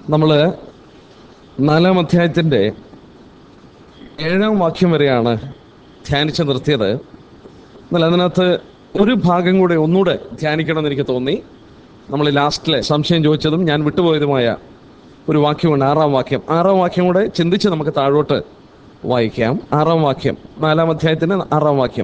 നമ്മൾ നാലാം അധ്യായത്തിൻ്റെ ഏഴാം വാക്യം വരെയാണ് ധ്യാനിച്ച് നിർത്തിയത് എന്നാൽ അതിനകത്ത് ഒരു ഭാഗം കൂടെ ഒന്നുകൂടെ ധ്യാനിക്കണമെന്ന് എനിക്ക് തോന്നി നമ്മൾ ലാസ്റ്റിലെ സംശയം ചോദിച്ചതും ഞാൻ വിട്ടുപോയതുമായ ഒരു വാക്യമുണ്ട് ആറാം വാക്യം ആറാം വാക്യം കൂടെ ചിന്തിച്ച് നമുക്ക് താഴോട്ട് വായിക്കാം ആറാം വാക്യം നാലാം അധ്യായത്തിന് ആറാം വാക്യം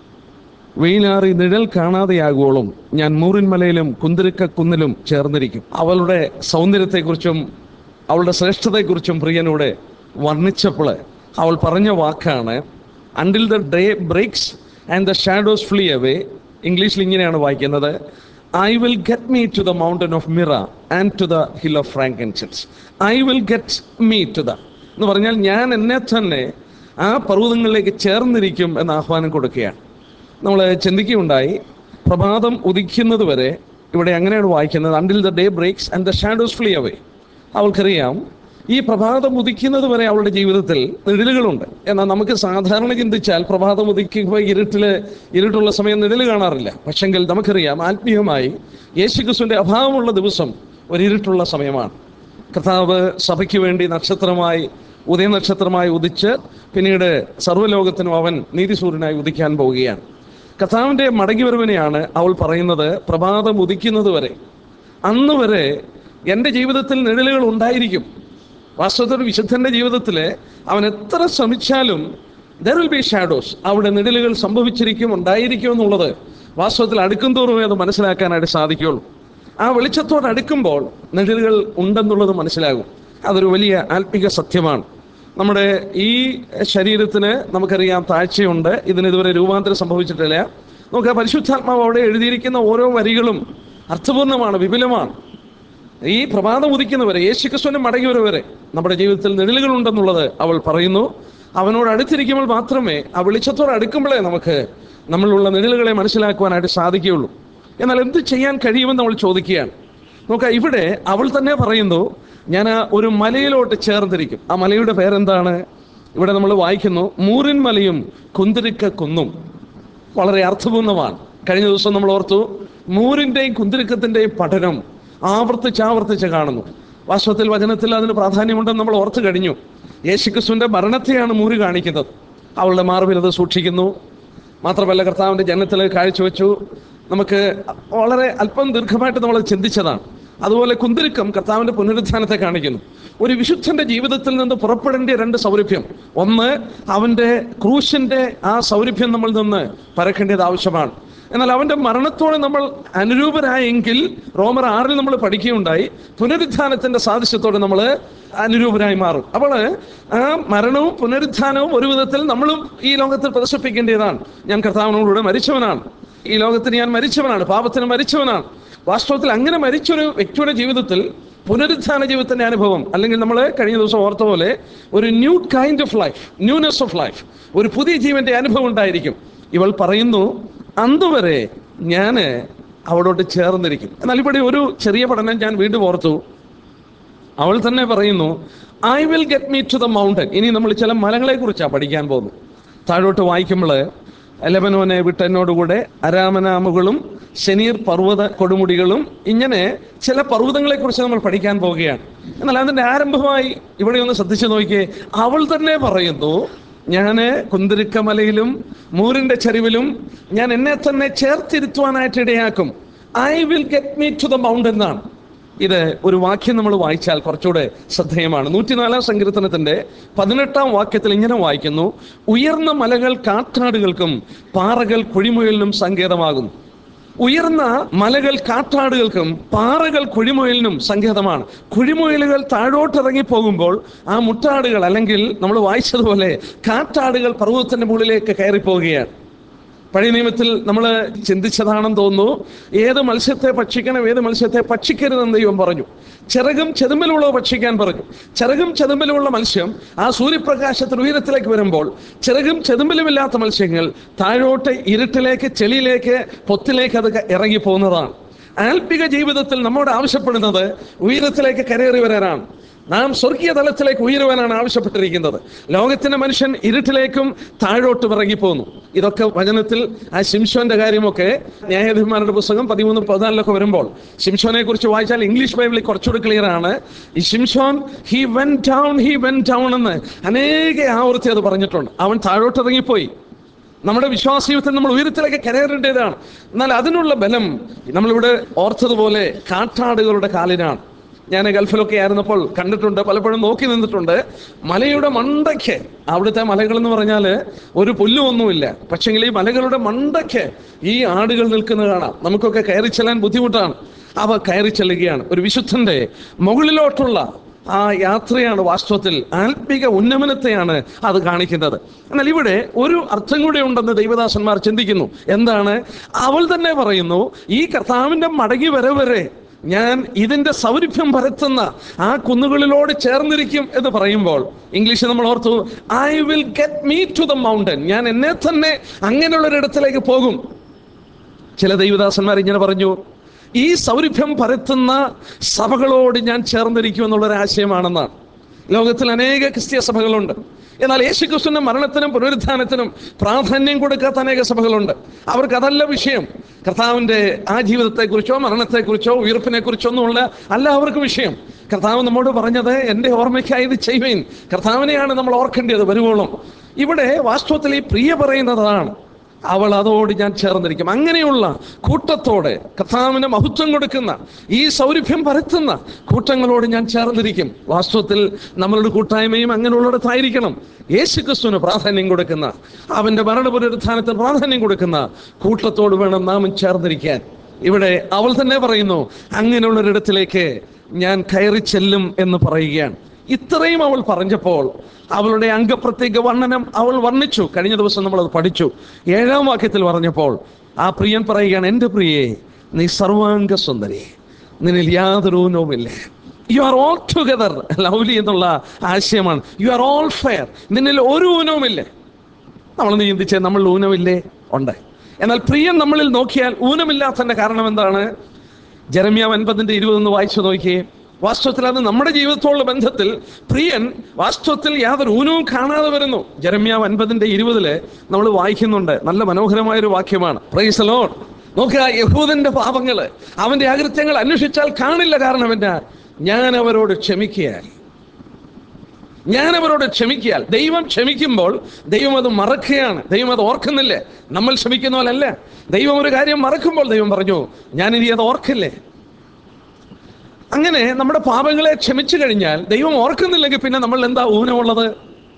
വെയിലാറി നിഴൽ കാണാതെയാകുവോളും ഞാൻ മൂറിൻമലയിലും കുന്തിരിക്ക കുന്നിലും ചേർന്നിരിക്കും അവളുടെ സൗന്ദര്യത്തെക്കുറിച്ചും അവളുടെ ശ്രേഷ്ഠതയെക്കുറിച്ചും പ്രിയനോട് വർണ്ണിച്ചപ്പോൾ അവൾ പറഞ്ഞ വാക്കാണ് until the day breaks and the shadows flee away ഇംഗ്ലീഷിൽ ഇങ്ങനെയാണ് വായിക്കുന്നത് I will get me to the mountain of myrrh and to the hill of frankincense I will get me to the എന്ന് പറഞ്ഞാൽ ഞാൻ എന്നെ തന്നെ ആ പർവ്വതങ്ങളിലേക്ക് ചേർന്നിരിക്കും എന്ന് ആഹ്വാനം കൊടുക്കുകയാണ് നമ്മൾ ചിന്തിക്കുകയുണ്ടായി പ്രഭാതം ഉദിക്കുന്നത് വരെ ഇവിടെ അങ്ങനെയാണ് വായിക്കുന്നത് until the day breaks and the shadows flee away അവൾക്കറിയാം ഈ പ്രഭാതം ഉദിക്കുന്നത് വരെ അവളുടെ ജീവിതത്തിൽ നിഴലുകളുണ്ട് എന്നാൽ നമുക്ക് സാധാരണ ചിന്തിച്ചാൽ പ്രഭാതം ഉദിക്കുമ്പോൾ ഇരുട്ടില് ഇരുട്ടുള്ള സമയം നിഴൽ കാണാറില്ല പക്ഷെങ്കിൽ നമുക്കറിയാം ആത്മീയമായി യേശുക്രിസ്തുവിന്റെ അഭാവമുള്ള ദിവസം ഒരു ഇരുട്ടുള്ള സമയമാണ് കർത്താവ് സഭയ്ക്ക് വേണ്ടി നക്ഷത്രമായി ഉദയനക്ഷത്രമായി ഉദിച്ച് പിന്നീട് സർവ്വലോകത്തിനും അവൻ നീതിസൂര്യനായി ഉദിക്കാൻ പോവുകയാണ് കർത്താവിൻ്റെ മടങ്ങിവരവിനെയാണ് അവൾ പറയുന്നത് പ്രഭാതം ഉദിക്കുന്നത് വരെ അന്ന് വരെ എൻ്റെ ജീവിതത്തിൽ നിഴലുകൾ ഉണ്ടായിരിക്കും വാസ്തവത്തിൽ ഒരു വിശുദ്ധന്റെ ജീവിതത്തിൽ അവൻ എത്ര ശ്രമിച്ചാലും ദർ വിൽ ബി ഷാഡോസ് അവിടെ നിഴലുകൾ സംഭവിച്ചിരിക്കും ഉണ്ടായിരിക്കും എന്നുള്ളത് വാസ്തവത്തിൽ അടുക്കും തോറുമേ അത് മനസ്സിലാക്കാനായിട്ട് സാധിക്കുള്ളൂ ആ വെളിച്ചത്തോട് അടുക്കുമ്പോൾ നിഴലുകൾ ഉണ്ടെന്നുള്ളത് മനസ്സിലാകും അതൊരു വലിയ ആത്മിക സത്യമാണ് നമ്മുടെ ഈ ശരീരത്തിന് നമുക്കറിയാം താഴ്ചയുണ്ട് ഇതിന് ഇതുവരെ രൂപാന്തരം സംഭവിച്ചിട്ടില്ല നമുക്ക് ആ പരിശുദ്ധാത്മാവ് അവിടെ എഴുതിയിരിക്കുന്ന ഓരോ വരികളും അർത്ഥപൂർണ്ണമാണ് വിപുലമാണ് ഈ പ്രഭാതം ഉദിക്കുന്നവരെ യേശുക്രിസ്തുവിന്റെ മടങ്ങിവരവരെ നമ്മുടെ ജീവിതത്തിൽ നിഴലുകൾ ഉണ്ടെന്നുള്ളത് അവൾ പറയുന്നു അവനോട് അടുത്തിരിക്കുമ്പോൾ മാത്രമേ ആ വെളിച്ചത്തോട് അടുക്കുമ്പോഴേ നമുക്ക് നമ്മളിലുള്ള നിഴലുകളെ മനസ്സിലാക്കുവാനായിട്ട് സാധിക്കുകയുള്ളൂ എന്നാൽ എന്ത് ചെയ്യാൻ കഴിയുമെന്ന് അവൾ ചോദിക്കുകയാണ് നോക്കാം ഇവിടെ അവൾ തന്നെ പറയുന്നു ഞാൻ ആ ഒരു മലയിലോട്ട് ചേർന്നിരിക്കും ആ മലയുടെ പേരെന്താണ് ഇവിടെ നമ്മൾ വായിക്കുന്നു മൂറിൻ മലയും കുന്തിരിക്ക കുന്നും വളരെ അർത്ഥപൂർണ്ണമാണ് കഴിഞ്ഞ ദിവസം നമ്മൾ ഓർത്തു മൂരിൻ്റെയും കുന്തിരിക്കത്തിൻ്റെയും പഠനം ആവർത്തിച്ച് ആവർത്തിച്ച് കാണുന്നു വാസ്തവത്തിൽ വചനത്തിൽ അതിന് പ്രാധാന്യമുണ്ടെന്ന് നമ്മൾ ഓർത്തു കഴിഞ്ഞു യേശുക്രിസ്തുവിന്റെ മരണത്തെയാണ് മൂര് കാണിക്കുന്നത് അവളുടെ മാർവിൽ അത് സൂക്ഷിക്കുന്നു മാത്രമല്ല കർത്താവിന്റെ ജനത്തിൽ കാഴ്ചവെച്ചു നമുക്ക് വളരെ അല്പം ദീർഘമായിട്ട് നമ്മൾ ചിന്തിച്ചതാണ് അതുപോലെ കുന്തിരിക്കം കർത്താവിന്റെ പുനരുത്ഥാനത്തെ കാണിക്കുന്നു ഒരു വിശുദ്ധന്റെ ജീവിതത്തിൽ നിന്ന് പുറപ്പെടേണ്ട രണ്ട് സൗരഭ്യം ഒന്ന് അവന്റെ ക്രൂശിന്റെ ആ സൗരഭ്യം നമ്മൾ നിന്ന് പരക്കേണ്ടത് ആവശ്യമാണ് എന്നാൽ അവന്റെ മരണത്തോടെ നമ്മൾ അനുരൂപരായെങ്കിൽ റോമർ ആറിൽ നമ്മൾ പഠിക്കുകയുണ്ടായി പുനരുത്ഥാനത്തിന്റെ സാദൃശ്യത്തോടെ നമ്മൾ അനുരൂപരായി മാറും അപ്പോൾ ആ മരണവും പുനരുത്ഥാനവും ഒരു വിധത്തിൽ നമ്മളും ഈ ലോകത്തിൽ പ്രദർശിപ്പിക്കേണ്ടതാണ് ഞാൻ കർത്താവിനോടുകൂടെ മരിച്ചവനാണ് ഈ ലോകത്തിന് ഞാൻ മരിച്ചവനാണ് പാപത്തിന് മരിച്ചവനാണ് വാസ്തവത്തിൽ അങ്ങനെ മരിച്ചൊരു വ്യക്തിയുടെ ജീവിതത്തിൽ പുനരുത്ഥാന ജീവിതത്തിന്റെ അനുഭവം അല്ലെങ്കിൽ നമ്മൾ കഴിഞ്ഞ ദിവസം ഓർത്ത പോലെ ഒരു new kind of life newness of life ഒരു പുതിയ ജീവന്റെ അനുഭവം ഉണ്ടായിരിക്കും ഇവൾ പറയുന്നു അന്നുവരെ ഞാൻ അവളോട് ചേർന്നിരിക്കും എന്നാൽ ഇവിടെ ഒരു ചെറിയ പഠനം ഞാൻ വീണ്ടും ഓർത്തു അവൾ തന്നെ പറയുന്നു I will get me to the mountain ഇനി നമ്മൾ ചില മലകളെ കുറിച്ചാണ് പഠിക്കാൻ പോകുന്നത് താഴോട്ട് വായിക്കുമ്പോൾ ലെബനോനെ വിട്ടെന്നോടുകൂടെ അരാമനാമുകളും ശനീർ പർവ്വത കൊടുമുടികളും ഇങ്ങനെ ചില പർവ്വതങ്ങളെ കുറിച്ച് നമ്മൾ പഠിക്കാൻ പോവുകയാണ് എന്നാൽ അതിന്റെ ആരംഭമായി ഇവിടെ ഒന്ന് ശ്രദ്ധിച്ചു നോക്കിയേ അവൾ തന്നെ പറയുന്നു ഞാൻ കുന്തിരിക്കമലയിലും മൂരിന്റെ ചരിവിലും ഞാൻ എന്നെ തന്നെ ചേർത്തിരുത്തുവാനായിട്ട് ഇടയാക്കും I will get me to the mountain എന്നാണ് ഇത് ഒരു വാക്യം നമ്മൾ വായിച്ചാൽ കുറച്ചുകൂടെ ശ്രദ്ധേയമാണ് നൂറ്റിനാലാം സങ്കീർത്തനത്തിന്റെ പതിനെട്ടാം വാക്യത്തിൽ ഇങ്ങനെ വായിക്കുന്നു ഉയർന്ന മലകൾ കാട്ടാടുകൾക്കും പാറകൾ കുഴിമുയലിനും സങ്കേതമാകുന്നു ഉയർന്ന മലകൾ കാട്ടാടുകൾക്കും പാറകൾ കുഴിമുയലിനും സങ്കേതമാണ് കുഴിമുയലുകൾ താഴോട്ടിറങ്ങി പോകുമ്പോൾ ആ മുട്ടാടുകൾ അല്ലെങ്കിൽ നമ്മൾ വായിച്ചതുപോലെ കാട്ടാടുകൾ പർവ്വതത്തിന്റെ മുകളിലേക്ക് കയറി പോവുകയാണ് പഴയ നിയമത്തിൽ നമ്മൾ ചിന്തിച്ചതാണെന്ന് തോന്നുന്നു ഏത് മത്സ്യത്തെ ഭക്ഷിക്കണം ഏത് മത്സ്യത്തെ ഭക്ഷിക്കരുതെന്ന് ദൈവം പറഞ്ഞു ചിറകും ചെതുമ്പലുള്ളവ ഭക്ഷിക്കാൻ പറഞ്ഞു ചിറകും ചെതുമ്പലുമുള്ള മത്സ്യം ആ സൂര്യപ്രകാശത്തിന് ഉയരത്തിലേക്ക് വരുമ്പോൾ ചിറകും ചെതുമ്പലുമില്ലാത്ത മത്സ്യങ്ങൾ താഴോട്ട് ഇരുട്ടിലേക്ക് ചെളിയിലേക്ക് പൊത്തിലേക്ക് അത് ഇറങ്ങി പോകുന്നതാണ് ആൽപ്പിക ജീവിതത്തിൽ നമ്മോട് ആവശ്യപ്പെടുന്നത് ഉയരത്തിലേക്ക് കരയേറി വരാനാണ് നാം സ്വർഗീയ തലത്തിലേക്ക് ഉയരുവാനാണ് ആവശ്യപ്പെട്ടിരിക്കുന്നത് ലോകത്തിന്റെ മനുഷ്യൻ ഇരുട്ടിലേക്കും താഴോട്ടും ഇറങ്ങിപ്പോകുന്നു ഇതൊക്കെ വചനത്തിൽ ആ ശിംഷോന്റെ കാര്യമൊക്കെ ന്യായാധിപന്മാരുടെ പുസ്തകം പതിമൂന്ന് പതിനാലിലൊക്കെ വരുമ്പോൾ ശിംഷോനെ കുറിച്ച് വായിച്ചാൽ ഇംഗ്ലീഷ് ബൈബിളിൽ കുറച്ചുകൂടി ക്ലിയർ ആണ് ഈ Shimshon he went down he went down എന്ന് അനേക ആവർത്തി അത് പറഞ്ഞിട്ടുണ്ട് അവൻ താഴോട്ട് ഇറങ്ങിപ്പോയി നമ്മുടെ വിശ്വാസ ജീവിതത്തിൽ നമ്മൾ ഉയരത്തിലേക്ക് കരയേറേണ്ടതാണ് എന്നാൽ അതിനുള്ള ബലം നമ്മളിവിടെ ഓർത്തതുപോലെ കാട്ടാടുകളുടെ കാലിനാണ് ഞാൻ ഗൾഫിലൊക്കെ ആയിരുന്നപ്പോൾ കണ്ടിട്ടുണ്ട് പലപ്പോഴും നോക്കി നിന്നിട്ടുണ്ട് മലയുടെ മണ്ടയ്ക്ക് അവിടുത്തെ മലകൾ എന്ന് പറഞ്ഞാൽ ഒരു പുല്ലുമൊന്നുമില്ല പക്ഷെങ്കിൽ ഈ മലകളുടെ മണ്ടയ്ക്ക് ഈ ആടുകൾ നിൽക്കുന്നത് കാണാം നമുക്കൊക്കെ കയറി ചെല്ലാൻ ബുദ്ധിമുട്ടാണ് അവ കയറി ചെല്ലുകയാണ് ഒരു വിശുദ്ധന്റെ മുകളിലോട്ടുള്ള ആ യാത്രയാണ് വാസ്തവത്തിൽ ആത്മിക ഉന്നമനത്തെയാണ് അത് കാണിക്കുന്നത് എന്നാൽ ഇവിടെ ഒരു അർത്ഥം കൂടെ ഉണ്ടെന്ന് ദൈവദാസന്മാർ ചിന്തിക്കുന്നു എന്താണ് അവൾ തന്നെ പറയുന്നു ഈ കർത്താവിന്റെ മടങ്ങി വരവരെ ഞാൻ ഇതിന്റെ സൗരഭ്യം പരത്തുന്ന ആ കുന്നുകളിലോട് ചേർന്നിരിക്കും എന്ന് പറയുമ്പോൾ ഇംഗ്ലീഷിൽ നമ്മൾ ഓർത്തു I will get me to the mountain ഞാൻ എന്നെ തന്നെ അങ്ങനെയുള്ളൊരിടത്തിലേക്ക് പോകും ചില ദൈവദാസന്മാർ ഇങ്ങനെ പറഞ്ഞു ഈ സൗരഭ്യം പരത്തുന്ന സഭകളോട് ഞാൻ ചേർന്നിരിക്കും എന്നുള്ളൊരു ആശയമാണെന്നാണ് ലോകത്തിൽ അനേക ക്രിസ്തീയ സഭകളുണ്ട് എന്നാൽ യേശുക്രിസ്തുവിന്റെ മരണത്തിനും പുനരുത്ഥാനത്തിനും പ്രാധാന്യം കൊടുക്കാത്ത അനേക സഭകളുണ്ട് അവർക്ക് അതല്ല വിഷയം കർത്താവിന്റെ ആ ജീവിതത്തെക്കുറിച്ചോ മരണത്തെക്കുറിച്ചോ ഉയർപ്പിനെ കുറിച്ചോ ഒന്നുമുള്ള അല്ല അവർക്ക് വിഷയം കർത്താവ് നമ്മോട് പറഞ്ഞത് എൻ്റെ ഓർമ്മയ്ക്കായി ഇത് ചെയ്യുവേൻ കർത്താവിനെയാണ് നമ്മൾ ഓർക്കേണ്ടത് വരുവോളം ഇവിടെ വാസ്തവത്തിൽ ഈ പ്രിയ പറയുന്നതാണ് അവൾ അതോട് ഞാൻ ചേർന്നിരിക്കും അങ്ങനെയുള്ള കൂട്ടത്തോടെ കർത്താവിന് മഹത്വം കൊടുക്കുന്ന ഈ സൗരഭ്യം പരത്തുന്ന കൂട്ടങ്ങളോട് ഞാൻ ചേർന്നിരിക്കും വാസ്തവത്തിൽ നമ്മളുടെ കൂട്ടായ്മയും അങ്ങനെയുള്ളിടത്തായിരിക്കണം യേശു ക്രിസ്തുവിന് പ്രാധാന്യം കൊടുക്കുന്ന അവന്റെ ഭരണപുനരുത്ഥാനത്തിന് പ്രാധാന്യം കൊടുക്കുന്ന കൂട്ടത്തോട് വേണം നാം ചേർന്നിരിക്കാൻ ഇവിടെ അവൾ തന്നെ പറയുന്നു അങ്ങനെയുള്ളൊരിടത്തിലേക്ക് ഞാൻ കയറി ചെല്ലും എന്ന് പറയുകയാണ് ഇത്രയും അവൾ പറഞ്ഞപ്പോൾ അവളുടെ അംഗപ്രത്യേക വർണ്ണനം അവൾ വർണ്ണിച്ചു കഴിഞ്ഞ ദിവസം നമ്മൾ അത് പഠിച്ചു ഏഴാം വാക്യത്തിൽ പറഞ്ഞപ്പോൾ ആ പ്രിയൻ പറയുകയാണ് എൻ്റെ പ്രിയേ നീ സർവാംഗ സുന്ദരി നിന്നിൽ യാതൊരു ഊനവുമില്ല you are altogether lovely എന്നുള്ള ആശയമാണ് യു ആർ ഓൾ ഫെയർ നിന്നിൽ ഒരു ഊനവുമില്ല നമ്മളൊന്ന് ചിന്തിച്ചേ നമ്മൾ ഊനമില്ലേ ഉണ്ട് എന്നാൽ പ്രിയൻ നമ്മളിൽ നോക്കിയാൽ ഊനമില്ലാത്തതിന്റെ കാരണം എന്താണ് ജെറമ്യ ഒൻപതിന്റെ ഇരുപതൊന്ന് വായിച്ചു നോക്കിയേ വാസ്തവത്തിൽ അത് നമ്മുടെ ജീവിതത്തോടുള്ള ബന്ധത്തിൽ പ്രിയൻ വാസ്തവത്തിൽ യാതൊരു ഊനവും കാണാതെ വരുന്നു ജെറമ്യ ഒൻപതിന്റെ ഇരുപതില് നമ്മൾ വായിക്കുന്നുണ്ട് നല്ല മനോഹരമായ ഒരു വാക്യമാണ് പ്രൈസ് ലോൺ നോക്കുക യഹൂദന്റെ പാപങ്ങള് അവന്റെ അകൃത്യങ്ങൾ അന്വേഷിച്ചാൽ കാണില്ല കാരണം എന്നാ ഞാൻ അവരോട് ക്ഷമിക്കുകയായി ഞാൻ അവരോട് ക്ഷമിക്കിയാൽ ദൈവം ക്ഷമിക്കുമ്പോൾ ദൈവം അത് മറക്കുകയാണ് ദൈവം അത് ഓർക്കുന്നില്ലേ നമ്മൾ ക്ഷമിക്കുന്ന പോലല്ല ദൈവം ഒരു കാര്യം മറക്കുമ്പോൾ ദൈവം പറഞ്ഞു ഞാൻ ഇനി അത് ഓർക്കില്ലേ അങ്ങനെ നമ്മുടെ പാപങ്ങളെ ക്ഷമിച്ചു കഴിഞ്ഞാൽ ദൈവം ഓർക്കുന്നില്ലെങ്കിൽ പിന്നെ നമ്മൾ എന്താ ഊനമുള്ളത്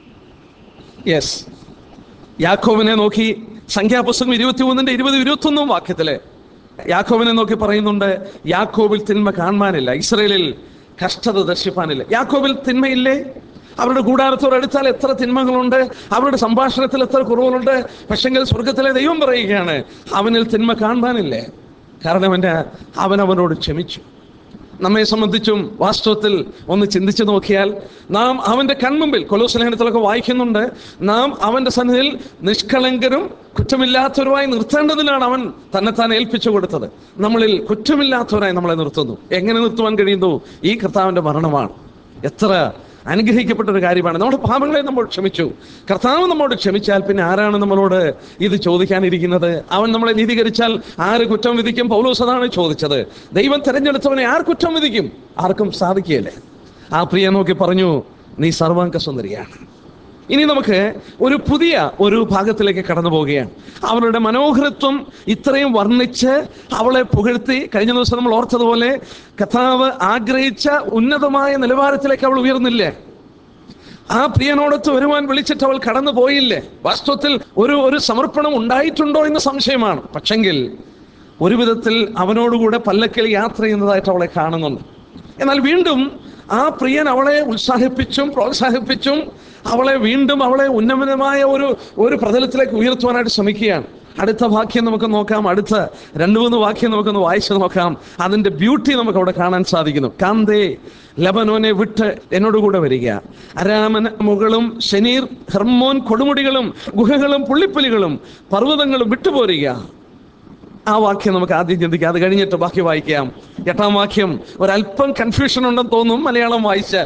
യെസ് യാക്കോവിനെ നോക്കി സംഖ്യാപുസ്തകം ഇരുപത്തി മൂന്നിന്റെ ഇരുപത് ഇരുപത്തി ഒന്നും വാക്യത്തില് യാക്കോവിനെ നോക്കി പറയുന്നുണ്ട് യാക്കോബിൽ തിന്മ കാണുവാനില്ല ഇസ്രയേലിൽ കഷ്ടത ദർശിപ്പാനില്ല യാക്കോബിൽ തിന്മയില്ലേ അവരുടെ കൂടാരത്തോട് അടുത്താൽ എത്ര തിന്മകളുണ്ട് അവരുടെ സംഭാഷണത്തിൽ എത്ര കുറവുകളുണ്ട് പക്ഷെങ്കിൽ സ്വർഗത്തിലെ ദൈവം പറയുകയാണ് അവനിൽ തിന്മ കാണുവാനില്ലേ കാരണം എൻ്റെ അവൻ അവനോട് ക്ഷമിച്ചു നമ്മെ സംബന്ധിച്ചും വാസ്തവത്തിൽ ഒന്ന് ചിന്തിച്ചു നോക്കിയാൽ നാം അവന്റെ കൺമുമ്പിൽ കൊലോസ് ലേഖനത്തിലൊക്കെ വായിക്കുന്നുണ്ട് നാം അവന്റെ സന്നിധിയിൽ നിഷ്കളങ്കരും കുറ്റമില്ലാത്തവരുമായി നിർത്തേണ്ടതിനാണ് അവൻ തന്നെത്താൻ ഏൽപ്പിച്ചു കൊടുത്തത് നമ്മളിൽ കുറ്റമില്ലാത്തവരായി നമ്മളെ നിർത്തുന്നു എങ്ങനെ നിർത്തുവാൻ കഴിയുന്നു ഈ കർത്താവിന്റെ മരണമാണ് എത്ര അനുഗ്രഹിക്കപ്പെട്ട ഒരു കാര്യമാണ് നമ്മുടെ പാപങ്ങളെ നമ്മൾ ക്ഷമിച്ചു കർത്താവ് നമ്മോട് ക്ഷമിച്ചാൽ പിന്നെ ആരാണ് നമ്മളോട് ഇത് ചോദിക്കാനിരിക്കുന്നത് അവൻ നമ്മളെ നീതീകരിച്ചാൽ ആര് കുറ്റം വിധിക്കും പൗലോസ് അതാണ് ചോദിച്ചത് ദൈവം തെരഞ്ഞെടുത്തവനെ ആർ കുറ്റം വിധിക്കും ആർക്കും സാധിക്കുകയല്ലേ ആ പ്രിയ നോക്കി പറഞ്ഞു നീ സർവാംഗ സുന്ദരിയാണ് ഇനി നമുക്ക് ഒരു പുതിയ ഒരു ഭാഗത്തിലേക്ക് കടന്നു പോവുകയാണ് അവളുടെ മനോഹരത്വം ഇത്രയും വർണ്ണിച്ച് അവളെ പുകഴ്ത്തി കഴിഞ്ഞ ദിവസം നമ്മൾ ഓർത്തതുപോലെ കഥാവ് ആഗ്രഹിച്ച ഉന്നതമായ നിലവാരത്തിലേക്ക് അവൾ ഉയർന്നില്ലേ ആ പ്രിയനോടൊത്ത് വരുവാൻ വിളിച്ചിട്ട് അവൾ കടന്നു പോയില്ലേ വാസ്തവത്തിൽ ഒരു ഒരു സമർപ്പണം ഉണ്ടായിട്ടുണ്ടോ എന്ന് സംശയമാണ് പക്ഷെങ്കിൽ ഒരു വിധത്തിൽ അവനോടുകൂടെ പല്ലക്കിൽ യാത്ര ചെയ്യുന്നതായിട്ട് അവളെ കാണുന്നുണ്ട് എന്നാൽ വീണ്ടും ആ പ്രിയൻ അവളെ ഉത്സാഹിപ്പിച്ചും പ്രോത്സാഹിപ്പിച്ചും അവളെ വീണ്ടും അവളെ ഉന്നമനമായ ഒരു ഒരു പ്രതലത്തിലേക്ക് ഉയർത്തുവാനായിട്ട് ശ്രമിക്കുകയാണ് അടുത്ത വാക്യം നമുക്ക് നോക്കാം അടുത്ത രണ്ട് മൂന്ന് വാക്യം നമുക്കൊന്ന് വായിച്ചു നോക്കാം അതിന്റെ ബ്യൂട്ടി നമുക്ക് അവിടെ കാണാൻ സാധിക്കുന്നു കാന്തേ ലബനോനെ വിട്ട് എന്നോട് കൂടെ വരിക അരാമന മുകളും ശനീർ ഹെർമോൻ കൊടുമുടികളും ഗുഹകളും പുള്ളിപ്പുലികളും പർവ്വതങ്ങളും വിട്ടുപോരുക ആ വാക്യം നമുക്ക് ആദ്യം ചിന്തിക്കാം അത് കഴിഞ്ഞിട്ട് ബാക്കി വായിക്കാം എട്ടാം വാക്യം ഒരല്പം കൺഫ്യൂഷൻ ഉണ്ടെന്ന് തോന്നും മലയാളം വായിച്ചാൽ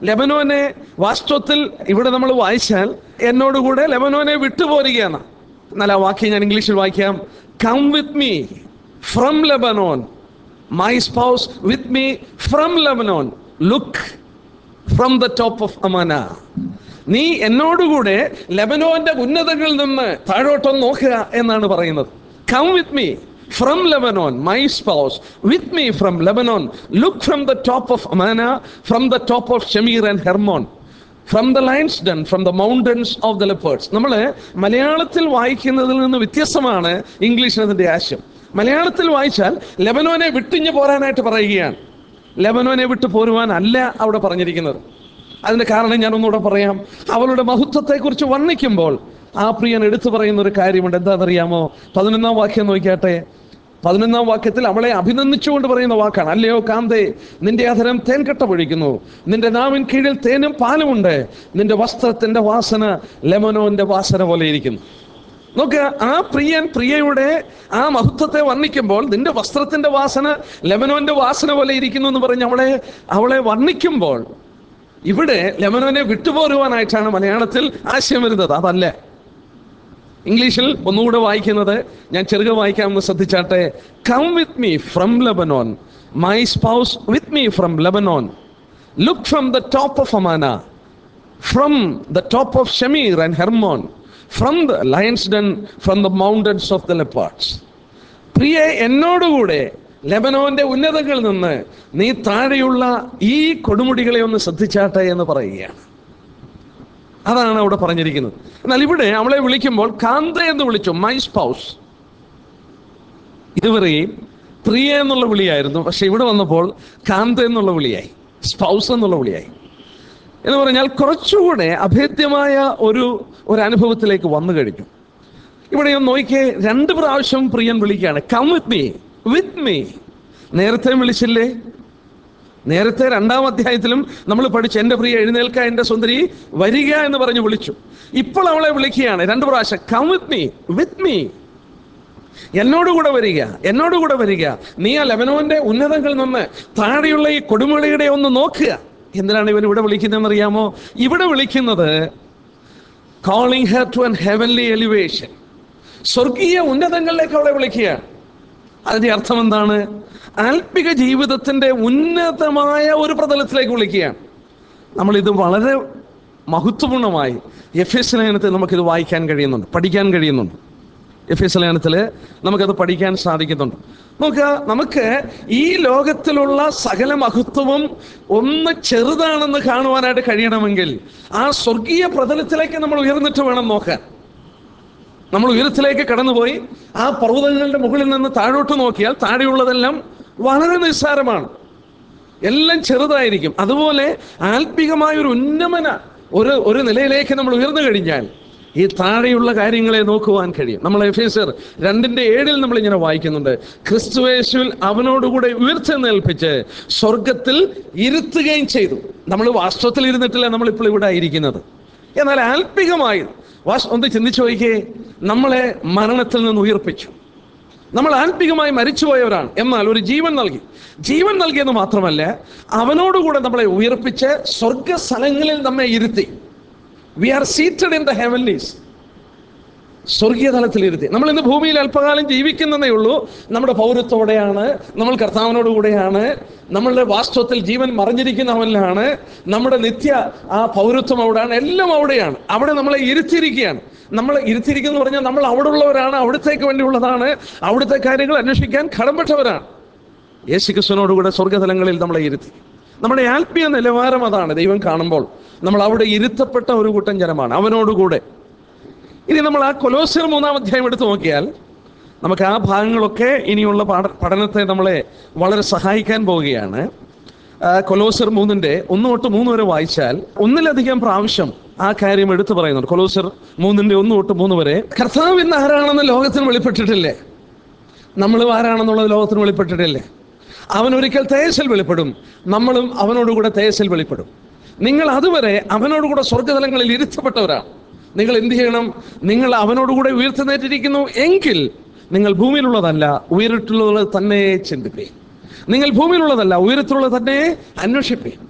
ലെബനോനെ വാസ്തവത്തിൽ ഇവിടെ നമ്മൾ വായിച്ചാൽ എന്നോടുകൂടെ ലെബനോനെ വിട്ടുപോരുകയാണ് എന്നാൽ ആ വാക്യം ഞാൻ ഇംഗ്ലീഷിൽ വായിക്കാം come with me from Lebanon my spouse with me from Lebanon look from the top of Amana നീ എന്നോടുകൂടെ ലെബനോന്റെ ഉന്നതങ്ങളിൽ നിന്ന് താഴോട്ടൊന്ന് നോക്കുക എന്നാണ് പറയുന്നത് come with me from Lebanon my spouse with me from Lebanon look from the top of Amana from the top of Shamir and Hermon from the lions den from the mountains of the leopards നമ്മൾ മലയാളത്തിൽ വായിക്കുന്നതിൽ നിന്ന് വ്യത്യസ്തമാണ് ഇംഗ്ലീഷിന് അതിന്റെ ആശയം മലയാളത്തിൽ വായിച്ചാൽ ലെബനോനെ വിട്ടിഞ്ഞ് പോരാനായിട്ട് പറയുകയാണ് ലെബനോനെ വിട്ടു പോരുവാൻ അല്ല അവിടെ പറഞ്ഞിരിക്കുന്നത് അതിന്റെ കാരണം ഞാൻ ഒന്നുകൂടെ പറയാം അവളുടെ മഹത്വത്തെക്കുറിച്ച് വർണ്ണിക്കുമ്പോൾ ആ പ്രിയൻ എടുത്തു പറയുന്ന ഒരു കാര്യമുണ്ട് എന്താണെന്നറിയാമോ പതിനൊന്നാം വാക്യം നോക്കിയാട്ടെ പതിനൊന്നാം വാക്യത്തിൽ അവളെ അഭിനന്ദിച്ചുകൊണ്ട് പറയുന്ന വാക്കാണ് അല്ലയോ കാന്തേ നിന്റെ അധരം തേൻകട്ട പൊഴിക്കുന്നു നിന്റെ നാവിൻ കീഴിൽ തേനും പാലുമുണ്ട് നിന്റെ വസ്ത്രത്തിന്റെ വാസന ലെമനോന്റെ വാസന പോലെ ഇരിക്കുന്നു നോക്കുക ആ പ്രിയൻ പ്രിയയുടെ ആ മഹത്വത്തെ വർണ്ണിക്കുമ്പോൾ നിന്റെ വസ്ത്രത്തിന്റെ വാസന ലെബനോന്റെ വാസന പോലെ ഇരിക്കുന്നു എന്ന് പറഞ്ഞ് അവളെ അവളെ വർണ്ണിക്കുമ്പോൾ ഇവിടെ ലെബനോനെ വിട്ടുപോരുവാനായിട്ടാണ് മലയാളത്തിൽ ആശയം വരുന്നത് അതല്ല ഇംഗ്ലീഷിൽ ഒന്നുകൂടെ വായിക്കുന്നത് ഞാൻ ചെറുക വായിക്കാമെന്ന് ശ്രദ്ധിച്ചാട്ടെ come with me from Lebanon my spouse with me from Lebanon look from the top of Amana from the top of Shamir and Hermon from the lions den from the mountains of the leopards പ്രിയ എന്നോടുകൂടെ ലെബനോന്റെ ഉന്നതങ്ങളിൽ നിന്ന് നീ താഴെയുള്ള ഈ കൊടുമുടികളെ ഒന്ന് ശ്രദ്ധിച്ചാട്ടെ എന്ന് പറയുകയാണ് അതാണ് അവിടെ പറഞ്ഞിരിക്കുന്നത് എന്നാൽ ഇവിടെ അവളെ വിളിക്കുമ്പോൾ കാന്ത എന്ന് വിളിച്ചു മൈ സ്പൗസ് ഇതുവരെയും പ്രിയ എന്നുള്ള വിളിയായിരുന്നു പക്ഷെ ഇവിടെ വന്നപ്പോൾ കാന്ത എന്നുള്ള വിളിയായി സ്പൗസ് എന്നുള്ള വിളിയായി എന്ന് പറഞ്ഞാൽ കുറച്ചുകൂടെ അഭേദ്യമായ ഒരു ഒരു അനുഭവത്തിലേക്ക് വന്നു കഴിഞ്ഞു ഇവിടെ ഒന്ന് നോക്കിയേ രണ്ട് പ്രാവശ്യം പ്രിയൻ വിളിക്കുകയാണ് come with me with me നേരത്തെ വിളിച്ചില്ലേ നേരത്തെ രണ്ടാം അധ്യായത്തിലും നമ്മൾ പഠിച്ചു എൻ്റെ പ്രിയ എഴുന്നേൽക്ക എൻ്റെ സുന്ദരി വരിക എന്ന് പറഞ്ഞ് വിളിച്ചു ഇപ്പോൾ അവളെ വിളിക്കുകയാണ് രണ്ട് പ്രാവശ്യം come with me with me എന്നോടുകൂടെ വരിക എന്നോടുകൂടെ വരിക നീ ആ ലെബനോന്റെ ഉന്നതങ്ങളിൽ നിന്ന് താഴെയുള്ള ഈ കൊടുമുളിയുടെ ഒന്ന് നോക്കുക എന്തിനാണ് ഇവൻ ഇവിടെ വിളിക്കുന്നതെന്ന് അറിയാമോ ഇവിടെ വിളിക്കുന്നത് calling her to an heavenly elevation സ്വർഗീയ ഉന്നതങ്ങളിലേക്ക് അവളെ വിളിക്കുകയാണ് അതിന്റെ അർത്ഥം എന്താണ് ആത്മിക ജീവിതത്തിന്റെ ഉന്നതമായ ഒരു പ്രതലത്തിലേക്ക് വിളിക്കുകയാണ് നമ്മൾ ഇത് വളരെ മഹത്വപൂർണ്ണമായി എഫ് എസ് ലേഖനത്തിൽ നമുക്കിത് വായിക്കാൻ കഴിയുന്നുണ്ട് പഠിക്കാൻ കഴിയുന്നുണ്ട് എഫ് എസ് ലേഖനത്തിൽ നമുക്കത് പഠിക്കാൻ സാധിക്കുന്നുണ്ട് നോക്കുക നമുക്ക് ഈ ലോകത്തിലുള്ള സകല മഹത്വവും ഒന്ന് ചെറുതാണെന്ന് കാണുവാനായിട്ട് കഴിയണമെങ്കിൽ ആ സ്വർഗീയ പ്രതലത്തിലേക്ക് നമ്മൾ ഉയർന്നിട്ട് വേണം നോക്കാൻ നമ്മൾ ഉയരത്തിലേക്ക് കടന്നുപോയി ആ പർവ്വതങ്ങളുടെ മുകളിൽ നിന്ന് താഴോട്ട് നോക്കിയാൽ താഴെയുള്ളതെല്ലാം വളരെ നിസ്സാരമാണ് എല്ലാം ചെറുതായിരിക്കും അതുപോലെ ആത്മികമായ ഒരു ഉന്നമന ഒരു ഒരു നിലയിലേക്ക് നമ്മൾ ഉയർന്നു കഴിഞ്ഞാൽ ഈ താഴെയുള്ള കാര്യങ്ങളെ നോക്കുവാൻ കഴിയും നമ്മൾ എഫേസർ രണ്ടിന്റെ ഏഴിൽ നമ്മൾ ഇങ്ങനെ വായിക്കുന്നുണ്ട് ക്രിസ്തുവേശുവിൽ അവനോടുകൂടെ ഉയർത്തെന്നേൽപ്പിച്ച് സ്വർഗത്തിൽ ഇരുത്തുകയും ചെയ്തു നമ്മൾ വാസ്തവത്തിൽ ഇരുന്നിട്ടില്ല നമ്മൾ ഇപ്പോൾ ഇവിടെ ആയിരിക്കുന്നത് എന്നാൽ ആത്മികമായി വാസ് ഒന്ന് ചിന്തിച്ചു നോക്കിയേ നമ്മളെ മരണത്തിൽ നിന്ന് ഉയർപ്പിച്ചു നമ്മൾ ആത്മികമായി മരിച്ചുപോയവരാണ് എന്നാൽ ഒരു ജീവൻ നൽകി ജീവൻ നൽകിയെന്ന് മാത്രമല്ല അവനോടുകൂടെ നമ്മളെ ഉയർപ്പിച്ച് സ്വർഗ സ്ഥലങ്ങളിൽ നമ്മെ ഇരുത്തി we are seated in the heavenlies സ്വർഗീയ തലത്തിലിരുത്തി നമ്മൾ ഇന്ന് ഭൂമിയിൽ അല്പകാലം ജീവിക്കുന്നതേ ഉള്ളൂ നമ്മുടെ പൗരത്തോടെയാണ് നമ്മൾ കർത്താവിനോട് കൂടെയാണ് നമ്മളുടെ വാസ്തവത്തിൽ ജീവൻ മറിഞ്ഞിരിക്കുന്നവനിലാണ് നമ്മുടെ നിത്യ ആ പൗരത്വം അവിടെയാണ് എല്ലാം അവിടെയാണ് അവിടെ നമ്മളെ ഇരുത്തിയിരിക്കുകയാണ് നമ്മൾ ഇരുത്തിയിരിക്കുന്നു പറഞ്ഞാൽ നമ്മൾ അവിടെ ഉള്ളവരാണ് അവിടത്തേക്ക് വേണ്ടിയുള്ളതാണ് അവിടുത്തെ കാര്യങ്ങൾ അന്വേഷിക്കാൻ കടംപെട്ടവരാണ് യേശുക്രിസ്തുവിനോടുകൂടെ സ്വർഗതലങ്ങളിൽ നമ്മളെ ഇരുത്തി നമ്മുടെ ആത്മീയ നിലവാരം അതാണ് ദൈവം കാണുമ്പോൾ നമ്മൾ അവിടെ ഇരുത്തപ്പെട്ട ഒരു കൂട്ടം ജനമാണ് അവനോടുകൂടെ ഇനി നമ്മൾ ആ കൊലോസിയർ മൂന്നാം അധ്യായം എടുത്തു നോക്കിയാൽ നമുക്ക് ആ ഭാഗങ്ങളൊക്കെ ഇനിയുള്ള പാഠ പഠനത്തെ നമ്മളെ വളരെ സഹായിക്കാൻ പോവുകയാണ് ആ, കൊലോസിയർ മൂന്നിന്റെ ഒന്ന് തൊട്ട് മൂന്ന് വരെ വായിച്ചാൽ ഒന്നിലധികം പ്രാവശ്യം ആ കാര്യം എടുത്തു പറയുന്നുണ്ട് കൊലോസിയർ മൂന്നിന്റെ ഒന്ന് തൊട്ട് മൂന്ന് വരെ കർത്താവ് ഇന്ന് ആരാണെന്ന് ലോകത്തിന് വെളിപ്പെട്ടിട്ടില്ലേ നമ്മളും ആരാണെന്നുള്ളത് ലോകത്തിന് വെളിപ്പെട്ടിട്ടില്ലേ അവൻ ഒരിക്കൽ തേജസ്സിൽ വെളിപ്പെടും നമ്മളും അവനോടുകൂടെ തേജസ്സിൽ വെളിപ്പെടും നിങ്ങൾ അതുവരെ അവനോടുകൂടെ സ്വർഗതലങ്ങളിൽ ഇരുത്തപ്പെട്ടവരാണ് നിങ്ങൾ എന്ത് ചെയ്യണം നിങ്ങൾ അവനോടുകൂടെ ഉയർത്തുന്നേറ്റിരിക്കുന്നു എങ്കിൽ നിങ്ങൾ ഭൂമിയിലുള്ളതല്ല ഉയരത്തിലുള്ളത് തന്നെ ചിന്തിപ്പേ നിങ്ങൾ ഭൂമിയിലുള്ളതല്ല ഉയരത്തിലുള്ളത് തന്നെ അന്വേഷിപ്പേ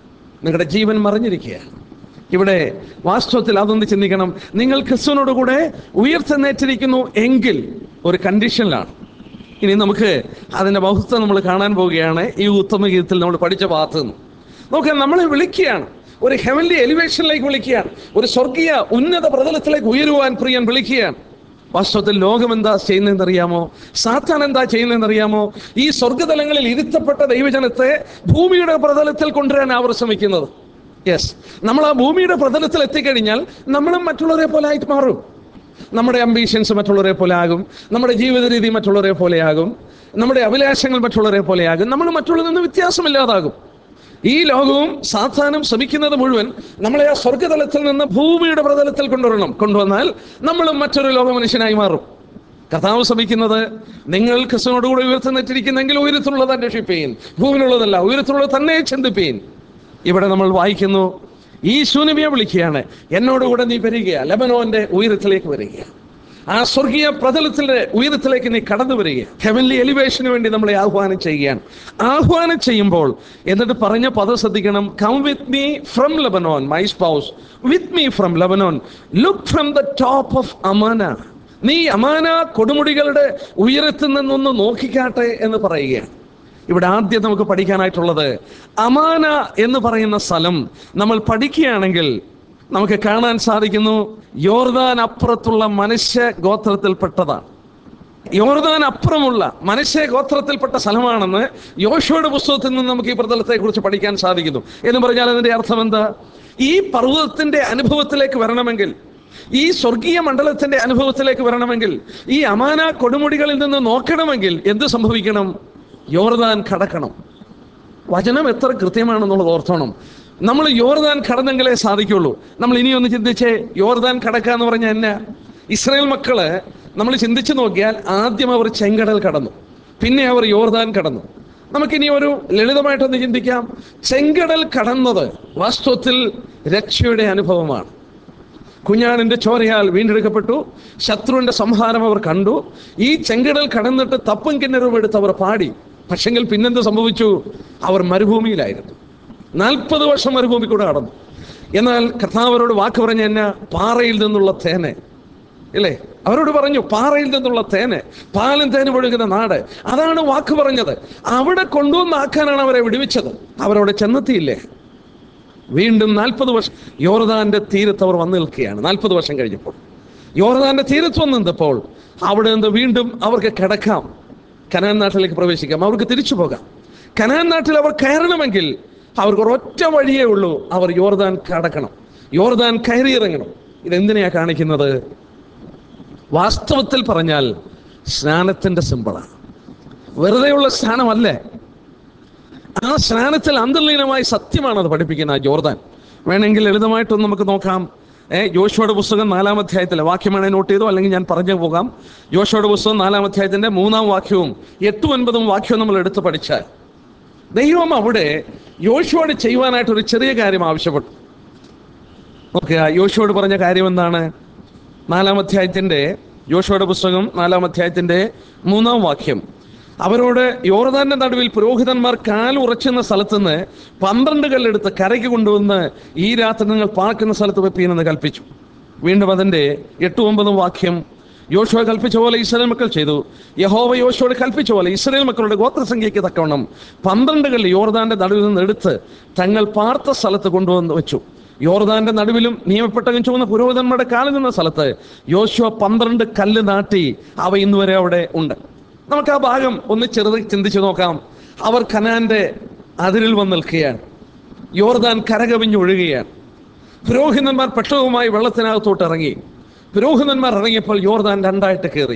നിങ്ങളുടെ ജീവൻ മറിഞ്ഞിരിക്കുകയാണ് ഇവിടെ വാസ്തവത്തിൽ അതൊന്ന് ചിന്തിക്കണം നിങ്ങൾ ക്രിസ്തുവിനോട് കൂടെ ഉയർത്തെന്നേറ്റിരിക്കുന്നു എങ്കിൽ ഒരു കണ്ടീഷനിലാണ് ഇനി നമുക്ക് അതിന്റെ ബഹുത്വം നമ്മൾ കാണാൻ പോവുകയാണ് ഈ ഉത്തമ ഗീതത്തിൽ നമ്മൾ പഠിച്ച ഭാഗത്ത് നിന്ന് നോക്കാം നമ്മളെ വിളിക്കുകയാണ് ഒരു ഹെവൻലി എലിവേഷനിലേക്ക് വിളിക്കുകയാണ് ഒരു സ്വർഗീയ ഉന്നത പ്രതലത്തിലേക്ക് ഉയരുവാൻ പ്രിയൻ വിളിക്കുകയാണ് വാസ്തവത്തിൽ ലോകം എന്താ ചെയ്യുന്നതെന്ന് അറിയാമോ സാത്താൻ എന്താ ചെയ്യുന്നതെന്ന് അറിയാമോ ഈ സ്വർഗതലങ്ങളിൽ ഇരുത്തപ്പെട്ട ദൈവജനത്തെ ഭൂമിയുടെ പ്രതലത്തിൽ കൊണ്ടുവരാൻ അവർ ശ്രമിക്കുന്നത് യെസ് നമ്മൾ ആ ഭൂമിയുടെ പ്രതലത്തിൽ എത്തിക്കഴിഞ്ഞാൽ നമ്മളും മറ്റുള്ളവരെ പോലെ ആയിട്ട് മാറും നമ്മുടെ അംബീഷൻസ് മറ്റുള്ളവരെ പോലെ ആകും നമ്മുടെ ജീവിത രീതി മറ്റുള്ളവരെ പോലെ ആകും നമ്മുടെ അഭിലാഷങ്ങൾ മറ്റുള്ളവരെ പോലെ ആകും നമ്മൾ മറ്റുള്ളവരിൽ നിന്ന് വ്യത്യാസമില്ലാതാകും ഈ ലോകവും സാധാനം ശ്രമിക്കുന്നത് മുഴുവൻ നമ്മളെ ആ സ്വർഗതലത്തിൽ നിന്ന് ഭൂമിയുടെ പ്രതലത്തിൽ കൊണ്ടുവരണം കൊണ്ടുവന്നാൽ നമ്മളും മറ്റൊരു ലോക മനുഷ്യനായി മാറും കർത്താവ് ശ്രമിക്കുന്നത് നിങ്ങൾ ക്രിസ്തുവിനോടുകൂടി ഉയർത്തുന്നിട്ടിരിക്കുന്നെങ്കിൽ ഉയരത്തിലുള്ളത് അന്വേഷിപ്പീൻ ഭൂമിയിലുള്ളതല്ല ഉയരത്തിലുള്ളത് തന്നെ ചിന്തിപ്പീൻ ഇവിടെ നമ്മൾ വായിക്കുന്നു ഈ ശൂന്യമിയെ വിളിക്കുകയാണ് എന്നോടുകൂടെ നീ വരിക ലബനോന്റെ ഉയരത്തിലേക്ക് വരിക ആ സ്വർഗീയ പ്രതലത്തിന്റെ ഉയരത്തിലേക്ക് നീ കടന്നു വരിക ഹെവൻലി എലിവേഷന് വേണ്ടി നമ്മളെ ആഹ്വാനം ചെയ്യുകയാണ് ആഹ്വാനം ചെയ്യുമ്പോൾ എന്നിട്ട് പറഞ്ഞ പദം ശ്രദ്ധിക്കണം come with me from Lebanon my spouse with me from Lebanon look from the top of Amana നീ അമാന കൊടുമുടികളുടെ ഉയരത്തിൽ നിന്നൊന്ന് നോക്കിക്കാട്ടെ എന്ന് പറയുകയാണ് ഇവിടെ ആദ്യം നമുക്ക് പഠിക്കാനായിട്ടുള്ളത് അമാന എന്ന് പറയുന്ന സ്ഥലം നമ്മൾ പഠിക്കുകയാണെങ്കിൽ നമുക്ക് കാണാൻ സാധിക്കുന്നു യോർദാൻ അപ്പുറത്തുള്ള മനുഷ്യ ഗോത്രത്തിൽപ്പെട്ടതാണ് യോർദാൻ അപ്പുറമുള്ള മനുഷ്യ ഗോത്രത്തിൽപ്പെട്ട സ്ഥലമാണെന്ന് യോശുവയുടെ പുസ്തകത്തിൽ നിന്ന് നമുക്ക് ഈ പ്രതലത്തെ കുറിച്ച് പഠിക്കാൻ സാധിക്കുന്നു എന്ന് പറഞ്ഞാൽ അതിന്റെ അർത്ഥം എന്താ ഈ പർവ്വതത്തിന്റെ അനുഭവത്തിലേക്ക് വരണമെങ്കിൽ ഈ സ്വർഗീയ മണ്ഡലത്തിന്റെ അനുഭവത്തിലേക്ക് വരണമെങ്കിൽ ഈ അമാന കൊടുമുടികളിൽ നിന്ന് നോക്കണമെങ്കിൽ എന്ത് സംഭവിക്കണം യോർദാൻ കടക്കണം വചനം എത്ര കൃത്യമാണെന്നുള്ളത് ഓർത്തോണം നമ്മൾ യോർദാൻ കടന്നെങ്കിലേ സാധിക്കുള്ളൂ നമ്മൾ ഇനി ഒന്ന് ചിന്തിച്ചേ യോർദാൻ കടക്കുക എന്ന് പറഞ്ഞാൽ എന്നാ ഇസ്രായേൽ മക്കള് നമ്മൾ ചിന്തിച്ചു നോക്കിയാൽ ആദ്യം അവർ ചെങ്കടൽ കടന്നു പിന്നെ അവർ യോർദാൻ കടന്നു നമുക്കിനി ഒരു ലളിതമായിട്ടൊന്ന് ചിന്തിക്കാം ചെങ്കടൽ കടന്നത് വാസ്തവത്തിൽ രക്ഷയുടെ അനുഭവമാണ് കുഞ്ഞാണിന്റെ ചോരയാൽ വീണ്ടെടുക്കപ്പെട്ടു ശത്രുവിന്റെ സംഹാരം അവർ കണ്ടു ഈ ചെങ്കടൽ കടന്നിട്ട് തപ്പും കിണറും എടുത്ത് അവർ പാടി പക്ഷെങ്കിൽ പിന്നെന്ത് സംഭവിച്ചു അവർ മരുഭൂമിയിലായിരുന്നു നാൽപ്പത് വർഷം മരുഭൂമി കൂടെ കടന്നു എന്നാൽ കർത്താവരോട് വാക്ക് പറഞ്ഞ എന്നെ പാറയിൽ നിന്നുള്ള തേനെ ഇല്ലേ അവരോട് പറഞ്ഞു പാറയിൽ നിന്നുള്ള തേന് പാലും തേനും ഒഴുകുന്ന നാട് അതാണ് വാക്ക് പറഞ്ഞത് അവിടെ കൊണ്ടുവന്നാക്കാനാണ് അവരെ വിടുവിച്ചത് അവരവിടെ ചെന്നെത്തിയില്ലേ വീണ്ടും നാൽപ്പത് വർഷം യോർദാന്റെ തീരത്ത് അവർ വന്നു നിൽക്കുകയാണ് നാൽപ്പത് വർഷം കഴിഞ്ഞപ്പോൾ യോർദാന്റെ തീരത്ത് വന്നു നിന്നപ്പോൾ അവിടെ നിന്ന് വീണ്ടും അവർക്ക് കിടക്കാം കനാൻ നാട്ടിലേക്ക് പ്രവേശിക്കാം അവർക്ക് തിരിച്ചു പോകാം കനാൻ നാട്ടിൽ അവർ കയറണമെങ്കിൽ അവർക്ക് ഒരൊറ്റ വഴിയേ ഉള്ളൂ അവർ യോർദാൻ കടക്കണം യോർദാൻ കയറിയിറങ്ങണം ഇതെന്തിനെയാ കാണിക്കുന്നത് വാസ്തവത്തിൽ പറഞ്ഞാൽ സ്നാനത്തിന്റെ സിമ്പിളാണ് വെറുതെയുള്ള സ്നാനമല്ലേ ആ സ്നാനത്തിൽ അന്തർലീനമായ സത്യമാണ് അത് പഠിപ്പിക്കുന്ന ആ ജോർദാൻ വേണമെങ്കിൽ ലളിതമായിട്ടൊന്ന് നമുക്ക് നോക്കാം ഏ ജോഷുവയുടെ പുസ്തകം നാലാം അധ്യായത്തിലെ വാക്യമാണ് നോട്ട് ചെയ്തോ അല്ലെങ്കിൽ ഞാൻ പറഞ്ഞു പോകാം ജോഷുവയുടെ പുസ്തകം നാലാം അധ്യായത്തിന്റെ മൂന്നാം വാക്യവും എട്ടും ഒൻപതും വാക്യവും നമ്മൾ എടുത്ത് പഠിച്ചാൽ ദൈവം അവിടെ യോശുവോട് ചെയ്യുവാനായിട്ട് ഒരു ചെറിയ കാര്യം ആവശ്യപ്പെട്ടു നോക്കുക യോശുവോട് പറഞ്ഞ കാര്യം എന്താണ് നാലാം അധ്യായത്തിന്റെ യോശുവയുടെ പുസ്തകം നാലാം അധ്യായത്തിന്റെ മൂന്നാം വാക്യം അവരോട് യോർദാന്റെ നടുവിൽ പുരോഹിതന്മാർ കാൽ ഉറച്ചുന്ന സ്ഥലത്ത് നിന്ന് പന്ത്രണ്ട് കല്ലെടുത്ത് കരയ്ക്ക് കൊണ്ടുവന്ന് ഈ രാത്രി നിങ്ങൾ പാർക്കുന്ന സ്ഥലത്ത് വെപ്പീനെന്ന് കൽപ്പിച്ചു വീണ്ടും അതിന്റെ എട്ടും ഒമ്പതും വാക്യം യോശുവ കൽപ്പിച്ച പോലെ ഇസ്രായേൽ മക്കൾ ചെയ്തു യഹോവ യോശുവോട് കൽപ്പിച്ച പോലെ ഇസ്രായേൽ മക്കളുടെ ഗോത്രസംഖ്യയ്ക്ക് തക്കവണ്ണം പന്ത്രണ്ട് കല്ല് യോർദാന്റെ നടുവിൽ നിന്ന് എടുത്ത് തങ്ങൾ പാർത്ത സ്ഥലത്ത് കൊണ്ടുവന്ന് വെച്ചു യോർദാന്റെ നടുവിലും നിയമപ്പെട്ടകം ചുവന്ന പുരോഹിതന്മാരുടെ കാലിൽ നിന്ന സ്ഥലത്ത് യോശുവ പന്ത്രണ്ട് കല്ല് നാട്ടി അവ ഇന്നുവരെ അവിടെ ഉണ്ട് നമുക്ക് ആ ഭാഗം ഒന്ന് ചെറുത് ചിന്തിച്ചു നോക്കാം അവർ കനാന്റെ അതിരിൽ വന്ന് നിൽക്കുകയാണ് യോർദാൻ കരകവിഞ്ഞൊഴുകുകയാണ് പുരോഹിതന്മാർ പെട്ടകവുമായി വെള്ളത്തിനകത്തോട്ട് ഇറങ്ങി പുരോഹിതന്മാർ ഇറങ്ങിയപ്പോൾ യോർദാൻ രണ്ടായിട്ട് കയറി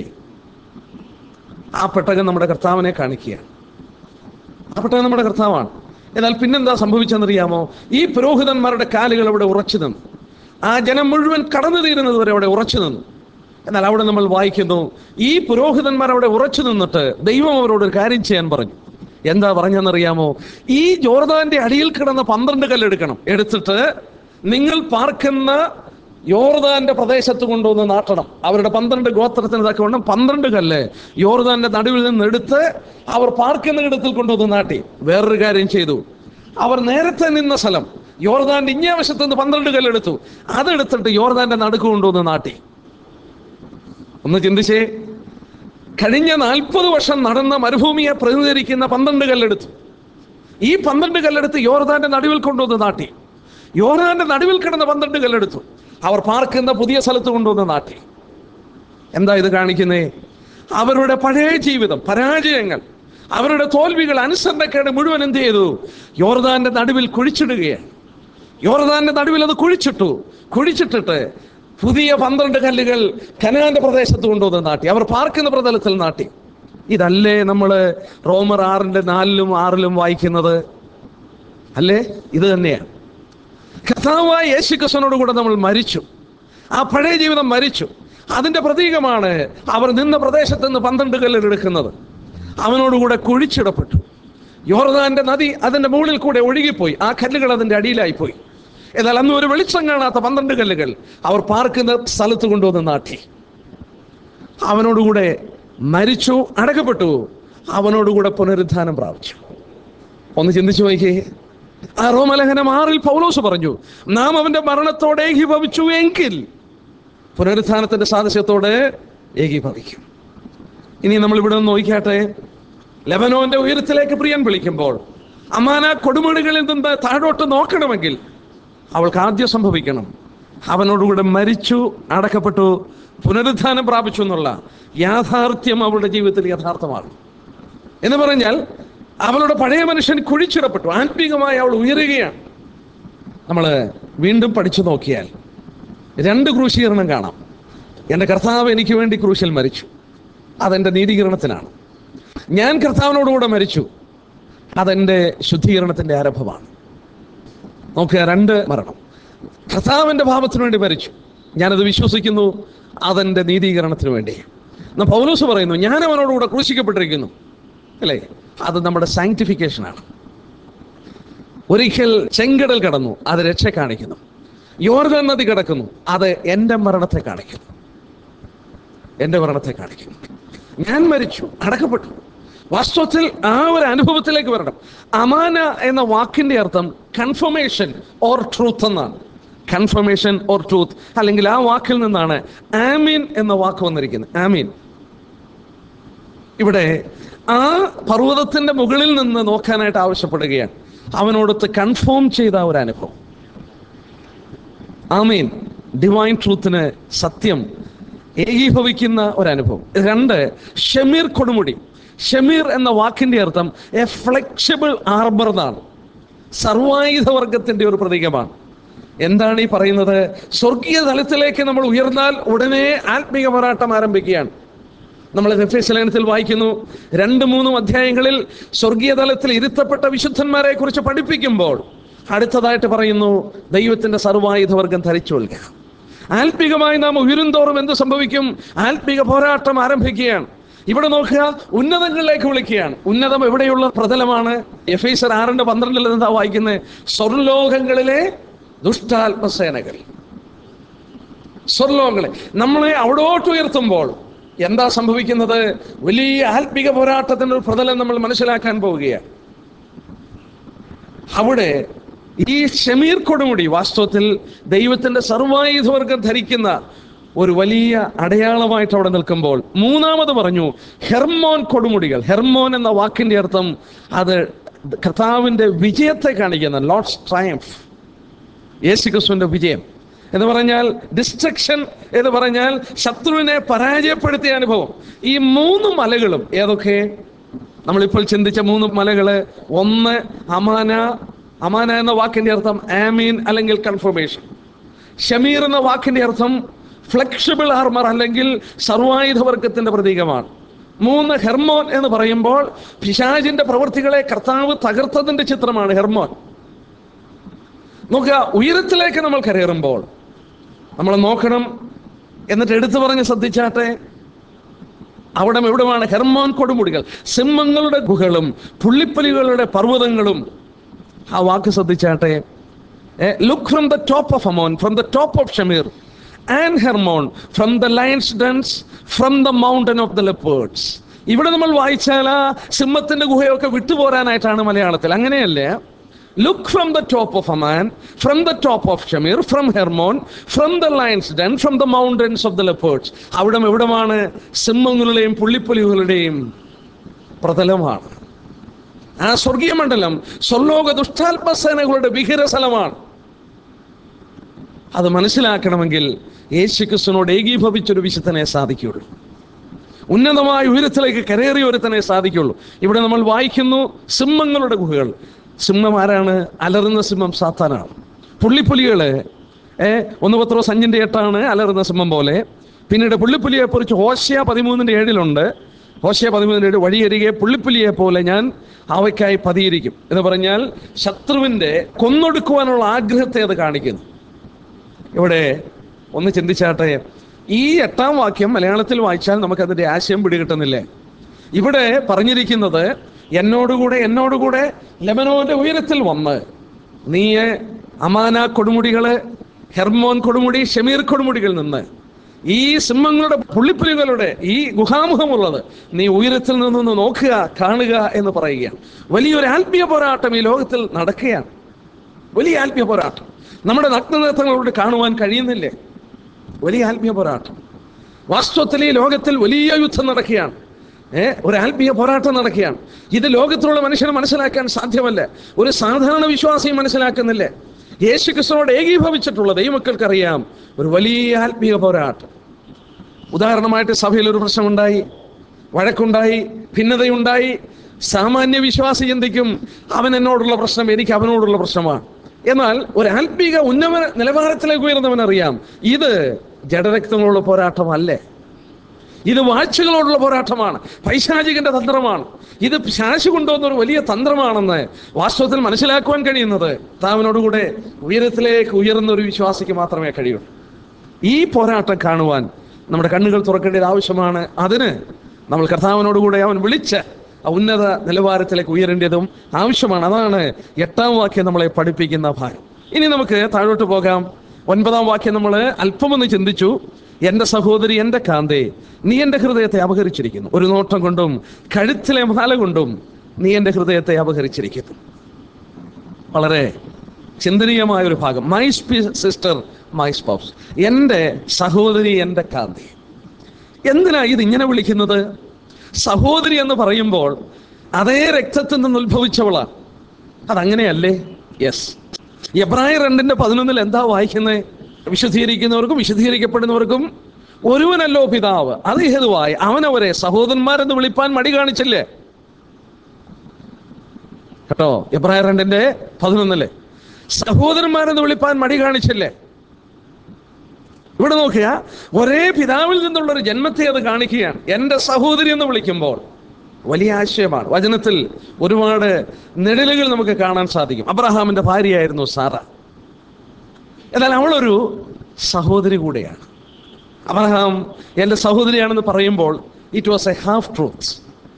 ആ പെട്ടകം നമ്മുടെ കർത്താവിനെ കാണിക്കുകയാണ് ആ പെട്ടകം നമ്മുടെ കർത്താവാണ് എന്നാൽ പിന്നെന്താ സംഭവിച്ചെന്നറിയാമോ ഈ പുരോഹിതന്മാരുടെ കാലുകൾ അവിടെ ഉറച്ചു നിന്നു ആ ജനം മുഴുവൻ കടന്നു തീരുന്നത് വരെ അവിടെ ഉറച്ചു നിന്നു എന്നാൽ അവിടെ നമ്മൾ വായിക്കുന്നു ഈ പുരോഹിതന്മാർ അവിടെ ഉറച്ചു നിന്നിട്ട് ദൈവം അവരോട് ഒരു കാര്യം ചെയ്യാൻ പറഞ്ഞു എന്താ പറഞ്ഞെന്നറിയാമോ ഈ ജോർദാന്റെ അടിയിൽ കിടന്ന പന്ത്രണ്ട് കല്ലെടുക്കണം എടുത്തിട്ട് നിങ്ങൾ പാർക്കുന്ന യോർദാന്റെ പ്രദേശത്ത് കൊണ്ടുവന്ന് നാട്ടണം അവരുടെ പന്ത്രണ്ട് ഗോത്രത്തിന് തക്കവണ്ണം പന്ത്രണ്ട് കല്ല് യോർദാന്റെ നടുവിൽ നിന്ന് എടുത്ത് അവർ പാർക്കുന്ന ഇടത്തിൽ കൊണ്ടുവന്ന് നാട്ടി വേറൊരു കാര്യം ചെയ്തു അവർ നേരത്തെ നിന്ന സ്ഥലം യോർദാന്റെ ഇങ്ങേ വശത്ത് നിന്ന് പന്ത്രണ്ട് കല്ലെടുത്തു അതെടുത്തിട്ട് യോർദാന്റെ നടുക്ക് കൊണ്ടുവന്ന് നാട്ടി ഒന്ന് ചിന്തിച്ചേ കഴിഞ്ഞ നാൽപ്പത് വർഷം നടന്ന മരുഭൂമിയെ പ്രതിനിധീകരിക്കുന്ന പന്ത്രണ്ട് കല്ലെടുത്തു ഈ പന്ത്രണ്ട് കല്ലെടുത്ത് യോർദാന്റെ നടുവിൽ കൊണ്ടുവന്ന് നാട്ടി യോർദാന്റെ നടുവിൽ കിടന്ന പന്ത്രണ്ട് കല്ലെടുത്തു അവർ പാർക്കുന്ന പുതിയ സ്ഥലത്ത് കൊണ്ടുവന്ന് നാട്ടി എന്താ ഇത് കാണിക്കുന്നേ അവരുടെ പഴയ ജീവിതം പരാജയങ്ങൾ അവരുടെ തോൽവികൾ അനുസരണക്കേട് മുഴുവൻ എന്ത് ചെയ്തു യോർദാന്റെ നടുവിൽ കുഴിച്ചിടുകയാണ് യോർദാന്റെ നടുവിൽ അത് കുഴിച്ചിട്ടു കുഴിച്ചിട്ടിട്ട് പുതിയ പന്ത്രണ്ട് കല്ലുകൾ കനാന്റെ പ്രദേശത്ത് കൊണ്ടുവന്ന് നാട്ടി അവർ പാർക്കുന്ന പ്രതലത്തിൽ നാട്ടി ഇതല്ലേ നമ്മൾ റോമർ ആറിന്റെ നാലിലും ആറിലും വായിക്കുന്നത് അല്ലേ ഇത് തന്നെയാണ് കഥാവായ യേശു ക്രിസ്തുവിനോട് കൂടെ നമ്മൾ മരിച്ചു ആ പഴയ ജീവിതം മരിച്ചു അതിന്റെ പ്രതീകമാണ് അവർ നിന്ന പ്രദേശത്ത് നിന്ന് പന്ത്രണ്ട് കല്ലുകൾ എടുക്കുന്നത് അവനോടുകൂടെ കുഴിച്ചിടപ്പെട്ടു യോർദാന്റെ നദി അതിന്റെ മുകളിൽ കൂടെ ഒഴുകിപ്പോയി ആ കല്ലുകൾ അതിന്റെ അടിയിലായി പോയി എന്നാൽ അന്ന് ഒരു വെളിച്ചം കാണാത്ത പന്ത്രണ്ട് കല്ലുകൾ അവർ പാർക്കുന്ന സ്ഥലത്ത് കൊണ്ടുവന്ന് നാട്ടി അവനോടുകൂടെ മരിച്ചു അടക്കപ്പെട്ടു അവനോടുകൂടെ പുനരുദ്ധാനം പ്രാപിച്ചു ഒന്ന് ചിന്തിച്ചു നോക്കിയേ ആ റോമലേഖനം ആറിൽ പൗലോസ് പറഞ്ഞു നാം അവന്റെ മരണത്തോടെ ഏകീഭവിച്ചു എങ്കിൽ പുനരുത്ഥാനത്തിന്റെ സാദൃശ്യത്തോടെ ഏകീഭവിക്കും ഇനി നമ്മൾ ഇവിടെ നിന്ന് നോക്കിയാട്ടെ ലെബനോന്റെ ഉയരത്തിലേക്ക് പ്രിയൻ വിളിക്കുമ്പോൾ അമാന കൊടുമുടികളിൽ നിന്ന് താഴോട്ട് നോക്കണമെങ്കിൽ അവൾക്ക് ആദ്യം സംഭവിക്കണം അവനോടുകൂടെ മരിച്ചു അടക്കപ്പെട്ടു പുനരുദ്ധാനം പ്രാപിച്ചു എന്നുള്ള യാഥാർത്ഥ്യം അവളുടെ ജീവിതത്തിൽ യഥാർത്ഥമാണ് എന്ന് പറഞ്ഞാൽ അവളുടെ പഴയ മനുഷ്യൻ കുഴിച്ചിടപ്പെട്ടു ആത്മീകമായി അവൾ ഉയരുകയാണ് നമ്മൾ വീണ്ടും പഠിച്ചു നോക്കിയാൽ രണ്ട് ക്രൂശീകരണം കാണാം എൻ്റെ കർത്താവ് എനിക്ക് വേണ്ടി ക്രൂശിൽ മരിച്ചു അതെൻ്റെ നീതീകരണത്തിനാണ് ഞാൻ കർത്താവിനോടുകൂടെ മരിച്ചു അതെൻ്റെ ശുദ്ധീകരണത്തിൻ്റെ ആരംഭമാണ് നോക്കുക രണ്ട് മരണം കർത്താവിൻ്റെ ഭാവത്തിന് വേണ്ടി മരിച്ചു ഞാനത് വിശ്വസിക്കുന്നു അതെൻ്റെ നീതീകരണത്തിന് വേണ്ടി എന്നാൽ പൗലോസ് പറയുന്നു ഞാൻ അവനോടുകൂടെ ക്രൂശിക്കപ്പെട്ടിരിക്കുന്നു അല്ലേ അത് നമ്മുടെ സാങ്ക്ടിഫിക്കേഷനാണ് ഒരിക്കൽ ചെങ്കടൽ കടന്നു അത് രക്ഷ കാണിക്കുന്നു യോർദാൻ നദി കിടക്കുന്നു അത് എൻ്റെ മരണത്തെ കാണിക്കുന്നു എൻ്റെ മരണത്തെ കാണിക്കുന്നു ഞാൻ മരിച്ചു അടക്കപ്പെട്ടു വാസ്തവത്തിൽ ആ ഒരു അനുഭവത്തിലേക്ക് വരണം അമാന എന്ന വാക്കിന്റെ അർത്ഥം കൺഫർമേഷൻ ഓർ ട്രൂത്ത് എന്നാണ് കൺഫർമേഷൻ ഓർ ട്രൂത്ത് അല്ലെങ്കിൽ ആ വാക്കിൽ നിന്നാണ് ആമീൻ എന്ന വാക്ക് വന്നിരിക്കുന്നത് ആമീൻ ഇവിടെ ആ പർവ്വതത്തിന്റെ മുകളിൽ നിന്ന് നോക്കാനായിട്ട് ആവശ്യപ്പെടുകയാണ് അവനോടൊത്ത് കൺഫേം ചെയ്ത ഒരു അനുഭവം ആമീൻ ഡിവൈൻ ട്രൂത്തിന് സത്യം ഏകീഭവിക്കുന്ന ഒരനുഭവം രണ്ട് ഷമീർ കൊടുമുടി ഷമീർ എന്ന വാക്കിന്റെ അർത്ഥം എ ഫ്ലെക്സിബിൾ ആർബർ എന്നാണ് സർവായുധവർഗത്തിന്റെ ഒരു പ്രതീകമാണ് എന്താണ് ഈ പറയുന്നത് സ്വർഗീയ തലത്തിലേക്ക് നമ്മൾ ഉയർന്നാൽ ഉടനെ ആത്മീക പോരാട്ടം ആരംഭിക്കുകയാണ് നമ്മൾ എഫേസ് ലേഖനത്തിൽ വായിക്കുന്നു രണ്ട് മൂന്നും അധ്യായങ്ങളിൽ സ്വർഗീയ തലത്തിൽ ഇരുത്തപ്പെട്ട വിശുദ്ധന്മാരെ കുറിച്ച് പഠിപ്പിക്കുമ്പോൾ അടുത്തതായിട്ട് പറയുന്നു ദൈവത്തിന്റെ സർവായുധവർഗം ധരിച്ചു കൊള്ളുക ആത്മീകമായി നാം ഉയരുന്തോറും എന്ത് സംഭവിക്കും ആത്മീക പോരാട്ടം ആരംഭിക്കുകയാണ് ഇവിടെ നോക്കുക ഉന്നതങ്ങളിലേക്ക് വിളിക്കുകയാണ് ഉന്നതം എവിടെയുള്ള പ്രതലമാണ് എഫേസർ ആറിന്റെ പന്ത്രണ്ടിൽ എന്താ വായിക്കുന്നത് സ്വർലോകങ്ങളിലെ ദുഷ്ടാത്മസേനകൾ സ്വർലോകങ്ങളെ നമ്മളെ അവിടോട്ട് ഉയർത്തുമ്പോൾ എന്താ സംഭവിക്കുന്നത് വലിയ ആത്മിക പോരാട്ടത്തിന്റെ ഒരു പ്രതലം നമ്മൾ മനസ്സിലാക്കാൻ പോവുകയാണ് അവിടെ ഈ ഷമീർ കൊടുമുടി വാസ്തവത്തിൽ ദൈവത്തിന്റെ സർവായുധവർഗം ധരിക്കുന്ന ഒരു വലിയ അടയാളമായിട്ട് അവിടെ നിൽക്കുമ്പോൾ മൂന്നാമത് പറഞ്ഞു ഹെർമോൻ കൊടുമുടികൾ ഹെർമോൻ എന്ന വാക്കിന്റെ അർത്ഥം അത് കർത്താവിന്റെ വിജയത്തെ കാണിക്കുന്ന ലോർഡ്സ് ട്രയംഫ് യേശു ക്രിസ്തുവിന്റെ വിജയം എന്ന് പറഞ്ഞാൽ ഡിസ്ട്രക്ഷൻ എന്ന് പറഞ്ഞാൽ ശത്രുവിനെ പരാജയപ്പെടുത്തിയ അനുഭവം ഈ മൂന്ന് മലകളും ഏതൊക്കെ നമ്മളിപ്പോൾ ചിന്തിച്ച മൂന്ന് മലകള് ഒന്ന് അമാന അമാന എന്ന വാക്കിന്റെ അർത്ഥം ആമീൻ അല്ലെങ്കിൽ കൺഫർമേഷൻ ഷമീർ എന്ന വാക്കിന്റെ അർത്ഥം ഫ്ലെക്സിബിൾ ആർമർ അല്ലെങ്കിൽ സർവായുധവർഗത്തിന്റെ പ്രതീകമാണ് മൂന്ന് ഹെർമോൻ എന്ന് പറയുമ്പോൾ പിശാജിന്റെ പ്രവൃത്തികളെ കർത്താവ് തകർത്തതിന്റെ ചിത്രമാണ് ഹെർമോൻ നോക്കുക ഉയരത്തിലേക്ക് നമ്മൾ കയറുമ്പോൾ നമ്മൾ നോക്കണം എന്നിട്ട് എടുത്തു പറഞ്ഞ് ശ്രദ്ധിച്ചാട്ടെ അവിടെ എവിടെയാണ് ഹെർമോൻ കൊടുമുടികൾ സിംഹങ്ങളുടെ ഗുഹകളും പുള്ളിപ്പലികളുടെ പർവ്വതങ്ങളും ആ വാക്ക് ശ്രദ്ധിച്ചാട്ടെ look from the top of Amon from the top of Shamir and Hermon from the lions dens from the mountain of the leopards ഇവിടെ നമ്മൾ വായിച്ചാൽ ആ സിംഹത്തിന്റെ ഗുഹയൊക്കെ വിട്ടുപോരാനായിട്ടാണ് മലയാളത്തിൽ അങ്ങനെയല്ലേ look from the top of Aman from the top of Shamir from Hermon from the lions den from the mountains of the leopards അവിടം എവിടമാണ് സിംഹങ്ങളുടെയും പുള്ളിപ്പുലികളുടെയും പ്രതലമാണ് ആ സ്വർഗീയ മണ്ഡലം സ്വർലോക ദുഷ്ടാത്മസേനകളുടെ വിഹിര സ്ഥലമാണ് അത് മനസ്സിലാക്കണമെങ്കിൽ യേശു ക്രിസ്തുവിനോട് ഏകീഭവിച്ചൊരു വിശുദ്ധനെ സാധിക്കുകയുള്ളൂ ഉന്നതമായ ഉയരത്തിലേക്ക് കരേറിയ ഒരുത്തനെ സാധിക്കുള്ളൂ ഇവിടെ നമ്മൾ വായിക്കുന്നു സിംഹങ്ങളുടെ ഗുഹകൾ സിംഹം ആരാണ് അലറുന്ന സിംഹം സാത്താനാണ് പുള്ളിപ്പുലികള് ഏ ഒന്ന് പത്രോസ് അഞ്ചിന്റെ എട്ടാണ് അലറുന്ന സിംഹം പോലെ പിന്നീട് പുള്ളിപ്പുലിയെ കുറിച്ച് ഹോഷ്യ പതിമൂന്നിന്റെ ഏഴിലുണ്ട് ഹോഷ്യ പതിമൂന്നിന്റെ ഏഴ് വഴിയരികെ പുള്ളിപ്പുലിയെ പോലെ ഞാൻ അവയ്ക്കായി പതിയിരിക്കും എന്ന് പറഞ്ഞാൽ ശത്രുവിന്റെ കൊന്നൊടുക്കുവാനുള്ള ആഗ്രഹത്തെ അത് കാണിക്കുന്നു ഇവിടെ ഒന്ന് ചിന്തിച്ചാട്ടെ ഈ എട്ടാം വാക്യം മലയാളത്തിൽ വായിച്ചാൽ നമുക്കതിന്റെ ആശയം പിടികിട്ടുന്നില്ലേ ഇവിടെ പറഞ്ഞിരിക്കുന്നത് എന്നോടുകൂടെ എന്നോടുകൂടെ ലെബനോന്റെ ഉയരത്തിൽ വന്ന് നീ അമാന കൊടുമുടികള് ഹെർമോൻ കൊടുമുടി ഷമീർ കൊടുമുടികളിൽ നിന്ന് ഈ സിംഹങ്ങളുടെ പുള്ളിപ്പുലികളുടെ ഈ ഗുഹാമുഖമുള്ളത് നീ ഉയരത്തിൽ നിന്നൊന്ന് നോക്കുക കാണുക എന്ന് പറയുകയാണ് വലിയൊരു ആത്മീയ പോരാട്ടം ഈ ലോകത്തിൽ നടക്കുകയാണ് വലിയ ആത്മീയ പോരാട്ടം നമ്മുടെ നഗ്നനേത്രങ്ങളോട് കാണുവാൻ കഴിയുന്നില്ലേ വലിയ ആത്മീയ പോരാട്ടം വാസ്തവത്തിൽ ഈ ലോകത്തിൽ വലിയ യുദ്ധം നടക്കുകയാണ് ഏ ഒരു ആത്മീയ പോരാട്ടം നടക്കുകയാണ് ഇത് ലോകത്തിലുള്ള മനുഷ്യന് മനസ്സിലാക്കാൻ സാധ്യമല്ല ഒരു സാധാരണ വിശ്വാസിയും മനസ്സിലാക്കുന്നില്ല യേശു ക്രിസ്തുവോട് ഏകീഭവിച്ചിട്ടുള്ള ദൈവമക്കൾക്കറിയാം ഒരു വലിയ ആത്മീയ പോരാട്ടം ഉദാഹരണമായിട്ട് സഭയിൽ ഒരു പ്രശ്നമുണ്ടായി വഴക്കുണ്ടായി ഭിന്നതയുണ്ടായി സാമാന്യ വിശ്വാസി ചിന്തിക്കും അവൻ എന്നോടുള്ള പ്രശ്നം എനിക്ക് അവനോടുള്ള പ്രശ്നമാണ് എന്നാൽ ഒരു ആത്മീക ഉന്നമ നിലവാരത്തിലേക്ക് ഉയർന്നവൻ അറിയാം ഇത് ജഡരക്തങ്ങളുള്ള പോരാട്ടമല്ലേ ഇത് വാഴ്ചകളോടുള്ള പോരാട്ടമാണ് പൈശാചികന്റെ തന്ത്രമാണ് ഇത് ശാശി കൊണ്ടുവന്ന ഒരു വലിയ തന്ത്രമാണെന്ന് വാസ്തവത്തിൽ മനസ്സിലാക്കുവാൻ കഴിയുന്നത് താവിനോടുകൂടെ ഉയരത്തിലേക്ക് ഉയർന്ന ഒരു വിശ്വാസിക്ക് മാത്രമേ കഴിയൂ ഈ പോരാട്ടം കാണുവാൻ നമ്മുടെ കണ്ണുകൾ തുറക്കേണ്ടത് ആവശ്യമാണ് അതിന് നമ്മൾ കർത്താവിനോടുകൂടെ അവൻ വിളിച്ച് ആ ഉന്നത നിലവാരത്തിലേക്ക് ഉയരേണ്ടതും ആവശ്യമാണ് അതാണ് എട്ടാം വാക്യം നമ്മളെ പഠിപ്പിക്കുന്ന ഭാഗം ഇനി നമുക്ക് താഴോട്ട് പോകാം ഒൻപതാം വാക്യം നമ്മൾ അല്പമൊന്ന് ചിന്തിച്ചു എൻ്റെ സഹോദരി എൻ്റെ കാന്തേ നീ എൻ്റെ ഹൃദയത്തെ അപഹരിച്ചിരിക്കുന്നു ഒരു നോട്ടം കൊണ്ടും കഴുത്തിലെ മാല കൊണ്ടും നീ എൻ്റെ ഹൃദയത്തെ അപഹരിച്ചിരിക്കുന്നു വളരെ ചിന്തനീയമായ ഒരു ഭാഗം മൈ സിസ്റ്റർ മൈ സ്പൗസ് എൻ്റെ സഹോദരി എൻ്റെ കാന്തി എന്തിനാ ഇത് ഇങ്ങനെ വിളിക്കുന്നത് സഹോദരി എന്ന് പറയുമ്പോൾ അതേ രക്തത്തിൽ നിന്ന് ഉത്ഭവിച്ചവളാണ് അതങ്ങനെയല്ലേ യെസ് എബ്രായ രണ്ടിന്റെ പതിനൊന്നിൽ എന്താ വായിക്കുന്നത് വിശദീകരിക്കുന്നവർക്കും വിശദീകരിക്കപ്പെടുന്നവർക്കും ഒരുവനല്ലോ പിതാവ് അത് ഹേതുവായി അവനവരെ സഹോദരന്മാരെന്ന് വിളിപ്പാൻ മടി കാണിച്ചില്ലേ കേട്ടോ എബ്രായ രണ്ടിന്റെ പതിനൊന്നില് സഹോദരന്മാരെന്ന് വിളിപ്പാൻ മടി കാണിച്ചില്ലേ ഇവിടെ നോക്കുക ഒരേ പിതാവിൽ നിന്നുള്ള ഒരു ജന്മത്തെ അത് കാണിക്കുകയാണ് എൻ്റെ സഹോദരി എന്ന് വിളിക്കുമ്പോൾ വലിയ ആശയമാണ് വചനത്തിൽ ഒരുപാട് നിഴലുകൾ നമുക്ക് കാണാൻ സാധിക്കും അബ്രഹാമിന്റെ ഭാര്യയായിരുന്നു സാറ എന്നാൽ അവളൊരു സഹോദരി കൂടെയാണ് അബ്രഹാം എൻ്റെ സഹോദരിയാണെന്ന് പറയുമ്പോൾ it was a half truth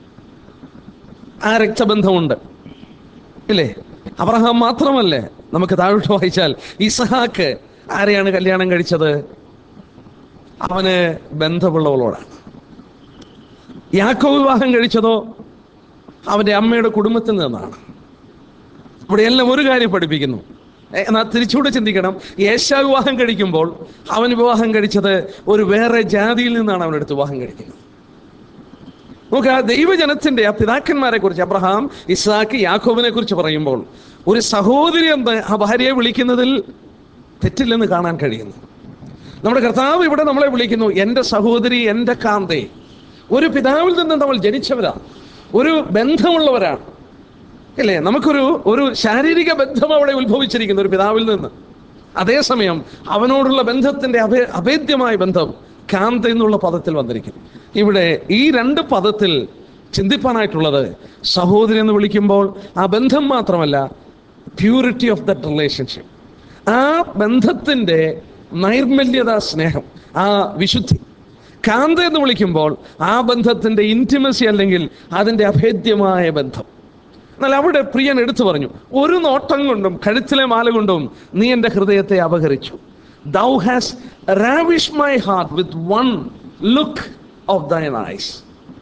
ആ രക്തബന്ധമുണ്ട് ഇല്ലേ അബ്രഹാം മാത്രമല്ലേ നമുക്ക് താഴോട്ട് വായിച്ചാൽ ഇസഹാക്ക് ആരെയാണ് കല്യാണം കഴിച്ചത് അവന് ബന്ധമുള്ളവളോടാണ് യാക്കോ വിവാഹം കഴിച്ചതോ അവന്റെ അമ്മയുടെ കുടുംബത്തിൽ നിന്നാണ് ഇവിടെ എല്ലാം ഒരു കാര്യം പഠിപ്പിക്കുന്നു ഏ, എന്നാൽ തിരിച്ചുകൂടെ ചിന്തിക്കണം യേശാ വിവാഹം കഴിക്കുമ്പോൾ അവൻ വിവാഹം കഴിച്ചത് ഒരു വേറെ ജാതിയിൽ നിന്നാണ് അവനെടുത്ത് വിവാഹം കഴിക്കുന്നത് നമുക്ക് ആ ദൈവജനത്തിന്റെ ആ പിതാക്കന്മാരെ കുറിച്ച് അബ്രഹാം ഇസാക്ക് യാക്കോബിനെ കുറിച്ച് പറയുമ്പോൾ ഒരു സഹോദരി എന്ന് ആ ഭാര്യയെ വിളിക്കുന്നതിൽ തെറ്റില്ലെന്ന് കാണാൻ കഴിയുന്നു നമ്മുടെ കർത്താവ് ഇവിടെ നമ്മളെ വിളിക്കുന്നു എൻ്റെ സഹോദരി എൻ്റെ കാന്തേ ഒരു പിതാവിൽ നിന്ന് നമ്മൾ ജനിച്ചവരാണ് ഒരു ബന്ധമുള്ളവരാണ് അല്ലേ നമുക്കൊരു ഒരു ശാരീരിക ബന്ധം അവിടെ ഉത്ഭവിച്ചിരിക്കുന്നു ഒരു പിതാവിൽ നിന്ന് അതേസമയം അവനോടുള്ള ബന്ധത്തിന്റെ അഭേ അഭേദ്യമായ ബന്ധം കാന്ത എന്നുള്ള പദത്തിൽ വന്നിരിക്കുന്നു ഇവിടെ ഈ രണ്ട് പദത്തിൽ ചിന്തിപ്പാനായിട്ടുള്ളത് സഹോദരി എന്ന് വിളിക്കുമ്പോൾ ആ ബന്ധം മാത്രമല്ല പ്യൂരിറ്റി ഓഫ് ദറ്റ് റിലേഷൻഷിപ്പ് ആ ബന്ധത്തിന്റെ നൈർമല്യത സ്നേഹം ആ വിശുദ്ധി കാന്ത എന്ന് വിളിക്കുമ്പോൾ ആ ബന്ധത്തിന്റെ ഇന്റിമസി അല്ലെങ്കിൽ അതിന്റെ അഭേദ്യമായ ബന്ധം എന്നാൽ അവിടെ പ്രിയൻ എടുത്തു പറഞ്ഞു ഒരു നോട്ടം കൊണ്ടും കഴുത്തിലെ മാല കൊണ്ടും നീ എൻ്റെ ഹൃദയത്തെ അപഹരിച്ചു thou has ravish my heart with one look of thine eyes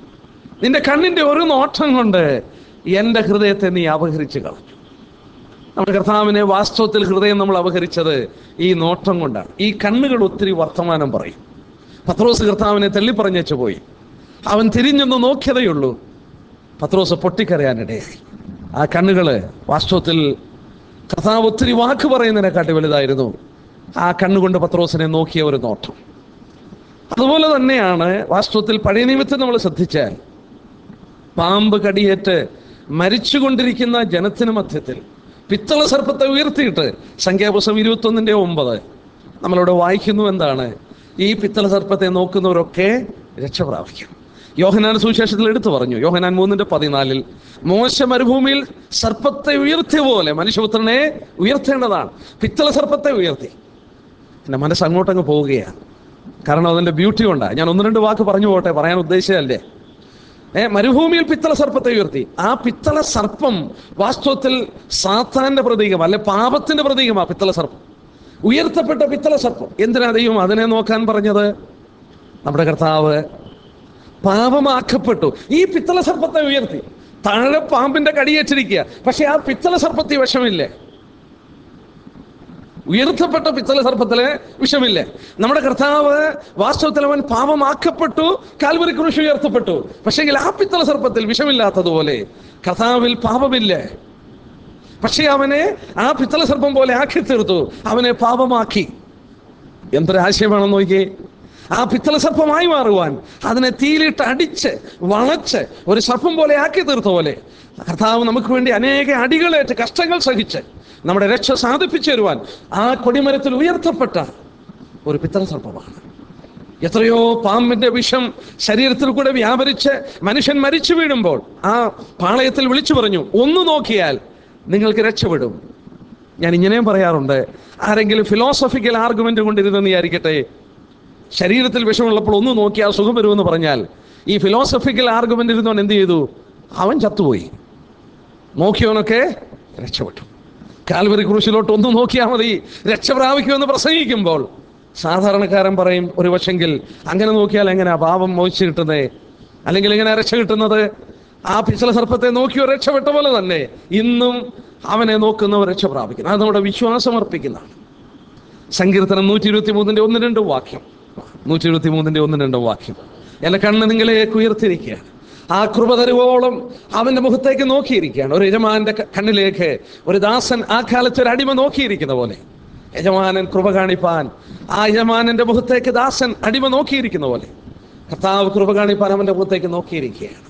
നിന്റെ കണ്ണിന്റെ ഒരു നോട്ടം കൊണ്ട് എൻ്റെ ഹൃദയത്തെ നീ അപഹരിച്ചു കളഞ്ഞു നമ്മുടെ കർത്താവിനെ വാസ്തവത്തിൽ ഹൃദയം നമ്മൾ അപഹരിച്ചത് ഈ നോട്ടം കൊണ്ടാണ് ഈ കണ്ണുകൾ ഒത്തിരി വർത്തമാനം പറയും പത്രോസ് കർത്താവിനെ തള്ളിപ്പറഞ്ഞേച്ചു പോയി അവൻ തിരിഞ്ഞൊന്ന് നോക്കിയതേയുള്ളൂ പത്രോസ് പൊട്ടിക്കരയാനിടയായി ആ കണ്ണുകള് വാസ്തവത്തിൽ കർത്താവ് ഒത്തിരി വാക്ക് പറയുന്നതിനെക്കാട്ടി വലുതായിരുന്നു ആ കണ്ണുകൊണ്ട് പത്രോസിനെ നോക്കിയ ഒരു നോട്ടം അതുപോലെ തന്നെയാണ് വാസ്തവത്തിൽ പഴയ നിമിത്തം നമ്മൾ ശ്രദ്ധിച്ചാൽ പാമ്പ് കടിയേറ്റ് മരിച്ചുകൊണ്ടിരിക്കുന്ന ജനത്തിന് മധ്യത്തിൽ പിത്തള സർപ്പത്തെ ഉയർത്തിയിട്ട് സംഖ്യാപുസ്തകം ഇരുപത്തൊന്നിന്റെ ഒമ്പത് നമ്മളിവിടെ വായിക്കുന്നു എന്താണ് ഈ പിത്തള സർപ്പത്തെ നോക്കുന്നവരൊക്കെ രക്ഷ പ്രാപിക്കും യോഹനാൻ സുവിശേഷത്തിൽ എടുത്തു പറഞ്ഞു യോഹനാൻ മൂന്നിന്റെ പതിനാലിൽ മോശ മരുഭൂമിയിൽ സർപ്പത്തെ ഉയർത്തിയ പോലെ മനുഷ്യപുത്രനെ ഉയർത്തേണ്ടതാണ് പിത്തള സർപ്പത്തെ ഉയർത്തി എൻ്റെ മനസ്സ് അങ്ങോട്ടങ്ങ് പോവുകയാണ് കാരണം അതിൻ്റെ ബ്യൂട്ടി കൊണ്ടാണ് ഞാൻ ഒന്ന് രണ്ട് വാക്ക് പറഞ്ഞു പോട്ടെ പറയാൻ ഉദ്ദേശിച്ചതല്ലേ ഏ മരുഭൂമിയിൽ പിത്തള സർപ്പത്തെ ഉയർത്തി ആ പിത്തള സർപ്പം വാസ്തവത്തിൽ സാത്താന്റെ പ്രതീകം അല്ലെ പാപത്തിന്റെ പ്രതീകമാ പിത്തള സർപ്പം ഉയർത്തപ്പെട്ട പിത്തള സർപ്പം എന്തിനാ ദൈവം അതിനെ നോക്കാൻ പറഞ്ഞത് നമ്മുടെ കർത്താവ് പാപമാക്കപ്പെട്ടു ഈ പിത്തള സർപ്പത്തെ ഉയർത്തി താഴെ പാമ്പിന്റെ കടിയേറ്റിരിക്കുക പക്ഷെ ആ പിത്തള സർപ്പത്തി വിഷമില്ലേ ഉയർത്തപ്പെട്ട പിത്തള സർപ്പത്തിലെ വിഷമില്ലേ നമ്മുടെ കർത്താവ് വാസ്തവത്തിൽ അവൻ പാപമാക്കപ്പെട്ടു കാൽവരി കൃഷി ഉയർത്തപ്പെട്ടു പക്ഷെങ്കിൽ ആ പിത്തള സർപ്പത്തിൽ വിഷമില്ലാത്തതുപോലെ കർത്താവിൽ പാപമില്ലേ പക്ഷെ അവനെ ആ പിത്തള സർപ്പം പോലെ ആക്കി തീർത്തു അവനെ പാപമാക്കി എന്തൊരാശയമാണെന്ന് നോക്കിയേ ആ പിത്തള സർപ്പമായി മാറുവാൻ അതിനെ തീയിലിട്ട് അടിച്ച് വളച്ച് ഒരു സർപ്പം പോലെ ആക്കി തീർത്ത പോലെ കർത്താവ് നമുക്ക് വേണ്ടി അനേക അടികളേറ്റ് കഷ്ടങ്ങൾ സഹിച്ച് നമ്മുടെ രക്ഷ സാധിപ്പിച്ചു തരുവാൻ ആ കൊടിമരത്തിൽ ഉയർത്തപ്പെട്ട ഒരു പിത്തള സർപ്പമാണ് എത്രയോ പാമ്പിന്റെ വിഷം ശരീരത്തിൽ കൂടെ വ്യാപരിച്ച് മനുഷ്യൻ മരിച്ചു വീഴുമ്പോൾ ആ പാളയത്തിൽ വിളിച്ചു പറഞ്ഞു ഒന്ന് നോക്കിയാൽ നിങ്ങൾക്ക് രക്ഷപ്പെടും ഞാൻ ഇങ്ങനെയും പറയാറുണ്ട് ആരെങ്കിലും ഫിലോസഫിക്കൽ ആർഗ്യുമെന്റ് കൊണ്ടിരുന്നെന്ന് വിചാരിക്കട്ടെ ശരീരത്തിൽ വിഷമുള്ളപ്പോൾ ഒന്ന് നോക്കിയാൽ സുഖം വരുമെന്ന് പറഞ്ഞാൽ ഈ ഫിലോസഫിക്കൽ ആർഗ്യുമെന്റ് ഇരുന്നവൻ എന്ത് ചെയ്തു അവൻ ചത്തുപോയി നോക്കിയവനൊക്കെ രക്ഷപ്പെട്ടു കാൽവരി ക്രൂശിലോട്ട് ഒന്ന് നോക്കിയാൽ മതി രക്ഷ പ്രാപിക്കുമെന്ന് പ്രസംഗിക്കുമ്പോൾ സാധാരണക്കാരൻ പറയും ഒരു പക്ഷെങ്കിൽ അങ്ങനെ നോക്കിയാൽ എങ്ങനെയാ പാപം മോചിച്ച് കിട്ടുന്നേ അല്ലെങ്കിൽ എങ്ങനെ രക്ഷ കിട്ടുന്നത് ആ പിച്ചള സർപ്പത്തെ നോക്കിയോ രക്ഷപ്പെട്ട പോലെ തന്നെ ഇന്നും അവനെ നോക്കുന്നവർ രക്ഷ പ്രാപിക്കുന്നു അത് നമ്മുടെ വിശ്വാസം അർപ്പിക്കുന്നതാണ് സങ്കീർത്തനം നൂറ്റി ഇരുപത്തി മൂന്നിന്റെ ഒന്ന് രണ്ട് വാക്യം നൂറ്റി ഇരുപത്തി മൂന്നിന്റെ ഒന്ന് രണ്ട് വാക്യം എന്റെ കണ്ണ് നിങ്ങളേക്ക് ഉയർത്തിരിക്കുകയാണ് ആ കൃപ തരുവോളം അവന്റെ മുഖത്തേക്ക് നോക്കിയിരിക്കുകയാണ് ഒരു യജമാന്റെ ക- കണ്ണിലേക്ക് ഒരു ദാസൻ ആ കാലത്ത് ഒരു അടിമ നോക്കിയിരിക്കുന്ന പോലെ യജമാനൻ കൃപ കാണിപ്പാൻ ആ യജമാനന്റെ മുഖത്തേക്ക് ദാസൻ അടിമ നോക്കിയിരിക്കുന്ന പോലെ കർത്താവ് കൃപ കാണിപ്പാൻ അവന്റെ മുഖത്തേക്ക് നോക്കിയിരിക്കുകയാണ്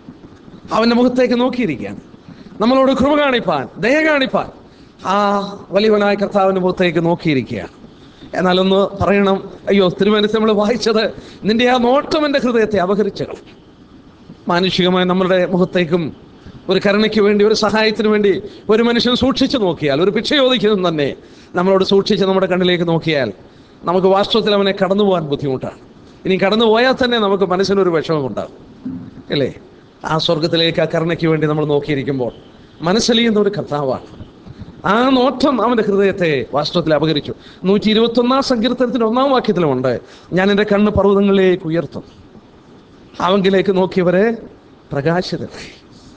അവന്റെ മുഖത്തേക്ക് നോക്കിയിരിക്കുകയാണ് നമ്മളോട് കൃപ കാണിപ്പാൻ ദയ കാണിപ്പാൻ ആ വലിയവനായ കർത്താവിന്റെ മുഖത്തേക്ക് നോക്കിയിരിക്കുകയാണ് എന്നാൽ ഒന്ന് പറയണം അയ്യോ തിരുമനസ് നമ്മൾ വായിച്ചത് നിന്റെ ആ നോട്ടം എൻ്റെ ഹൃദയത്തെ അപഹരിച്ചു കളഞ്ഞു മാനുഷികമായി നമ്മളുടെ മുഖത്തേക്കും ഒരു കരുണയ്ക്ക് വേണ്ടി ഒരു സഹായത്തിന് വേണ്ടി ഒരു മനുഷ്യൻ സൂക്ഷിച്ചു നോക്കിയാൽ ഒരു ഭിക്ഷ ചോദിക്കുന്നതും തന്നെ നമ്മളോട് സൂക്ഷിച്ച് നമ്മുടെ കണ്ണിലേക്ക് നോക്കിയാൽ നമുക്ക് വാസ്തവത്തിൽ അവനെ കടന്നു പോകാൻ ബുദ്ധിമുട്ടാണ് ഇനി കടന്നു പോയാൽ തന്നെ നമുക്ക് മനസ്സിനൊരു വിഷമം ഉണ്ടാകും അല്ലേ ആ സ്വർഗത്തിലേക്ക് ആ കരുണയ്ക്ക് വേണ്ടി നമ്മൾ നോക്കിയിരിക്കുമ്പോൾ മനസ്സലിയുന്ന ഒരു കർത്താവാണ് ആ നോട്ടം അവന്റെ ഹൃദയത്തെ വാസ്തവത്തിൽ അപകരിച്ചു നൂറ്റി ഇരുപത്തി ഒന്നാം സങ്കീർത്തനത്തിന്റെ ഒന്നാം വാക്യത്തിലുമുണ്ട് ഞാൻ എൻ്റെ കണ്ണ് പർവ്വതങ്ങളിലേക്ക് ഉയർത്തും അവങ്കിലേക്ക് നോക്കിയവരെ പ്രകാശിതരായി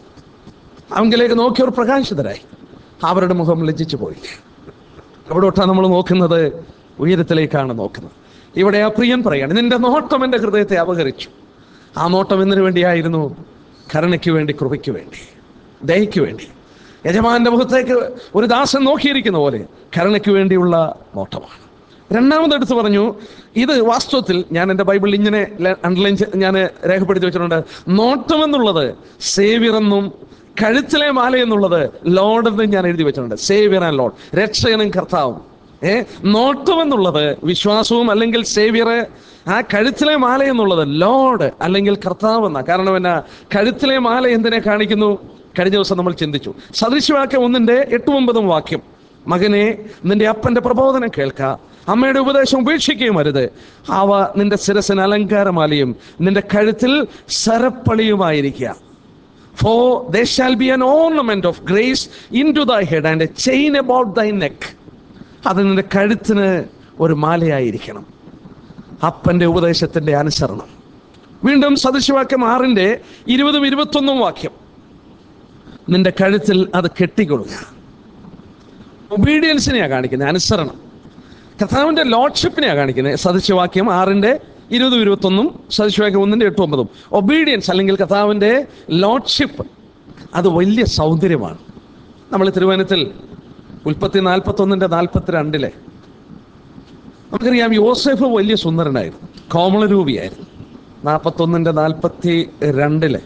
അവങ്കിലേക്ക് നോക്കിയവർ പ്രകാശിതരായി അവരുടെ മുഖം ലജ്ജിച്ചു പോയില്ല എവിടോട്ടാണ് നമ്മൾ നോക്കുന്നത് ഉയരത്തിലേക്കാണ് നോക്കുന്നത് ഇവിടെ ആ പ്രിയൻ പറയാണ് നിന്റെ നോട്ടം എൻ്റെ ഹൃദയത്തെ അപഹരിച്ചു ആ നോട്ടം എന്തിനു വേണ്ടിയായിരുന്നു കരുണയ്ക്ക് വേണ്ടി കൃപയ്ക്ക് വേണ്ടി ദയയ്ക്ക് വേണ്ടി യജമാന്റെ മുഖത്തേക്ക് ഒരു ദാസൻ നോക്കിയിരിക്കുന്ന പോലെ കരുണയ്ക്ക് വേണ്ടിയുള്ള നോട്ടമാണ് രണ്ടാമത് എടുത്തു പറഞ്ഞു ഇത് വാസ്തവത്തിൽ ഞാൻ എൻ്റെ ബൈബിളിൽ ഇങ്ങനെ അണ്ടർലൈൻ ഞാൻ രേഖപ്പെടുത്തി വെച്ചിട്ടുണ്ട് നോട്ടം എന്നുള്ളത് സേവിയർ എന്നും കഴുത്തിലെ മാല എന്നുള്ളത് ലോഡ് എന്ന് ഞാൻ എഴുതി വെച്ചിട്ടുണ്ട് സേവിയർ ആൻഡ് ലോഡ് രക്ഷകനും കർത്താവും ഏ നോട്ടം എന്നുള്ളത് വിശ്വാസവും അല്ലെങ്കിൽ സേവിയറ് ആ കഴുത്തിലെ മാല എന്നുള്ളത് ലോഡ് അല്ലെങ്കിൽ കർത്താവ് എന്നാ കാരണം എന്നാ കഴുത്തിലെ മാല എന്തിനെ കാണിക്കുന്നു കഴിഞ്ഞ ദിവസം നമ്മൾ ചിന്തിച്ചു സദൃശവാക്യം ഒന്നിന്റെ എട്ടും ഒമ്പതും വാക്യം മകനെ നിന്റെ അപ്പന്റെ പ്രബോധനം കേൾക്ക അമ്മയുടെ ഉപദേശം ഉപേക്ഷിക്കുകയും അരുത് അവ നിന്റെ ശിരസിന് അലങ്കാരമാലയും നിന്റെ കഴുത്തിൽ സരപ്പളിയുമായിരിക്കുക for they shall be an ornament of grace into thy head and a chain about thy neck അത് നിന്റെ കഴുത്തിന് ഒരു മാലയായിരിക്കണം അപ്പന്റെ ഉപദേശത്തിന്റെ അനുസരണം വീണ്ടും സദൃശവാക്യം ആറിന്റെ ഇരുപതും ഇരുപത്തൊന്നും വാക്യം നിന്റെ കഴുത്തിൽ അത് കെട്ടിക്കൊള്ളുക ഒബീഡിയൻസിനെയാണ് കാണിക്കുന്നത് അനുസരണം കർത്താവിൻ്റെ ലോഡ്ഷിപ്പിനെയാണ് കാണിക്കുന്നത് സദൃശവാക്യം ആറിൻ്റെ ഇരുപതും ഇരുപത്തൊന്നും സദൃശവാക്യം ഒന്നിൻ്റെ എട്ടും ഒമ്പതും ഒബീഡിയൻസ് അല്ലെങ്കിൽ കർത്താവിൻ്റെ ലോഡ്ഷിപ്പ് അത് വലിയ സൗന്ദര്യമാണ് നമ്മൾ തിരുവനന്തപുരത്തിൽ ഉൽപ്പത്തി നാൽപ്പത്തൊന്നിൻ്റെ നാൽപ്പത്തിരണ്ടിലെ നമുക്കറിയാം യോസെഫ് വലിയ സുന്ദരനായിരുന്നു കോമളരൂപിയായിരുന്നു നാൽപ്പത്തൊന്നിൻ്റെ നാൽപ്പത്തി രണ്ടിലെ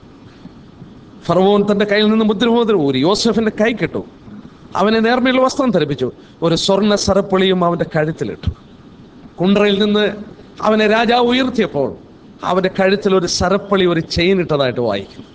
ഫറവോൻ തന്റെ കയ്യിൽ നിന്ന് മുദ്രമോദ്ര ഊരി യോസെഫിന്റെ കൈ കിട്ടു അവനെ നേർമയുള്ള വസ്ത്രം ധരിപ്പിച്ചു ഒരു സ്വർണ്ണ സറപ്പൊളിയും അവന്റെ കഴുത്തിലിട്ടു കുണ്ട്രയിൽ നിന്ന് അവനെ രാജാവ് ഉയർത്തിയപ്പോൾ അവന്റെ കഴുത്തിൽ ഒരു സരപ്പളി ഒരു ചെയിൻ ഇട്ടതായിട്ട് വായിക്കുന്നു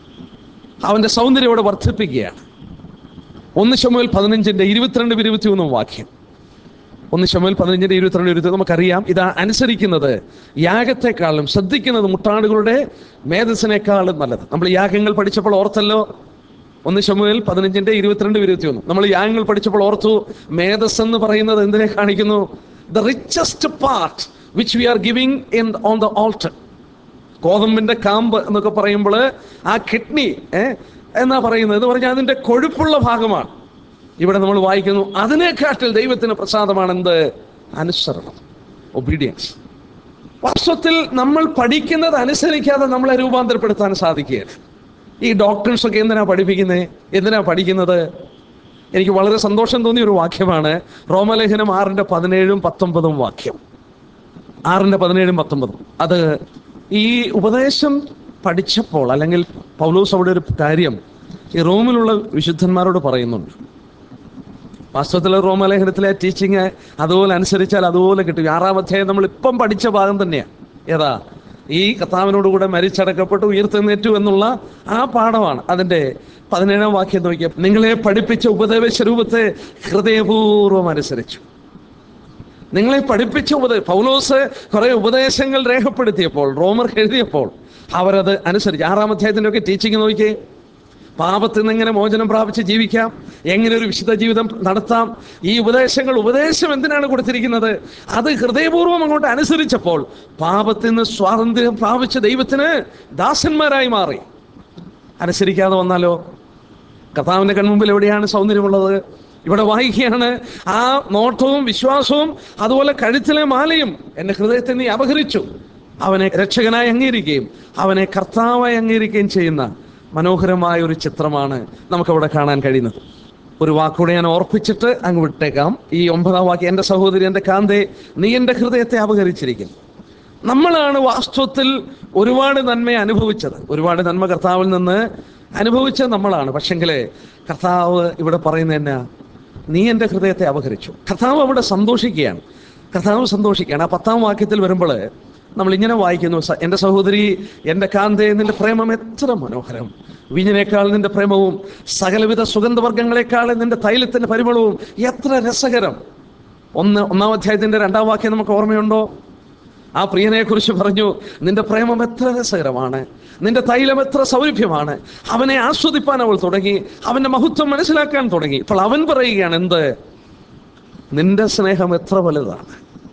അവന്റെ സൗന്ദര്യം അവിടെ വർദ്ധിപ്പിക്കുകയാണ് ഒന്ന് ശമുവേൽ പതിനഞ്ചിന്റെ ഇരുപത്തിരണ്ട് ഇരുപത്തിയൊന്നും വാക്യം ഒന്ന് ശമുവേൽ പതിനഞ്ചിന്റെ ഇരുപത്തിരണ്ട് ഇരുപത്തി നമുക്കറിയാം ഇത് അനുസരിക്കുന്നത് യാഗത്തെക്കാളും ശ്രദ്ധിക്കുന്നത് മുട്ടാടുകളുടെ മേധസ്സിനേക്കാളും നല്ലത് നമ്മൾ യാഗങ്ങൾ പഠിച്ചപ്പോൾ ഓർത്തല്ലോ ഒന്ന് ശമുവേൽ പതിനഞ്ചിന്റെ ഇരുപത്തിരണ്ട് ഇരുപത്തിയൊന്ന് നമ്മൾ യാഗങ്ങൾ പഠിച്ചപ്പോൾ ഓർത്തു മേധസ് എന്ന് പറയുന്നത് എന്തിനെ കാണിക്കുന്നു the richest part which we are giving in on the altar ഗോതമ്പിന്റെ കാമ്പ് എന്നൊക്കെ പറയുമ്പോൾ ആ കിഡ്നി എന്നാ പറയുന്നത് എന്ന് പറഞ്ഞാൽ അതിന്റെ കൊഴുപ്പുള്ള ഭാഗമാണ് ഇവിടെ നമ്മൾ വായിക്കുന്നു അതിനെക്കാട്ടിൽ ദൈവത്തിന് പ്രസാദമാണ് എന്ത് അനുസരണം ഒബീഡിയൻസ് വാസ്തവത്തിൽ നമ്മൾ പഠിക്കുന്നത് അനുസരിക്കാതെ നമ്മളെ രൂപാന്തരപ്പെടുത്താൻ സാധിക്കുകയില്ല ഈ ഡോക്ടേഴ്സ് ഒക്കെ എന്തിനാ പഠിപ്പിക്കുന്നത് എന്തിനാ പഠിക്കുന്നത് എനിക്ക് വളരെ സന്തോഷം തോന്നിയ ഒരു വാക്യമാണ് റോമലേഖനം ആറിന്റെ പതിനേഴും പത്തൊമ്പതും വാക്യം ആറിന്റെ പതിനേഴും പത്തൊമ്പതും അത് ഈ ഉപദേശം പഠിച്ചപ്പോൾ അല്ലെങ്കിൽ പൗലോസ് അവിടെ ഒരു കാര്യം ഈ റോമിലുള്ള വിശുദ്ധന്മാരോട് പറയുന്നുണ്ട് വാസ്തവത്തിൽ റോമലേഖനത്തിലെ ടീച്ചിങ് അതുപോലെ അനുസരിച്ചാൽ അതുപോലെ കിട്ടും ആറാം അധ്യായം നമ്മൾ ഇപ്പം പഠിച്ച ഭാഗം തന്നെയാണ് ഏതാ ഈ കർത്താവിനോടുകൂടെ മരിച്ചടക്കപ്പെട്ട് ഉയർത്തെന്നേറ്റു എന്നുള്ള ആ പാഠമാണ് അതിൻ്റെ പതിനേഴാം വാക്യം നോക്കിയ നിങ്ങളെ പഠിപ്പിച്ച ഉപദേശ രൂപത്തെ ഹൃദയപൂർവ്വം അനുസരിച്ചു നിങ്ങളെ പഠിപ്പിച്ച ഉപദേ പൗലോസ് കുറെ ഉപദേശങ്ങൾ രേഖപ്പെടുത്തിയപ്പോൾ റോമർ എഴുതിയപ്പോൾ അവരത് അനുസരിച്ച് ആറാം അധ്യായത്തിൻ്റെ ഒക്കെ ടീച്ചിങ് നോക്കിയേ പാപത്തിൽ നിന്ന് എങ്ങനെ മോചനം പ്രാപിച്ച് ജീവിക്കാം എങ്ങനെ ഒരു വിശുദ്ധ ജീവിതം നടത്താം ഈ ഉപദേശങ്ങൾ ഉപദേശം എന്തിനാണ് കൊടുത്തിരിക്കുന്നത് അത് ഹൃദയപൂർവ്വം അങ്ങോട്ട് അനുസരിച്ചപ്പോൾ പാപത്തിൽ നിന്ന് സ്വാതന്ത്ര്യം പ്രാപിച്ച ദൈവത്തിന് ദാസന്മാരായി മാറി അനുസരിക്കാതെ വന്നാലോ കർത്താവിന്റെ കൺമുമ്പിൽ എവിടെയാണ് സൗന്ദര്യമുള്ളത് ഇവിടെ വായിക്കുകയാണ് ആ നോട്ടവും വിശ്വാസവും അതുപോലെ കഴുത്തിലെ മാലയും എൻ്റെ ഹൃദയത്തെ നീ അപഹരിച്ചു അവനെ രക്ഷകനായി അംഗീകരിക്കുകയും അവനെ കർത്താവായി അംഗീകരിക്കുകയും ചെയ്യുന്ന മനോഹരമായ ഒരു ചിത്രമാണ് നമുക്കവിടെ കാണാൻ കഴിയുന്നത് ഒരു വാക്കൂടെ ഞാൻ ഓർപ്പിച്ചിട്ട് അങ്ങ് വിട്ടേക്കാം ഈ ഒമ്പതാം വാക്യം എൻ്റെ സഹോദരി എൻ്റെ കാന്തേ നീ എൻ്റെ ഹൃദയത്തെ അപഹരിച്ചിരിക്കുന്നു നമ്മളാണ് വാസ്തവത്തിൽ ഒരുപാട് നന്മ അനുഭവിച്ചത് ഒരുപാട് നന്മ കർത്താവിൽ നിന്ന് അനുഭവിച്ചത് നമ്മളാണ് പക്ഷെങ്കിലേ കർത്താവ് ഇവിടെ പറയുന്നത് എന്നാ നീ എൻ്റെ ഹൃദയത്തെ അപഹരിച്ചു കർത്താവ് അവിടെ സന്തോഷിക്കുകയാണ് കർത്താവ് സന്തോഷിക്കുകയാണ് ആ പത്താം വാക്യത്തിൽ വരുമ്പോൾ നമ്മൾ ഇങ്ങനെ വായിക്കുന്നു "സ- എൻ്റെ സഹോദരി എൻ്റെ കാന്തേ നിന്റെ പ്രേമം എത്ര മനോഹരം വീഞ്ഞിനേക്കാൾ നിന്റെ പ്രേമവും സകലവിധ സുഗന്ധവർഗ്ഗങ്ങളെക്കാൾ നിന്റെ തൈലത്തിൻ്റെ പരിമളവും എത്ര രസകരം ഒന്ന് ഒന്നാം അധ്യായത്തിൻ്റെ രണ്ടാം വാക്യം നമുക്ക് ഓർമ്മയുണ്ടോ ആ പ്രിയനെ കുറിച്ച് പറഞ്ഞു നിന്റെ പ്രേമം എത്ര രസകരമാണ് നിന്റെ തൈലം എത്ര സൗരഭ്യമാണ് അവനെ ആസ്വദിപ്പാൻ അവൾ തുടങ്ങി അവന്റെ മഹത്വം മനസ്സിലാക്കാൻ തുടങ്ങി ഇപ്പോൾ അവൻ പറയുകയാണ് എന്ത് നിന്റെ സ്നേഹം എത്ര വലുതാണ്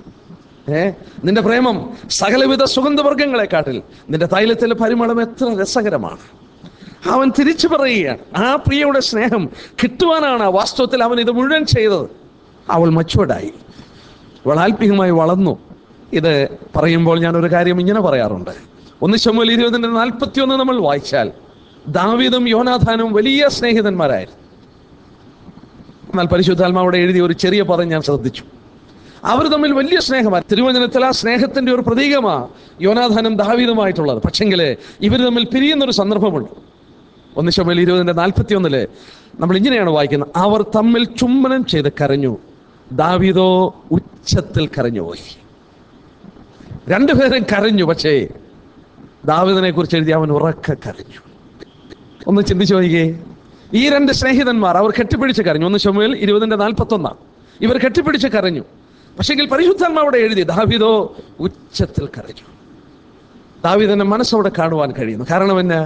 ഏ നിന്റെ പ്രേമം സകലവിധ സുഗന്ധവർഗങ്ങളെക്കാട്ടിൽ നിന്റെ തൈലത്തിലെ പരിമളം എത്ര രസകരമാണ് അവൻ തിരിച്ചു പറയുകയാണ് ആ പ്രിയയുടെ സ്നേഹം കിട്ടുവാനാണ് വാസ്തവത്തിൽ അവൻ ഇത് മുഴുവൻ ചെയ്തത് അവൾ മച്ചുവടായി അവൾ ആത്മീയമായി വളർന്നു ഇത് പറയുമ്പോൾ ഞാൻ ഒരു കാര്യം ഇങ്ങനെ പറയാറുണ്ട് ഒന്ന് ശമുൽ ഇരുപതിൻ്റെ നാൽപ്പത്തി ഒന്ന് നമ്മൾ വായിച്ചാൽ ദാവീദും യോനാഥാനും വലിയ സ്നേഹിതന്മാരായിരുന്നു എന്നാൽ പരിശുദ്ധാത്മാവിടെ എഴുതിയ ഒരു ചെറിയ പദം ഞാൻ ശ്രദ്ധിച്ചു അവർ തമ്മിൽ വലിയ സ്നേഹമാണ് തിരുവചനത്തിൽ ആ സ്നേഹത്തിന്റെ ഒരു പ്രതീകമാ യോനാഥാനും ദാവീദുമായിട്ടുള്ളത് പക്ഷെങ്കിൽ ഇവർ തമ്മിൽ പിരിയുന്ന ഒരു സന്ദർഭമുണ്ട് ഒന്ന് ശമൽ ഇരുപതിന്റെ നാൽപ്പത്തി ഒന്നില് നമ്മൾ ഇങ്ങനെയാണ് വായിക്കുന്നത് അവർ തമ്മിൽ ചുംബനം ചെയ്ത് കരഞ്ഞു ദാവീദോ ഉച്ചത്തിൽ കരഞ്ഞുപോയി രണ്ടുപേരും കരഞ്ഞു പക്ഷേ ദാവീദിനെ കുറിച്ച് എഴുതി അവൻ ഉറക്കെ കരഞ്ഞു ഒന്ന് ചിന്തിച്ചു നോക്കിയേ ഈ രണ്ട് സ്നേഹിതന്മാർ അവർ കെട്ടിപ്പിടിച്ച് കരഞ്ഞു ഒന്ന് ശമുവേൽ ഇരുപതിന്റെ നാൽപ്പത്തൊന്നാം ഇവർ കെട്ടിപ്പിടിച്ച് കരഞ്ഞു പക്ഷെങ്കിൽ പരിശുദ്ധാത്മാവിടെ എഴുതി ദാവീദോ ഉച്ചത്തിൽ കരഞ്ഞു ദാവീദിന്റെ മനസ്സവിടെ കാണുവാൻ കഴിയുന്നു കാരണം എന്നാ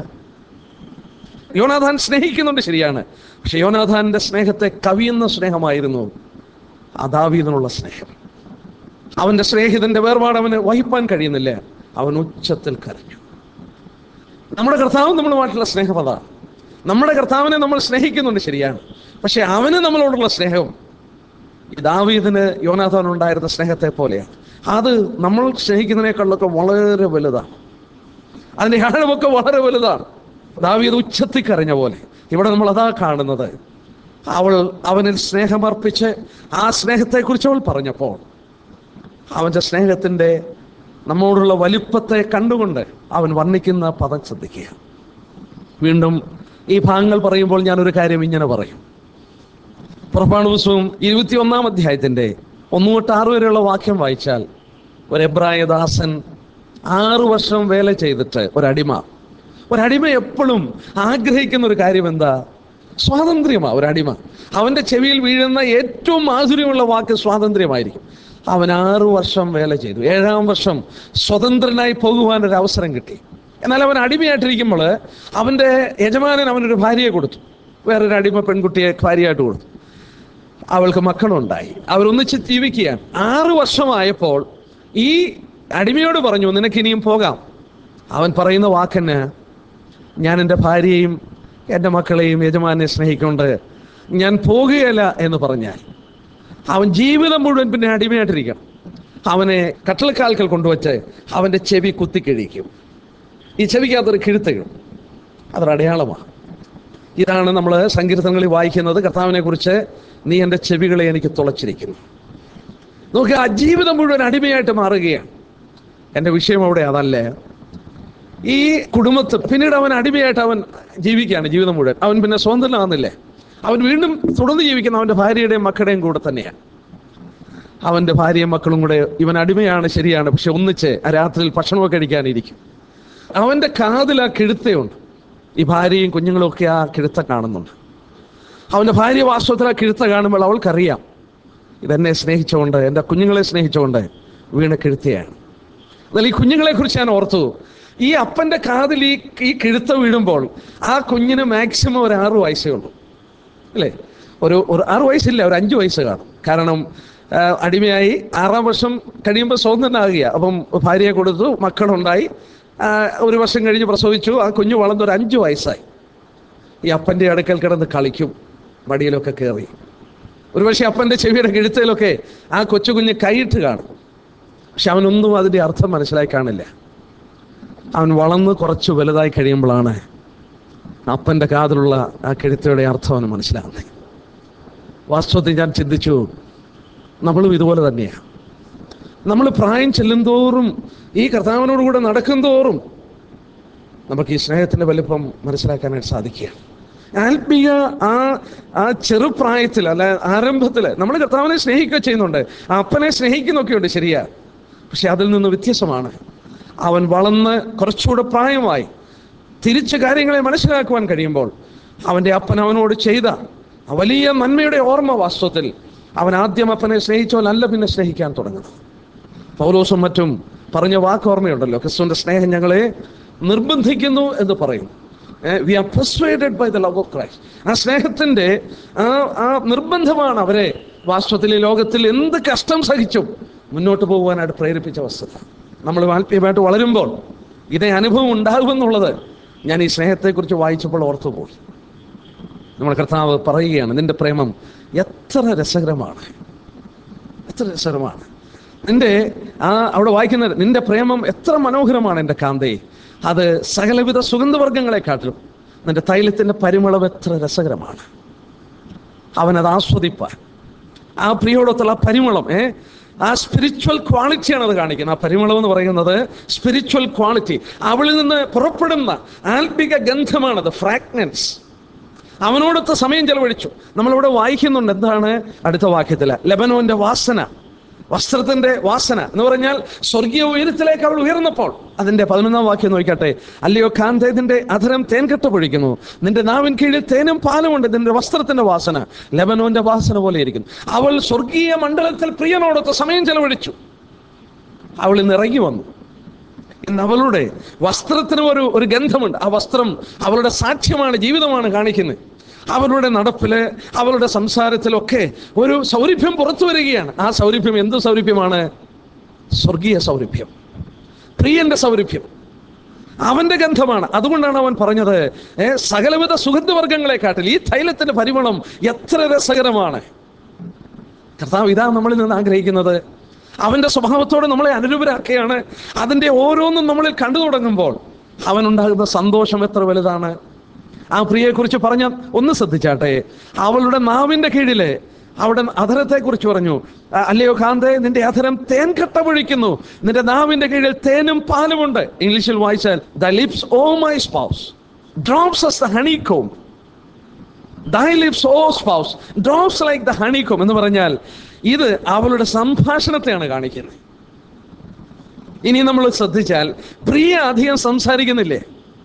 യോനാഥാൻ സ്നേഹിക്കുന്നുണ്ട് ശരിയാണ് പക്ഷെ യോനാഥാന്റെ സ്നേഹത്തെ കവിയുന്ന സ്നേഹമായിരുന്നു ആ ദാവീദിനുള്ള സ്നേഹം അവന്റെ സ്നേഹിതന്റെ വേർപാട് അവന് വഹിപ്പാൻ കഴിയുന്നില്ല അവൻ ഉച്ചത്തിൽ കരഞ്ഞു നമ്മുടെ കർത്താവ് നമ്മളുമായിട്ടുള്ള സ്നേഹം അതാണ് നമ്മുടെ കർത്താവിനെ നമ്മൾ സ്നേഹിക്കുന്നുണ്ട് ശരിയാണ് പക്ഷെ അവന് നമ്മളോടുള്ള സ്നേഹം ഈ ദാവീദിന് യോനാഥാൻ ഉണ്ടായിരുന്ന സ്നേഹത്തെ പോലെയാണ് അത് നമ്മൾ സ്നേഹിക്കുന്നതിനേക്കാളൊക്കെ വളരെ വലുതാണ് അതിന്റെ ആഴമൊക്കെ വളരെ വലുതാണ് ദാവീദ് ഉച്ചത്തിൽ കരഞ്ഞ പോലെ ഇവിടെ നമ്മൾ അതാ കാണുന്നത് അവൾ അവനിൽ സ്നേഹമർപ്പിച്ച് ആ സ്നേഹത്തെക്കുറിച്ച് അവൾ പറഞ്ഞപ്പോൾ അവൻ്റെ സ്നേഹത്തിൻ്റെ നമ്മോടുള്ള വലിപ്പത്തെ കണ്ടുകൊണ്ട് അവൻ വർണ്ണിക്കുന്ന പദം ശ്രദ്ധിക്കുക വീണ്ടും ഈ ഭാഗങ്ങൾ പറയുമ്പോൾ ഞാനൊരു കാര്യം ഇങ്ങനെ പറയും പുറപ്പാട് പുസ്തകം ഇരുപത്തി ഒന്നാം അധ്യായത്തിന്റെ ഒന്നു തൊട്ട് ആറ് വരെയുള്ള വാക്യം വായിച്ചാൽ ഒരു എബ്രായ ദാസൻ ആറു വർഷം വേല ചെയ്തിട്ട് ഒരടിമ ഒരടിമ എപ്പോഴും ആഗ്രഹിക്കുന്ന ഒരു കാര്യം എന്താ സ്വാതന്ത്ര്യമാ ഒരടിമ അവന്റെ ചെവിയിൽ വീഴുന്ന ഏറ്റവും മാധുര്യമുള്ള വാക്ക് സ്വാതന്ത്ര്യമായിരിക്കും അവൻ ആറു വർഷം വേല ചെയ്തു ഏഴാം വർഷം സ്വതന്ത്രനായി പോകുവാൻ ഒരു അവസരം കിട്ടി എന്നാൽ അവൻ അടിമയായിട്ടിരിക്കുമ്പോൾ അവന്റെ യജമാനൻ അവനൊരു ഭാര്യയെ കൊടുത്തു വേറൊരു അടിമ പെൺകുട്ടിയെ ഭാര്യയായിട്ട് കൊടുത്തു അവൾക്ക് മക്കളുണ്ടായി അവരൊന്നിച്ച് ജീവിക്കുകയാണ് ആറു വർഷമായപ്പോൾ ഈ അടിമയോട് പറഞ്ഞു നിനക്ക് ഇനിയും പോകാം അവൻ പറയുന്ന വാക്കന് ഞാൻ എൻ്റെ ഭാര്യയെയും എൻ്റെ മക്കളെയും യജമാനെ സ്നേഹിക്കൊണ്ട് ഞാൻ പോകുകയല്ല എന്ന് പറഞ്ഞാൽ അവൻ ജീവിതം മുഴുവൻ പിന്നെ അടിമയായിട്ടിരിക്കണം അവനെ കട്ടളക്കാൽക്കൽ കൊണ്ടുവച്ച് അവൻ്റെ ചെവി കുത്തിക്കിഴിക്കും ഈ ചെവിക്കകത്തൊരു കിഴുത്തകിഴും അതൊരു അടയാളമാണ് ഇതാണ് നമ്മൾ സങ്കീർത്തനങ്ങളിൽ വായിക്കുന്നത് കർത്താവിനെ കുറിച്ച് നീ എൻ്റെ ചെവികളെ എനിക്ക് തുളച്ചിരിക്കുന്നു നോക്കുക ആ ജീവിതം മുഴുവൻ അടിമയായിട്ട് മാറുകയാണ് എൻ്റെ വിഷയം അവിടെ അതല്ലേ ഈ കുടുംബത്ത് പിന്നീട് അവൻ അടിമയായിട്ട് അവൻ ജീവിക്കുകയാണ് ജീവിതം മുഴുവൻ അവൻ പിന്നെ സ്വതന്ത്രനാകുന്നില്ലേ അവൻ വീണ്ടും തുടർന്ന് ജീവിക്കുന്ന അവൻ്റെ ഭാര്യയുടെയും മക്കളുടെയും കൂടെ തന്നെയാണ് അവൻ്റെ ഭാര്യയും മക്കളും കൂടെ ഇവൻ അടിമയാണ് ശരിയാണ് പക്ഷെ ഒന്നിച്ച് ആ രാത്രിയിൽ ഭക്ഷണമൊക്കെ കഴിക്കാനിരിക്കും അവൻ്റെ കാതിൽ ആ കിഴുത്തയുണ്ട് ഈ ഭാര്യയും കുഞ്ഞുങ്ങളും ഒക്കെ ആ കിഴുത്ത കാണുന്നുണ്ട് അവൻ്റെ ഭാര്യ വാസ്തവത്തിൽ ആ കിഴുത്ത കാണുമ്പോൾ അവൾക്കറിയാം ഇതെന്നെ സ്നേഹിച്ചുകൊണ്ട് എൻ്റെ കുഞ്ഞുങ്ങളെ സ്നേഹിച്ചുകൊണ്ട് വീണ കിഴുത്തയാണ് എന്നാൽ ഈ കുഞ്ഞുങ്ങളെ കുറിച്ച് ഞാൻ ഓർത്തു ഈ അപ്പൻ്റെ കാതിൽ ഈ ഈ കിഴുത്ത വീഴുമ്പോൾ ആ കുഞ്ഞിന് മാക്സിമം ഒരു ആറു വയസ്സേ ഉള്ളൂ അല്ലേ ഒരു ഒരു ആറ് വയസ്സില്ല ഒരു അഞ്ച് വയസ്സ് കാണും കാരണം ആ, അടിമയായി ആറാം വർഷം കഴിയുമ്പോൾ സ്വതന്ത്രനാകുക അപ്പം ഭാര്യയെ കൊടുത്തു മക്കളുണ്ടായി ആ, ഒരു വർഷം കഴിഞ്ഞ് പ്രസവിച്ചു ആ കുഞ്ഞു വളർന്ന് ഒരു അഞ്ച് വയസ്സായി ഈ അപ്പൻ്റെ അടുക്കൽ കിടന്ന് കളിക്കും മടിയിലൊക്കെ കയറി ഒരുപക്ഷെ അപ്പൻ്റെ ചെവിയുടെ കിഴുത്തയിലൊക്കെ ആ കൊച്ചു കുഞ്ഞ് കൈയിട്ട് കാണും പക്ഷെ അവനൊന്നും അതിൻ്റെ അർത്ഥം മനസ്സിലായി കാണില്ല അവൻ വളർന്ന് കുറച്ച് വലുതായി കഴിയുമ്പോഴാണ് അപ്പൻ്റെ കാതിലുള്ള ആ കിഴുത്തയുടെ അർത്ഥം അവന് മനസ്സിലാകുന്നത് വാസ്തവത്തിൽ ഞാൻ ചിന്തിച്ചു നമ്മളും ഇതുപോലെ തന്നെയാണ് നമ്മൾ പ്രായം ചെല്ലുന്തോറും ഈ കർത്താവിനോട് കൂടെ നടക്കും തോറും നമുക്ക് ഈ സ്നേഹത്തിൻ്റെ വലിപ്പം മനസ്സിലാക്കാനായിട്ട് സാധിക്കുക ആത്മീയ ആ ആ ചെറുപ്രായത്തിൽ അല്ല ആരംഭത്തിൽ നമ്മൾ കർത്താവിനെ സ്നേഹിക്കുക ചെയ്യുന്നുണ്ട് ആ അപ്പനെ സ്നേഹിക്കുന്നൊക്കെയുണ്ട് ശരിയാ പക്ഷെ അതിൽ നിന്ന് വ്യത്യസ്തമാണ് അവൻ വളർന്ന് കുറച്ചുകൂടെ പ്രായമായി തിരിച്ച് കാര്യങ്ങളെ മനസ്സിലാക്കുവാൻ കഴിയുമ്പോൾ അവൻ്റെ അപ്പൻ അവനോട് ചെയ്ത ആ വലിയ നന്മയുടെ ഓർമ്മ വാസ്തവത്തിൽ അവൻ ആദ്യം അപ്പനെ സ്നേഹിച്ചോലല്ല പിന്നെ സ്നേഹിക്കാൻ തുടങ്ങുന്നത് പൗലോസും മറ്റും പറഞ്ഞ വാക്ക് ഓർമ്മയുണ്ടല്ലോ ക്രിസ്തുവിന്റെ സ്നേഹം ഞങ്ങളെ നിർബന്ധിക്കുന്നു എന്ന് പറയും we are persuaded by the love of Christ ആ സ്നേഹത്തിന്റെ ആ ആ നിർബന്ധമാണ് അവരെ വാസ്തവത്തിൽ ഈ ലോകത്തിൽ എന്ത് കഷ്ടം സഹിച്ചും മുന്നോട്ട് പോകുവാനായിട്ട് പ്രേരിപ്പിച്ച വസ്തുത നമ്മൾ ആത്മീയമായിട്ട് വളരുമ്പോൾ ഇതേ അനുഭവം ഉണ്ടാകുമെന്നുള്ളത് ഞാൻ ഈ സ്നേഹത്തെക്കുറിച്ച് വായിച്ചപ്പോൾ ഓർത്തുപോയി നമ്മുടെ കർത്താവ് പറയുകയാണ് നിന്റെ പ്രേമം എത്ര രസകരമാണ് എത്ര രസകരമാണ് നിന്റെ ആ അവിടെ വായിക്കുന്നത് നിന്റെ പ്രേമം എത്ര മനോഹരമാണ് എൻ്റെ കാന്തേ അത് സകലവിധ സുഗന്ധവർഗങ്ങളെക്കാട്ടിലും നിന്റെ തൈലത്തിൻ്റെ പരിമളം എത്ര രസകരമാണ് അവനത് ആസ്വദിപ്പാൻ ആ പ്രിയോടൊത്തുള്ള ആ പരിമളം ഏ ആ സ്പിരിച്വൽ ക്വാളിറ്റിയാണ് അത് കാണിക്കുന്നത് ആ പരിമളം എന്ന് പറയുന്നത് സ്പിരിച്വൽ ക്വാളിറ്റി അവളിൽ നിന്ന് പുറപ്പെടുന്ന ആത്മിക ഗന്ധമാണത് ഫ്രാഗ്നൻസ് അവനോടൊത്ത് സമയം ചെലവഴിച്ചു നമ്മളിവിടെ വായിക്കുന്നുണ്ട് എന്താണ് അടുത്ത വാക്യത്തില് ലബനോന്റെ വാസന വസ്ത്രത്തിന്റെ വാസന എന്ന് പറഞ്ഞാൽ സ്വർഗീയ ഉയരത്തിലേക്ക് അവൾ ഉയർന്നപ്പോൾ അതിന്റെ പതിനൊന്നാം വാക്യം നോക്കട്ടെ അല്ലയോ കാന്തേതിന്റെ അധരം തേൻകെട്ട പൊഴിക്കുന്നു നിന്റെ നാവിൻ കീഴിൽ തേനും പാലുമുണ്ട് നിന്റെ വസ്ത്രത്തിന്റെ വാസന ലബനോന്റെ വാസന പോലെ ഇരിക്കുന്നു അവൾ സ്വർഗീയ മണ്ഡലത്തിൽ പ്രിയനോടൊത്ത് സമയം ചെലവഴിച്ചു അവൾ ഇന്ന് ഇറങ്ങി വന്നു ഇന്ന് അവളുടെ വസ്ത്രത്തിന് ഒരു ഒരു ഗന്ധമുണ്ട് ആ വസ്ത്രം അവളുടെ സാക്ഷ്യമാണ് ജീവിതമാണ് കാണിക്കുന്നത് അവളുടെ നടപ്പില് അവളുടെ സംസാരത്തിലൊക്കെ ഒരു സൗരഭ്യം പുറത്തു വരികയാണ് ആ സൗരഭ്യം എന്ത് സൗരഭ്യമാണ് സ്വർഗീയ സൗരഭ്യം പ്രിയന്റെ സൗരഭ്യം അവന്റെ ഗന്ധമാണ് അതുകൊണ്ടാണ് അവൻ പറഞ്ഞത് ഏ, സകലവിധ സുഗന്ധവർഗങ്ങളെ കാട്ടിൽ ഈ തൈലത്തിന്റെ പരിമളം എത്ര രസകരമാണ് കർത്താവ് ഇതാ നമ്മളിൽ നിന്ന് ആഗ്രഹിക്കുന്നത് അവന്റെ സ്വഭാവത്തോട് നമ്മളെ അനുരൂപരാക്കുകയാണ് അതിന്റെ ഓരോന്നും നമ്മളിൽ കണ്ടു തുടങ്ങുമ്പോൾ അവനുണ്ടാകുന്ന സന്തോഷം എത്ര വലുതാണ് ആ പ്രിയയെക്കുറിച്ച് പറഞ്ഞ ഒന്ന് ശ്രദ്ധിച്ചാട്ടെ അവളുടെ നാവിന്റെ കീഴില് അവിടെ അധരത്തെ കുറിച്ച് പറഞ്ഞു "ആ, അല്ലയോ കാന്തേ നിന്റെ അധരം തേൻ കട്ട പൊഴിക്കുന്നു നിന്റെ നാവിന്റെ കീഴിൽ തേനും പാലുമുണ്ട് ഇംഗ്ലീഷിൽ വായിച്ചാൽ the lips O my spouse drops as the honeycomb Thy lips, O spouse, drops like the honeycomb എന്ന് പറഞ്ഞാൽ ഇത് അവളുടെ സംഭാഷണത്തെയാണ് കാണിക്കുന്നത് ഇനി നമ്മൾ ശ്രദ്ധിച്ചാൽ പ്രിയ അധികം സംസാരിക്കുന്നില്ലേ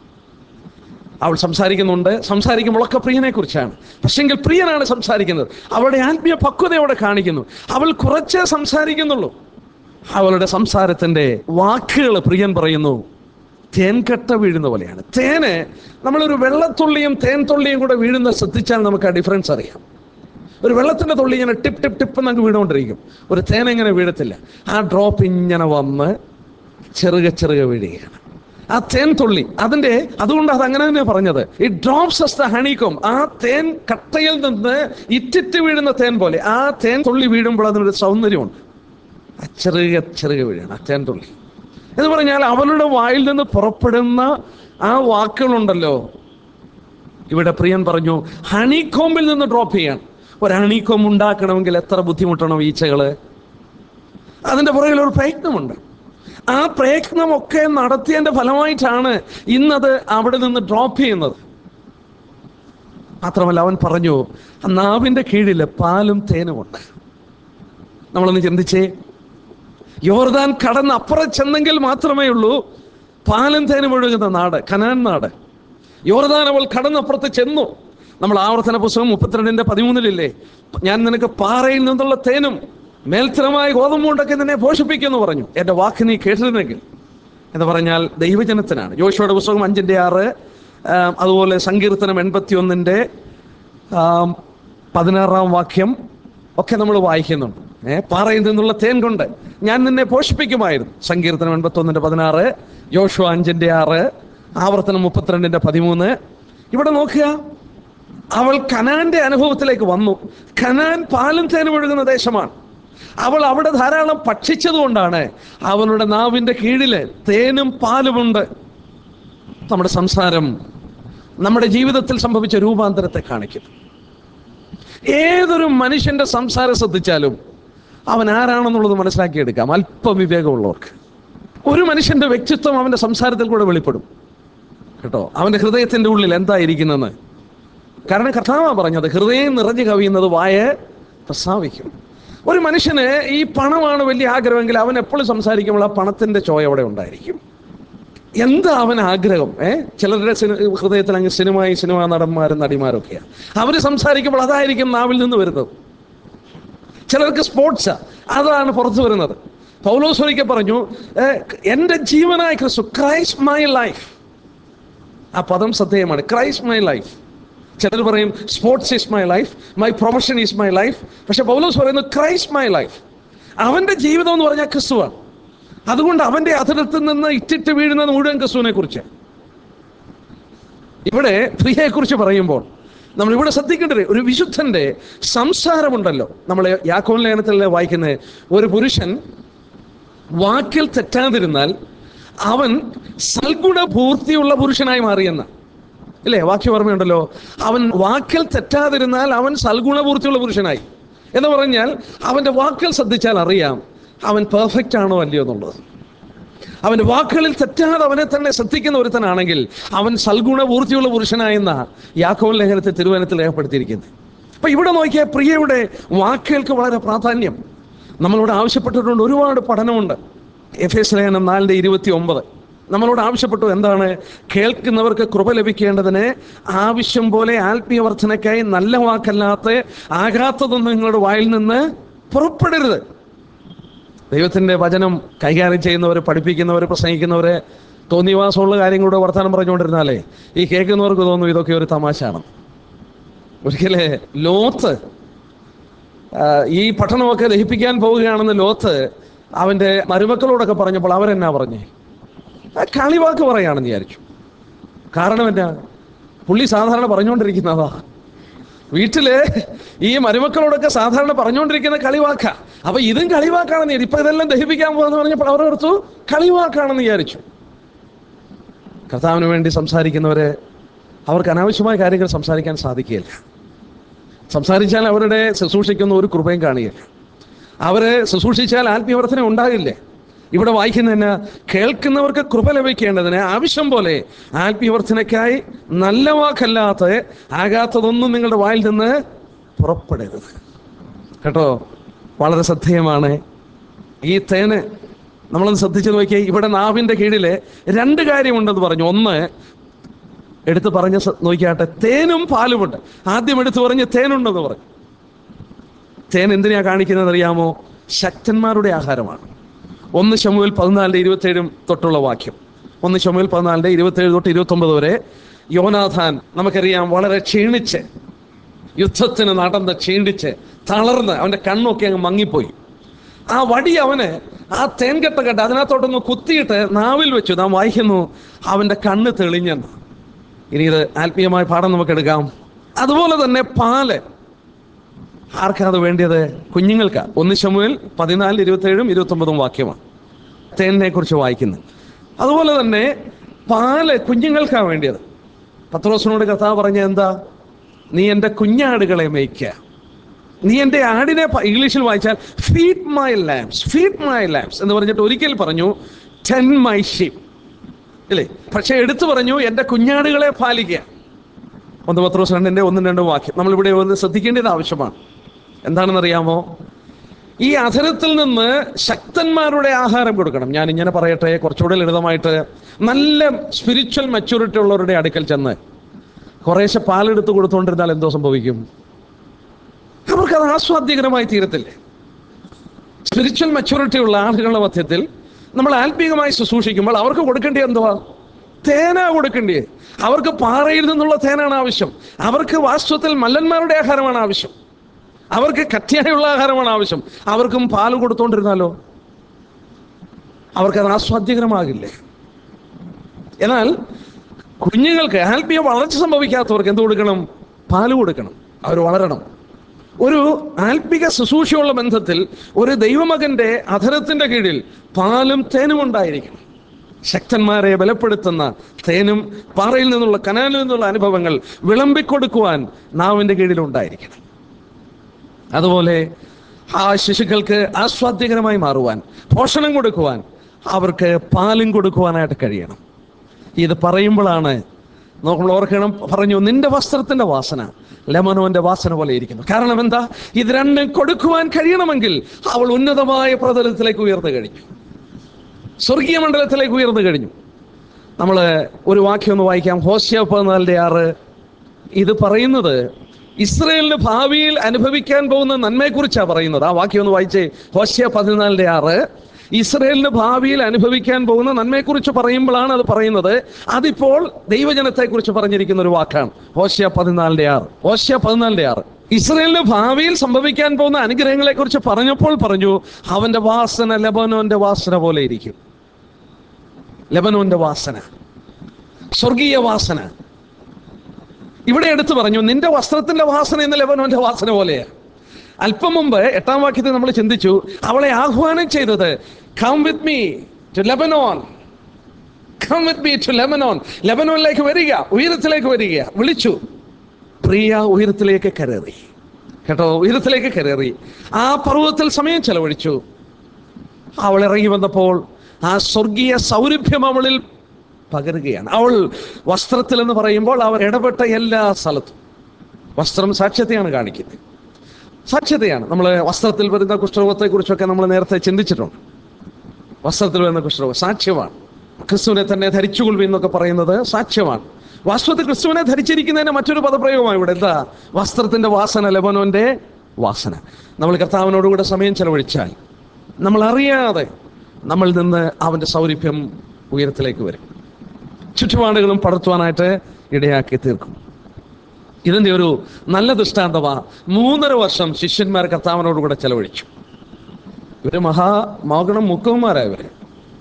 അവൾ സംസാരിക്കുന്നുണ്ട് സംസാരിക്കുമ്പോഴൊക്കെ പ്രിയനെ കുറിച്ചാണ് പക്ഷെങ്കിൽ പ്രിയനാണ് സംസാരിക്കുന്നത് അവളുടെ ആത്മീയ പക്വതയോടെ കാണിക്കുന്നു അവൾ കുറച്ചേ സംസാരിക്കുന്നുള്ളൂ അവളുടെ സംസാരത്തിന്റെ വാക്കുകൾ പ്രിയൻ പറയുന്നു തേൻകട്ട വീഴുന്ന പോലെയാണ് തേന് നമ്മളൊരു വെള്ളത്തുള്ളിയും തേൻ തുള്ളിയും കൂടെ വീഴുന്ന ശ്രദ്ധിച്ചാൽ നമുക്ക് ആ ഡിഫറൻസ് അറിയാം ഒരു വെള്ളത്തിന്റെ തുള്ളി ഇങ്ങനെ ടിപ്പ് ടിപ്പ് ടിപ്പ് നമുക്ക് വീണുകൊണ്ടിരിക്കും ഒരു തേൻ ഇങ്ങനെ വീഴത്തില്ല ആ ഡ്രോപ്പ് ഇങ്ങനെ വന്ന് ചെറുക ചെറുക വീഴുകയാണ് ആ തേൻ തുള്ളി അതിന്റെ അതുകൊണ്ട് അത് അങ്ങനെ തന്നെ പറഞ്ഞത് ഈ ഡ്രോപ്സ് as the honeycomb ആ തേൻ കട്ടയിൽ നിന്ന് ഇറ്റിറ്റ് വീഴുന്ന തേൻ പോലെ ആ തേൻ തുള്ളി വീഴുമ്പോൾ അതിനൊരു സൗന്ദര്യമുണ്ട് ആ ചെറുക ചെറുക വീഴാണ് ആ തേൻ തുള്ളി എന്ന് പറഞ്ഞാൽ അവളുടെ വായിൽ നിന്ന് പുറപ്പെടുന്ന ആ വാക്കുകളുണ്ടല്ലോ ഇവിടെ പ്രിയൻ പറഞ്ഞു ഹണിക്കോമ്പിൽ നിന്ന് ഡ്രോപ്പ് ചെയ്യാൻ ഒരു ഹണിക്കോമ്പ് ഉണ്ടാക്കണമെങ്കിൽ എത്ര ബുദ്ധിമുട്ടണം ഈച്ചകള് അതിന്റെ പുറകിൽ ഒരു പ്രയത്നമുണ്ട് ആ പ്രയത്നമൊക്കെ നടത്തിയതിന്റെ ഫലമായിട്ടാണ് ഇന്നത് അവിടെ നിന്ന് ഡ്രോപ്പ് ചെയ്യുന്നത് മാത്രമല്ല അവൻ പറഞ്ഞു ആ നാവിന്റെ കീഴില് പാലും തേനുമുണ്ട് നമ്മളൊന്ന് ചിന്തിച്ചേ യോർദാൻ കടന്ന് അപ്പുറം ചെന്നെങ്കിൽ മാത്രമേ ഉള്ളൂ പാലും തേനും ഒഴുകുന്ന നാട് കനാൻ നാട് യോർദാൻ അവൾ കടന്നപ്പുറത്ത് ചെന്നു നമ്മൾ ആവർത്തന പുസ്തകം മുപ്പത്തിരണ്ടിന്റെ പതിമൂന്നിലില്ലേ ഞാൻ നിനക്ക് പാറയിൽ നിന്നുള്ള തേനും മേൽത്തരമായ ഗോതമ്പുണ്ടൊക്കെ നിന്നെ പോഷിപ്പിക്കുമെന്ന് പറഞ്ഞു എൻ്റെ വാക്ക് നീ കേട്ടിരുന്നെങ്കിൽ എന്ന് പറഞ്ഞാൽ ദൈവജനത്തിനാണ് ജോഷുവയുടെ പുസ്തകം അഞ്ചിൻ്റെ ആറ് ആ, അതുപോലെ സങ്കീർത്തനം എൺപത്തി ഒന്നിൻ്റെ പതിനാറാം വാക്യം ഒക്കെ നമ്മൾ വായിക്കുന്നുണ്ട് ഏ പാറയിൽ നിന്നുള്ള തേൻ കൊണ്ട് ഞാൻ നിന്നെ പോഷിപ്പിക്കുമായിരുന്നു സങ്കീർത്തനം എൺപത്തി ഒന്നിന്റെ പതിനാറ് യോഷു അഞ്ചിന്റെ ആറ് ആവർത്തനം മുപ്പത്തിരണ്ടിന്റെ പതിമൂന്ന് ഇവിടെ നോക്കുക അവൾ കനാന്റെ അനുഭവത്തിലേക്ക് വന്നു കനാൻ പാലും തേനും ഒഴുകുന്ന ദേശമാണ് അവൾ അവിടെ ധാരാളം ഭക്ഷിച്ചതുകൊണ്ടാണ് അവളുടെ നാവിന്റെ കീഴില് തേനും പാലുമുണ്ട് നമ്മുടെ സംസാരം നമ്മുടെ ജീവിതത്തിൽ സംഭവിച്ച രൂപാന്തരത്തെ കാണിക്കും ഏതൊരു മനുഷ്യന്റെ സംസാരം ശ്രദ്ധിച്ചാലും അവൻ ആരാണെന്നുള്ളത് മനസ്സിലാക്കിയെടുക്കാം അല്പം വിവേകമുള്ളവർക്ക് ഒരു മനുഷ്യന്റെ വ്യക്തിത്വം അവന്റെ സംസാരത്തിൽ കൂടെ വെളിപ്പെടും കേട്ടോ അവന്റെ ഹൃദയത്തിന്റെ ഉള്ളിൽ എന്തായിരിക്കുന്നെന്ന് കാരണം കർത്താവാ പറഞ്ഞത് ഹൃദയം നിറഞ്ഞു കവിയുന്നത് വായ പ്രസ്താവിക്കും ഒരു മനുഷ്യന് ഈ പണമാണ് വലിയ ആഗ്രഹമെങ്കിൽ അവൻ എപ്പോഴും സംസാരിക്കുമ്പോൾ ആ പണത്തിന്റെ ചോയ അവിടെ ഉണ്ടായിരിക്കും എന്താ അവൻ ആഗ്രഹം ഏ ചിലരുടെ സിനി- ഹൃദയത്തിൽ അങ്ങ് സിനിമയും സിനിമാ നടന്മാരും നടിമാരൊക്കെയാണ് അവർ സംസാരിക്കുമ്പോൾ അതായിരിക്കും നാവിൽ നിന്ന് വരുന്നത് ചിലർക്ക് സ്പോർട്സാ അതാണ് പുറത്തു വരുന്നത് പൗലോസ് ഒരിക്കൽ പറഞ്ഞു "ഏ, എൻ്റെ ജീവനായ ക്രിസ്തു ക്രൈസ്റ്റ് മൈ ലൈഫ് ആ പദം ശ്രദ്ധേയമാണ് ക്രൈസ്റ്റ് മൈ ലൈഫ് ചിലർ പറയും sports is my life my profession is my life പക്ഷെ പൗലോസ് പറയുന്നു ക്രൈസ്റ്റ് മൈ ലൈഫ് അവന്റെ ജീവിതം എന്ന് പറഞ്ഞാൽ ക്രിസ്തുവാണ് അതുകൊണ്ട് അവന്റെ അതിരത്തിൽ നിന്ന് ഇറ്റിട്ട് വീഴുന്നത് മുഴുവൻ ക്രിസ്തുവിനെ കുറിച്ച് ഇവിടെ പ്രിയയെ കുറിച്ച് പറയുമ്പോൾ നമ്മൾ ഇവിടെ ശ്രദ്ധിക്കേണ്ടത് ഒരു വിശുദ്ധന്റെ സംസാരമുണ്ടല്ലോ നമ്മൾ യാക്കോൻ ലേഖനത്തിൽ വായിക്കുന്നത് ഒരു പുരുഷൻ വാക്കിൽ തെറ്റാതിരുന്നാൽ അവൻ സൽഗുണപൂർത്തിയുള്ള പുരുഷനായി മാറിയെന്ന ഇല്ലേ വാക്യം ഓർമ്മയുണ്ടല്ലോ അവൻ വാക്കിൽ തെറ്റാതിരുന്നാൽ അവൻ സൽഗുണപൂർത്തിയുള്ള പുരുഷനായി എന്ന് പറഞ്ഞാൽ അവന്റെ വാക്കിൽ ശ്രദ്ധിച്ചാൽ അറിയാം അവൻ പെർഫെക്റ്റ് ആണോ അല്ലയോ എന്നുള്ളത് അവന്റെ വാക്കുകളിൽ തെറ്റാതെ അവനെ തന്നെ ശ്രദ്ധിക്കുന്ന ഒരുത്തനാണെങ്കിൽ അവൻ സൽഗുണപൂർത്തിയുള്ള പുരുഷനായെന്ന യാക്കോൻ ലേഖനത്തെ തിരുവനത്തിൽ രേഖപ്പെടുത്തിയിരിക്കുന്നത് അപ്പൊ ഇവിടെ നോക്കിയാൽ പ്രിയയുടെ വാക്കുകൾക്ക് വളരെ പ്രാധാന്യം നമ്മളോട് ആവശ്യപ്പെട്ടിട്ടുണ്ട് ഒരുപാട് പഠനമുണ്ട് എഫ് എസ് ലേഖനം നാലിന്റെ ഇരുപത്തി ഒമ്പത് നമ്മളോട് ആവശ്യപ്പെട്ടു എന്താണ് കേൾക്കുന്നവർക്ക് കൃപ ലഭിക്കേണ്ടതിന് ആവശ്യം പോലെ ആത്മീയ വർധനയ്ക്കായി നല്ല വാക്കല്ലാത്ത ആകാത്തതൊന്നും നിങ്ങളുടെ വായിൽ നിന്ന് പുറപ്പെടരുത് ദൈവത്തിന്റെ വചനം കൈകാര്യം ചെയ്യുന്നവർ പഠിപ്പിക്കുന്നവർ പ്രസംഗിക്കുന്നവരെ തോന്നിവാസമുള്ള കാര്യങ്ങളുടെ വർത്തമാനം പറഞ്ഞുകൊണ്ടിരുന്നാലേ ഈ കേൾക്കുന്നവർക്ക് തോന്നും ഇതൊക്കെ ഒരു തമാശയാണ് ഒരിക്കലേ ലോത്ത് ആ, ഈ പട്ടണമൊക്കെ ദഹിപ്പിക്കാൻ പോവുകയാണെന്ന് ലോത്ത് അവന്റെ മരുമക്കളോടൊക്കെ പറഞ്ഞപ്പോൾ അവരെന്നാ പറഞ്ഞേ ആ കളിവാക്ക് പറയാണെന്ന് വിചാരിച്ചു കാരണം എന്നാ പുള്ളി സാധാരണ പറഞ്ഞുകൊണ്ടിരിക്കുന്നതാ വീട്ടില് ഈ മരുമക്കളോടൊക്കെ സാധാരണ പറഞ്ഞുകൊണ്ടിരിക്കുന്ന കളിവാക്ക അപ്പൊ ഇതും കളിവാക്കാണെന്ന് വിചാരിച്ചു. ഇപ്പൊ ഇതെല്ലാം ദഹിപ്പിക്കാൻ പോകാന്ന് പറഞ്ഞപ്പോൾ അവർ ഓർത്തു കളിവാക്കാണെന്ന് വിചാരിച്ചു കർത്താവിന് വേണ്ടി സംസാരിക്കുന്നവര് അവർക്ക് അനാവശ്യമായ കാര്യങ്ങൾ സംസാരിക്കാൻ സാധിക്കുകയില്ല സംസാരിച്ചാൽ അവരുടെ ശുശ്രൂഷിക്കുന്ന ഒരു കൃപയും കാണുകയില്ല അവര് ശുശ്രൂഷിച്ചാൽ ആത്മീയവർദ്ധന ഉണ്ടാകില്ലേ ഇവിടെ വായിക്കുന്നതിന് കേൾക്കുന്നവർക്ക് കൃപ ലഭിക്കേണ്ടതിന് ആവശ്യം പോലെ ആത്മീയവർദ്ധനയ്ക്കായി നല്ല വാക്കല്ലാത്ത ആകാത്തതൊന്നും നിങ്ങളുടെ വായിൽ നിന്ന് പുറപ്പെടരുത് കേട്ടോ വളരെ ശ്രദ്ധേയമാണ് ഈ തേന് നമ്മളൊന്ന് ശ്രദ്ധിച്ചു നോക്കിയാൽ ഇവിടെ നാവിൻ്റെ കീഴിൽ രണ്ട് കാര്യമുണ്ടെന്ന് പറഞ്ഞു ഒന്ന് എടുത്ത് പറഞ്ഞ സ- നോക്കിയാട്ടെ തേനും പാലുമുണ്ട് ആദ്യം എടുത്തു പറഞ്ഞ് തേനുണ്ടെന്ന് പറഞ്ഞു തേൻ എന്തിനാ കാണിക്കുന്നത് അറിയാമോ ശക്തന്മാരുടെ ആഹാരമാണ് ഒന്ന് ശമുവിൽ പതിനാലിന്റെ ഇരുപത്തേഴും തൊട്ടുള്ള വാക്യം ഒന്ന് ശമുവിൽ പതിനാലിന്റെ ഇരുപത്തേഴ് തൊട്ട് ഇരുപത്തൊമ്പത് വരെ യോനാഥാൻ നമുക്കറിയാം വളരെ ക്ഷീണിച്ച് യുദ്ധത്തിന് നടന്ന് ക്ഷീണിച്ച് തളർന്ന് അവന്റെ കണ്ണൊക്കെ അങ്ങ് മങ്ങിപ്പോയി ആ വടി അവന് ആ തേൻകെട്ട കെട്ട് അതിനകത്തോട്ടൊന്ന് കുത്തിയിട്ട് നാവിൽ വെച്ചു നാം വായിക്കുന്നു അവന്റെ കണ്ണ് തെളിഞ്ഞെന്ന് ഇനി ഇത് ആത്മീയമായ പാഠം നമുക്ക് എടുക്കാം അതുപോലെ തന്നെ പാല് ആർക്കാ അത് വേണ്ടിയത് കുഞ്ഞുങ്ങൾക്ക് ഒന്ന് ശമുവിൽ പതിനാല് ഇരുപത്തേഴും ഇരുപത്തൊമ്പതും വാക്യമാണ് തേനിനെ കുറിച്ച് വായിക്കുന്നത് അതുപോലെ തന്നെ പാല് കുഞ്ഞുങ്ങൾക്കാ വേണ്ടിയത് പത്രോസിനോട് കഥാ പറഞ്ഞ എന്താ നീ എൻ്റെ കുഞ്ഞാടുകളെ മേയ്ക്കുക നീ എൻ്റെ ആടിനെ പ- ഇംഗ്ലീഷിൽ വായിച്ചാൽ feed my lambs feed my lambs എന്ന് പറഞ്ഞിട്ട് ഒരിക്കൽ പറഞ്ഞു ടെൻ മൈ ഷീപ്പ് ഇല്ലേ പക്ഷെ എടുത്തു പറഞ്ഞു എൻ്റെ കുഞ്ഞാടുകളെ പാലിക്കുക ഒന്ന് പത്രോസ് രണ്ടിൻ്റെ ഒന്നും രണ്ടും വാക്യം നമ്മളിവിടെ ഒന്ന് ശ്രദ്ധിക്കേണ്ടത് ആവശ്യമാണ് എന്താണെന്നറിയാമോ ഈ അധരത്തിൽ നിന്ന് ശക്തന്മാരുടെ ആഹാരം കൊടുക്കണം ഞാൻ ഇങ്ങനെ പറയട്ടെ കുറച്ചുകൂടെ ലളിതമായിട്ട് നല്ല സ്പിരിച്വൽ മെച്യൂരിറ്റി ഉള്ളവരുടെ അടുക്കൽ ചെന്ന് കുറേശ്ശെ പാലെടുത്ത് കൊടുത്തുകൊണ്ടിരുന്നാൽ എന്തോ സംഭവിക്കും അവർക്കത് ആസ്വാദ്യകരമായി തീരത്തില്ലേ സ്പിരിച്വൽ മെച്യൂരിറ്റി ഉള്ള ആളുകളുടെ മധ്യത്തിൽ നമ്മൾ ആത്മീകമായി ശുശ്രൂഷിക്കുമ്പോൾ അവർക്ക് കൊടുക്കേണ്ടത് എന്തുവാ തേനാ കൊടുക്കേണ്ടത് അവർക്ക് പാറയിൽ നിന്നുള്ള തേനാണ് ആവശ്യം അവർക്ക് വാസ്തവത്തിൽ മല്ലന്മാരുടെ ആഹാരമാണ് ആവശ്യം അവർക്ക് കട്ടിയായുള്ള ആഹാരമാണ് ആവശ്യം അവർക്കും പാല് കൊടുത്തോണ്ടിരുന്നാലോ അവർക്കത് ആസ്വാദ്യകരമാകില്ലേ എന്നാൽ കുഞ്ഞുങ്ങൾക്ക് ആത്മീയ വളർച്ച സംഭവിക്കാത്തവർക്ക് എന്ത് കൊടുക്കണം പാല് കൊടുക്കണം അവർ വളരണം ഒരു ആത്മിക ശുശ്രൂഷയുള്ള ബന്ധത്തിൽ ഒരു ദൈവമകന്റെ അധരത്തിന്റെ കീഴിൽ പാലും തേനും ഉണ്ടായിരിക്കണം ശക്തന്മാരെ ബലപ്പെടുത്തുന്ന തേനും പാറയിൽ നിന്നുള്ള കനാലിൽ നിന്നുള്ള അനുഭവങ്ങൾ വിളമ്പിക്കൊടുക്കുവാൻ നാവിന്റെ കീഴിൽ ഉണ്ടായിരിക്കണം അതുപോലെ ആ ശിശുക്കൾക്ക് ആസ്വാദ്യകരമായി മാറുവാൻ പോഷണം കൊടുക്കുവാൻ അവർക്ക് പാലും കൊടുക്കുവാനായിട്ട് കഴിയണം ഇത് പറയുമ്പോഴാണ് നമ്മൾ ഓർക്കണം പറഞ്ഞു നിന്റെ വസ്ത്രത്തിന്റെ വാസന ലെമനോന്റെ വാസന പോലെ ഇരിക്കുന്നു കാരണം എന്താ ഇത് രണ്ടും കൊടുക്കുവാൻ കഴിയണമെങ്കിൽ അവൾ ഉന്നതമായ പ്രതലത്തിലേക്ക് ഉയർന്നു കഴിഞ്ഞു സ്വർഗീയ മണ്ഡലത്തിലേക്ക് ഉയർന്നു കഴിഞ്ഞു നമ്മൾ ഒരു വാക്യം ഒന്ന് വായിക്കാം ഹോസ്യ പതിനാലിന്റെ ആറ് ഇത് പറയുന്നത് ഇസ്രയേലിന് ഭാവിയിൽ അനുഭവിക്കാൻ പോകുന്ന നന്മയെക്കുറിച്ചാണ് പറയുന്നത് ആ വാക്യം ഒന്ന് വായിച്ചേ ഹോസ്യ പതിനാലിന്റെ ആറ് ഇസ്രയേലിന് ഭാവിയിൽ അനുഭവിക്കാൻ പോകുന്ന നന്മയെക്കുറിച്ച് പറയുമ്പോഴാണ് അത് പറയുന്നത് അതിപ്പോൾ ദൈവജനത്തെക്കുറിച്ച് പറഞ്ഞിരിക്കുന്ന ഒരു വാക്കാണ് ഹോസ്യ പതിനാലിന്റെ ആറ് ഹോസ്യ പതിനാലിന്റെ ആറ് ഇസ്രയേലിന് ഭാവിയിൽ സംഭവിക്കാൻ പോകുന്ന അനുഗ്രഹങ്ങളെ കുറിച്ച് പറഞ്ഞപ്പോൾ പറഞ്ഞു അവന്റെ വാസന ലബനോന്റെ വാസന പോലെ ഇരിക്കും ലബനോന്റെ വാസന സ്വർഗീയ വാസന ഇവിടെ എടുത്തു പറഞ്ഞു നിന്റെ വസ്ത്രത്തിന്റെ വാസന എന്ന ലബനോന്റെ വാസന പോലെയാ അല്പം മുമ്പ് എട്ടാം വാക്യത്തിൽ നമ്മൾ ചിന്തിച്ചു അവളെ ആഹ്വാനം ചെയ്തത് come with me to Lebanon come with me to Lebanon ലെബനോണിലേക്ക് വരിക ഉയരത്തിലേക്ക് വരിക വിളിച്ചു പ്രിയ ഉയരത്തിലേക്ക് കരേറി കേട്ടോ ഉയരത്തിലേക്ക് കരേറി ആ പർവ്വതത്തിൽ സമയം ചെലവഴിച്ചു അവൾ ഇറങ്ങി വന്നപ്പോൾ ആ സ്വർഗീയ സൗരഭ്യം അവളിൽ പകരുകയാണ് അവൾ വസ്ത്രത്തിൽ എന്ന് പറയുമ്പോൾ അവർ ഇടപെട്ട എല്ലാ സ്ഥലത്തും വസ്ത്രം സാക്ഷ്യത്തെയാണ് കാണിക്കുന്നത് സാക്ഷ്യതയാണ് നമ്മൾ വസ്ത്രത്തിൽ വരുന്ന കുഷ്ഠരോഗത്തെ കുറിച്ചൊക്കെ നമ്മൾ നേരത്തെ ചിന്തിച്ചിട്ടുണ്ട് വസ്ത്രത്തിൽ വരുന്ന കുഷ്ഠരോഗം സാക്ഷ്യമാണ് ക്രിസ്തുവിനെ തന്നെ ധരിച്ചുകൊള്ളുവി എന്നൊക്കെ പറയുന്നത് സാക്ഷ്യമാണ് വാസ്തവത്തിൽ ക്രിസ്തുവിനെ ധരിച്ചിരിക്കുന്നതിന് മറ്റൊരു പദപ്രയോഗമാണ് ഇവിടെ എന്താ വസ്ത്രത്തിന്റെ വാസന ലബനോന്റെ വാസന നമ്മൾ കർത്താവിനോടുകൂടെ സമയം ചെലവഴിച്ചാൽ നമ്മൾ അറിയാതെ നമ്മൾ നിന്ന് അവന്റെ സൗരഭ്യം ഉയരത്തിലേക്ക് വരും ചുറ്റുപാടുകളും പടർത്തുവാനായിട്ട് ഇടയാക്കി തീർക്കും ഇതിന്റെ ഒരു നല്ല ദൃഷ്ടാന്തമാ മൂന്നര വർഷം ശിഷ്യന്മാർ കർത്താവിനോട് കൂടെ ചെലവഴിച്ചു ഇവര് മഹാ മോകണം മുക്കവന്മാരായ ഇവര്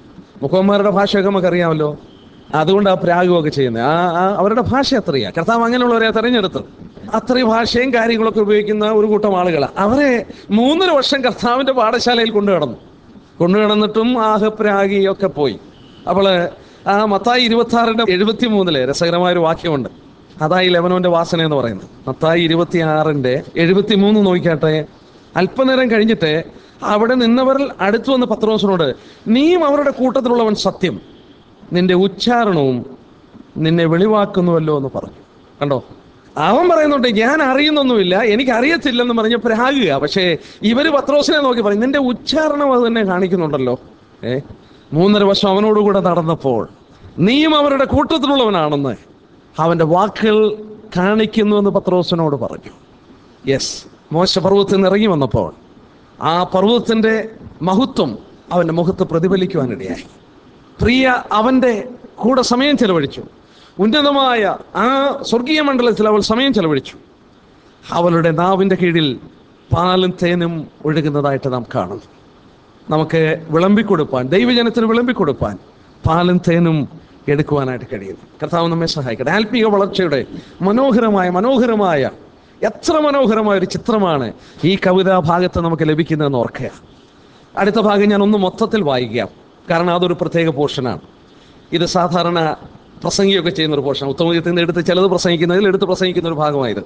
മുഖന്മാരുടെ ഭാഷയൊക്കെ നമുക്കറിയാമല്ലോ അതുകൊണ്ട് ആ പ്രാഗമൊക്കെ ചെയ്യുന്നത് ആ ആ അവരുടെ ഭാഷ അത്രയാ കർത്താവ് അങ്ങനെയുള്ളവരെ തെരഞ്ഞെടുത്തു അത്രയും ഭാഷയും കാര്യങ്ങളൊക്കെ ഉപയോഗിക്കുന്ന ഒരു കൂട്ടം ആളുകളാണ് അവരെ മൂന്നര വർഷം കർത്താവിന്റെ പാഠശാലയിൽ കൊണ്ടു കിടന്നു കൊണ്ടു കിടന്നിട്ടും ആഹപ്രാഗിയൊക്കെ പോയി അപ്പോൾ ആ മത്തായി ഇരുപത്തി ആറിന്റെ എഴുപത്തി മൂന്നില് രസകരമായ ഒരു വാക്യമുണ്ട് അതായി ലെബനോന്റെ വാസന എന്ന് പറയുന്നത് മത്തായി ഇരുപത്തി ആറിന്റെ എഴുപത്തി മൂന്ന് നോക്കിക്കാട്ടെ അല്പനേരം കഴിഞ്ഞിട്ട് അവിടെ നിന്നവരിൽ അടുത്തു വന്ന് പത്രോസിനോട് നീയും അവരുടെ കൂട്ടത്തിലുള്ളവൻ സത്യം നിന്റെ ഉച്ചാരണവും നിന്നെ വെളിവാക്കുന്നുവല്ലോ എന്ന് പറഞ്ഞു കണ്ടോ അവൻ പറയുന്നുണ്ട് ഞാൻ അറിയുന്നൊന്നുമില്ല എനിക്ക് അറിയത്തില്ലെന്ന് പറഞ്ഞ് പ്രാകുക പക്ഷേ ഇവര് പത്രോസിനെ നോക്കി പറയും നിന്റെ ഉച്ചാരണം അത് തന്നെ കാണിക്കുന്നുണ്ടല്ലോ ഏ മൂന്നര വർഷം അവനോടുകൂടെ നടന്നപ്പോൾ നീയും അവരുടെ കൂട്ടത്തിലുള്ളവനാണെന്ന് അവന്റെ വാക്കുകൾ കാണിക്കുന്നുവെന്ന് പത്രോസിനോട് പറഞ്ഞു യെസ് മോശ പർവ്വതത്തിൽ നിന്ന് ഇറങ്ങി വന്നപ്പോൾ ആ പർവ്വതത്തിന്റെ മഹത്വം അവന്റെ മുഖത്ത് പ്രതിഫലിക്കുവാനിടയായി പ്രിയ അവന്റെ കൂടെ സമയം ചെലവഴിച്ചു ഉന്നതമായ ആ സ്വർഗീയ മണ്ഡലത്തിൽ അവൾ സമയം ചെലവഴിച്ചു അവളുടെ നാവിന്റെ കീഴിൽ പാലും തേനും ഒഴുകുന്നതായിട്ട് നാം കാണുന്നു നമുക്ക് വിളമ്പിക്കൊടുപ്പാൻ ദൈവജനത്തിന് വിളമ്പിക്കൊടുപ്പാൻ പാലും തേനും എടുക്കുവാനായിട്ട് കഴിയുന്നു കർത്താവ് നമ്മെ സഹായിക്കട്ടെ ആത്മീയ വളർച്ചയുടെ മനോഹരമായ മനോഹരമായ എത്ര മനോഹരമായ ഒരു ചിത്രമാണ് ഈ കവിതാ ഭാഗത്ത് നമുക്ക് ലഭിക്കുന്നതെന്ന് ഓർക്കുക അടുത്ത ഭാഗം ഞാൻ ഒന്ന് മൊത്തത്തിൽ വായിക്കാം കാരണം അതൊരു പ്രത്യേക പോർഷനാണ് ഇത് സാധാരണ പ്രസംഗിയൊക്കെ ചെയ്യുന്ന ഒരു പോർഷൻ ഉത്തമഗീതത്തിൽ നിന്ന് എടുത്ത് ചിലത് പ്രസംഗിക്കുന്നതിൽ എടുത്ത് പ്രസംഗിക്കുന്ന ഒരു ഭാഗമായത്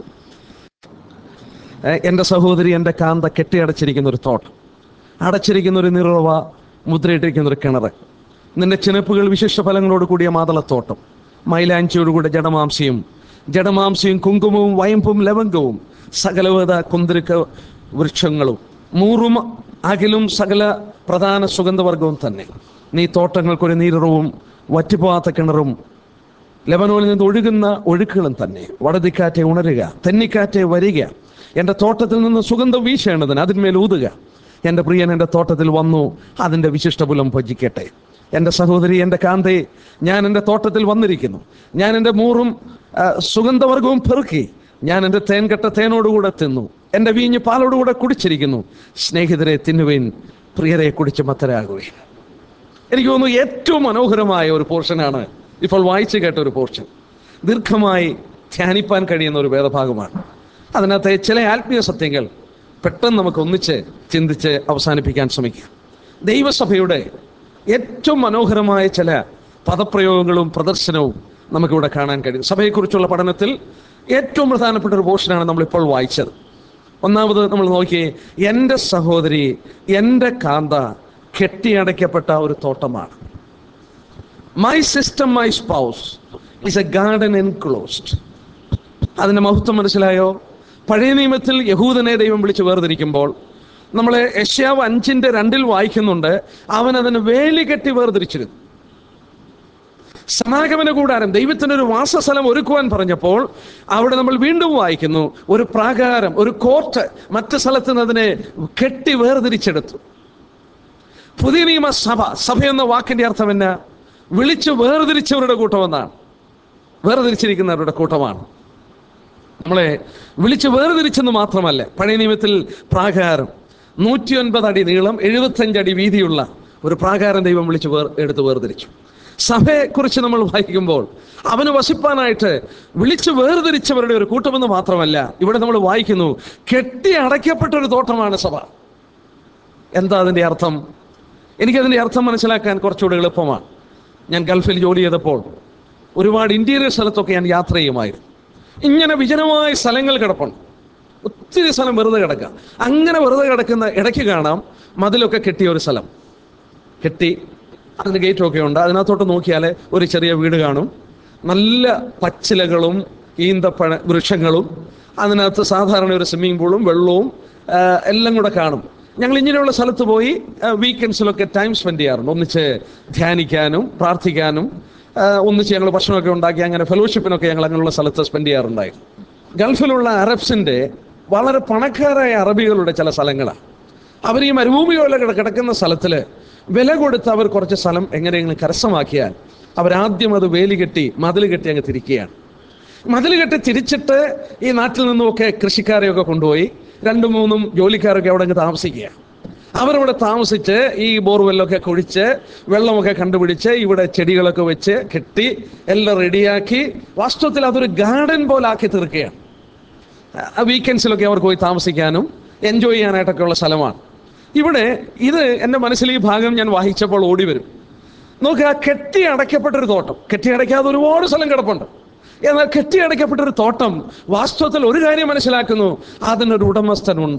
ഏഹ് എൻ്റെ സഹോദരി എൻ്റെ കാന്ത കെട്ടിയടച്ചിരിക്കുന്ന ഒരു തോട്ടം അടച്ചിരിക്കുന്ന ഒരു നിറവ മുദ്രയിട്ടിരിക്കുന്ന ഒരു കിണറ് നിന്റെ ചിനപ്പുകൾ വിശിഷ്ട ഫലങ്ങളോട് കൂടിയ മാതളത്തോട്ടം മൈലാഞ്ചിയോടുകൂടെ ജഡമാംസിയും ജഡമാംസിയും കുങ്കുമവും വയമ്പും ലവംഗവും സകലവിധ കുന്തിരിക്ക വൃക്ഷങ്ങളും മൂറും അകിലും സകല പ്രധാന സുഗന്ധവർഗവും തന്നെ നീ തോട്ടങ്ങൾക്കൊരു നീരറവും വറ്റിപ്പോവാത്ത കിണറും ലെബനോനിൽ നിന്ന് ഒഴുകുന്ന ഒഴുക്കുകളും തന്നെ വടതിക്കാറ്റെ ഉണരുക തെന്നിക്കാറ്റെ വരിക എൻ്റെ തോട്ടത്തിൽ നിന്ന് സുഗന്ധം വീശേണ്ടതിന് അതിന്മേൽ ഊതുക എൻ്റെ പ്രിയൻ എൻ്റെ തോട്ടത്തിൽ വന്നു അതിൻ്റെ വിശിഷ്ടപുലം ഭജിക്കട്ടെ എൻ്റെ സഹോദരി എൻ്റെ കാന്തേ ഞാൻ എൻ്റെ തോട്ടത്തിൽ വന്നിരിക്കുന്നു ഞാൻ എൻ്റെ മൂറും ആ, സുഗന്ധവർഗവും പെറുക്കി ഞാൻ എൻ്റെ തേൻകെട്ട തേനോടുകൂടെ തിന്നു എൻ്റെ വീഞ്ഞ് പാലോടുകൂടെ കുടിച്ചിരിക്കുന്നു സ്നേഹിതരെ തിന്നുവേൻ പ്രിയരെ കുടിച്ച് മത്തരാകുവേൻ എനിക്ക് തോന്നുന്നു ഏറ്റവും മനോഹരമായ ഒരു പോർഷനാണ് ഇപ്പോൾ വായിച്ചു കേട്ട ഒരു പോർഷൻ ദീർഘമായി ധ്യാനിപ്പാൻ കഴിയുന്ന ഒരു വേദഭാഗമാണ് അതിനകത്തെ ചില ആത്മീയ സത്യങ്ങൾ പെട്ടെന്ന് നമുക്ക് ഒന്നിച്ച് ചിന്തിച്ച് അവസാനിപ്പിക്കാൻ ശ്രമിക്കാം ദൈവസഭയുടെ ഏറ്റവും മനോഹരമായ ചില പദപ്രയോഗങ്ങളും പ്രദർശനവും നമുക്കിവിടെ കാണാൻ കഴിയും സഭയെക്കുറിച്ചുള്ള പഠനത്തിൽ ഏറ്റവും പ്രധാനപ്പെട്ട ഒരു പോർഷനാണ് നമ്മളിപ്പോൾ വായിച്ചത് ഒന്നാമത് നമ്മൾ നോക്കിയേ എൻ്റെ സഹോദരി എൻ്റെ കാന്ത കെട്ടിയടയ്ക്കപ്പെട്ട ഒരു തോട്ടമാണ് my sister my spouse is a garden enclosed അതിന്റെ മഹത്വം മനസ്സിലായോ പഴയ നിയമത്തിൽ യഹൂദനെ ദൈവം വിളിച്ച് വേർതിരിക്കുമ്പോൾ നമ്മൾ യശ്യാവ് അഞ്ചിന്റെ രണ്ടിൽ വായിക്കുന്നുണ്ട് അവൻ അതിന് വേലി കെട്ടി വേർതിരിച്ചിരുന്നു സമാഗമന കൂടാരം ദൈവത്തിന് ഒരു വാസസ്ഥലം ഒരുക്കുവാൻ പറഞ്ഞപ്പോൾ അവിടെ നമ്മൾ വീണ്ടും വായിക്കുന്നു ഒരു പ്രാകാരം ഒരു കോർട്ട് മറ്റു സ്ഥലത്ത് നിന്ന് അതിനെ കെട്ടി വേർതിരിച്ചെടുത്തു പുതിയ നിയമ സഭ സഭ എന്ന വാക്കിന്റെ അർത്ഥം എന്നാ വിളിച്ചു വേർതിരിച്ചവരുടെ കൂട്ടമെന്നാണ് വേർതിരിച്ചിരിക്കുന്നവരുടെ കൂട്ടമാണ് നമ്മളെ വിളിച്ച് വേർതിരിച്ചെന്ന് മാത്രമല്ല പഴയ നിയമത്തിൽ പ്രാകാരം നൂറ്റി ഒൻപത് അടി നീളം എഴുപത്തഞ്ച് അടി വീതിയുള്ള ഒരു പ്രാകാരം ദൈവം വിളിച്ച് വേർ എടുത്ത് വേർതിരിച്ചു സഭയെക്കുറിച്ച് നമ്മൾ വായിക്കുമ്പോൾ അവന് വസിപ്പാനായിട്ട് വിളിച്ച് വേർതിരിച്ചവരുടെ ഒരു കൂട്ടമെന്ന് മാത്രമല്ല ഇവിടെ നമ്മൾ വായിക്കുന്നു കെട്ടി അടയ്ക്കപ്പെട്ട ഒരു തോട്ടമാണ് സഭ എന്താ അതിൻ്റെ അർത്ഥം എനിക്കതിൻ്റെ അർത്ഥം മനസ്സിലാക്കാൻ കുറച്ചുകൂടി എളുപ്പമാണ് ഞാൻ ഗൾഫിൽ ജോലി ചെയ്തപ്പോൾ ഒരുപാട് ഇന്റീരിയർ സ്ഥലത്തൊക്കെ ഞാൻ യാത്ര ചെയ്യുമായിരുന്നു ഇങ്ങനെ വിജനമായ സ്ഥലങ്ങൾ കിടപ്പുണ്ട് ഒത്തിരി സ്ഥലം വെറുതെ കിടക്കുക അങ്ങനെ വെറുതെ കിടക്കുന്ന ഇടയ്ക്ക് കാണാം മതിലൊക്കെ കെട്ടിയ ഒരു സ്ഥലം കെട്ടി അതിന് ഗേറ്റൊക്കെ ഉണ്ട് അതിനകത്തോട്ട് നോക്കിയാൽ ഒരു ചെറിയ വീട് കാണും നല്ല പച്ചിലകളും ഈന്തപ്പഴ വൃക്ഷങ്ങളും അതിനകത്ത് സാധാരണ ഒരു സ്വിമ്മിംഗ് പൂളും വെള്ളവും ആ, എല്ലാം കൂടെ കാണും ഞങ്ങൾ ഇങ്ങനെയുള്ള സ്ഥലത്ത് പോയി വീക്കെൻഡ്സിലൊക്കെ ടൈം സ്പെൻഡ് ചെയ്യാറുണ്ട് ഒന്നിച്ച് ധ്യാനിക്കാനും പ്രാർത്ഥിക്കാനും ആ, ഒന്നിച്ച് ഞങ്ങൾ ഭക്ഷണമൊക്കെ ഉണ്ടാക്കി അങ്ങനെ ഫെലോഷിപ്പിനൊക്കെ ഞങ്ങൾ അങ്ങനെയുള്ള സ്ഥലത്ത് സ്പെൻഡ് ചെയ്യാറുണ്ടായിരുന്നു ഗൾഫിലുള്ള അറബ്സിന്റെ വളരെ പണക്കാരായ അറബികളുടെ ചില സ്ഥലങ്ങളാണ് അവർ ഈ മരുഭൂമി പോലെ കിട- കിടക്കുന്ന സ്ഥലത്തിൽ വില കൊടുത്ത് അവർ കുറച്ച് സ്ഥലം എങ്ങനെയെങ്കിലും കരസ്ഥമാക്കിയാൽ അവരാദ്യം അത് വേലി കെട്ടി മതിൽ കെട്ടി അങ്ങ് തിരിക്കുകയാണ് മതിൽ കെട്ടി തിരിച്ചിട്ട് ഈ നാട്ടിൽ നിന്നുമൊക്കെ കൃഷിക്കാരെയൊക്കെ കൊണ്ടുപോയി രണ്ടും മൂന്നും ജോലിക്കാരൊക്കെ അവിടെ അങ്ങ് താമസിക്കുക അവരവിടെ താമസിച്ച് ഈ ബോർവെല്ലൊക്കെ കുഴിച്ച് വെള്ളമൊക്കെ കണ്ടുപിടിച്ച് ഇവിടെ ചെടികളൊക്കെ വെച്ച് കെട്ടി എല്ലാം റെഡിയാക്കി വാസ്തവത്തിൽ അതൊരു ഗാർഡൻ പോലെ ആക്കി തീർക്കുകയാണ് വീക്കെൻഡ്സിലൊക്കെ അവർക്ക് പോയി താമസിക്കാനും എൻജോയ് ചെയ്യാനായിട്ടൊക്കെ ഉള്ള സ്ഥലമാണ് ഇവിടെ ഇത് എൻ്റെ മനസ്സിൽ ഈ ഭാഗം ഞാൻ വായിച്ചപ്പോൾ ഓടി വരും നോക്കുക കെട്ടി അടയ്ക്കപ്പെട്ടൊരു തോട്ടം കെട്ടി അടയ്ക്കാതെ ഒരുപാട് സ്ഥലം കിടപ്പുണ്ട് എന്നാൽ കെട്ടി അടയ്ക്കപ്പെട്ടൊരു തോട്ടം വാസ്തവത്തിൽ ഒരു കാര്യം മനസ്സിലാക്കുന്നു അതിനൊരു ഉടമസ്ഥനുണ്ട്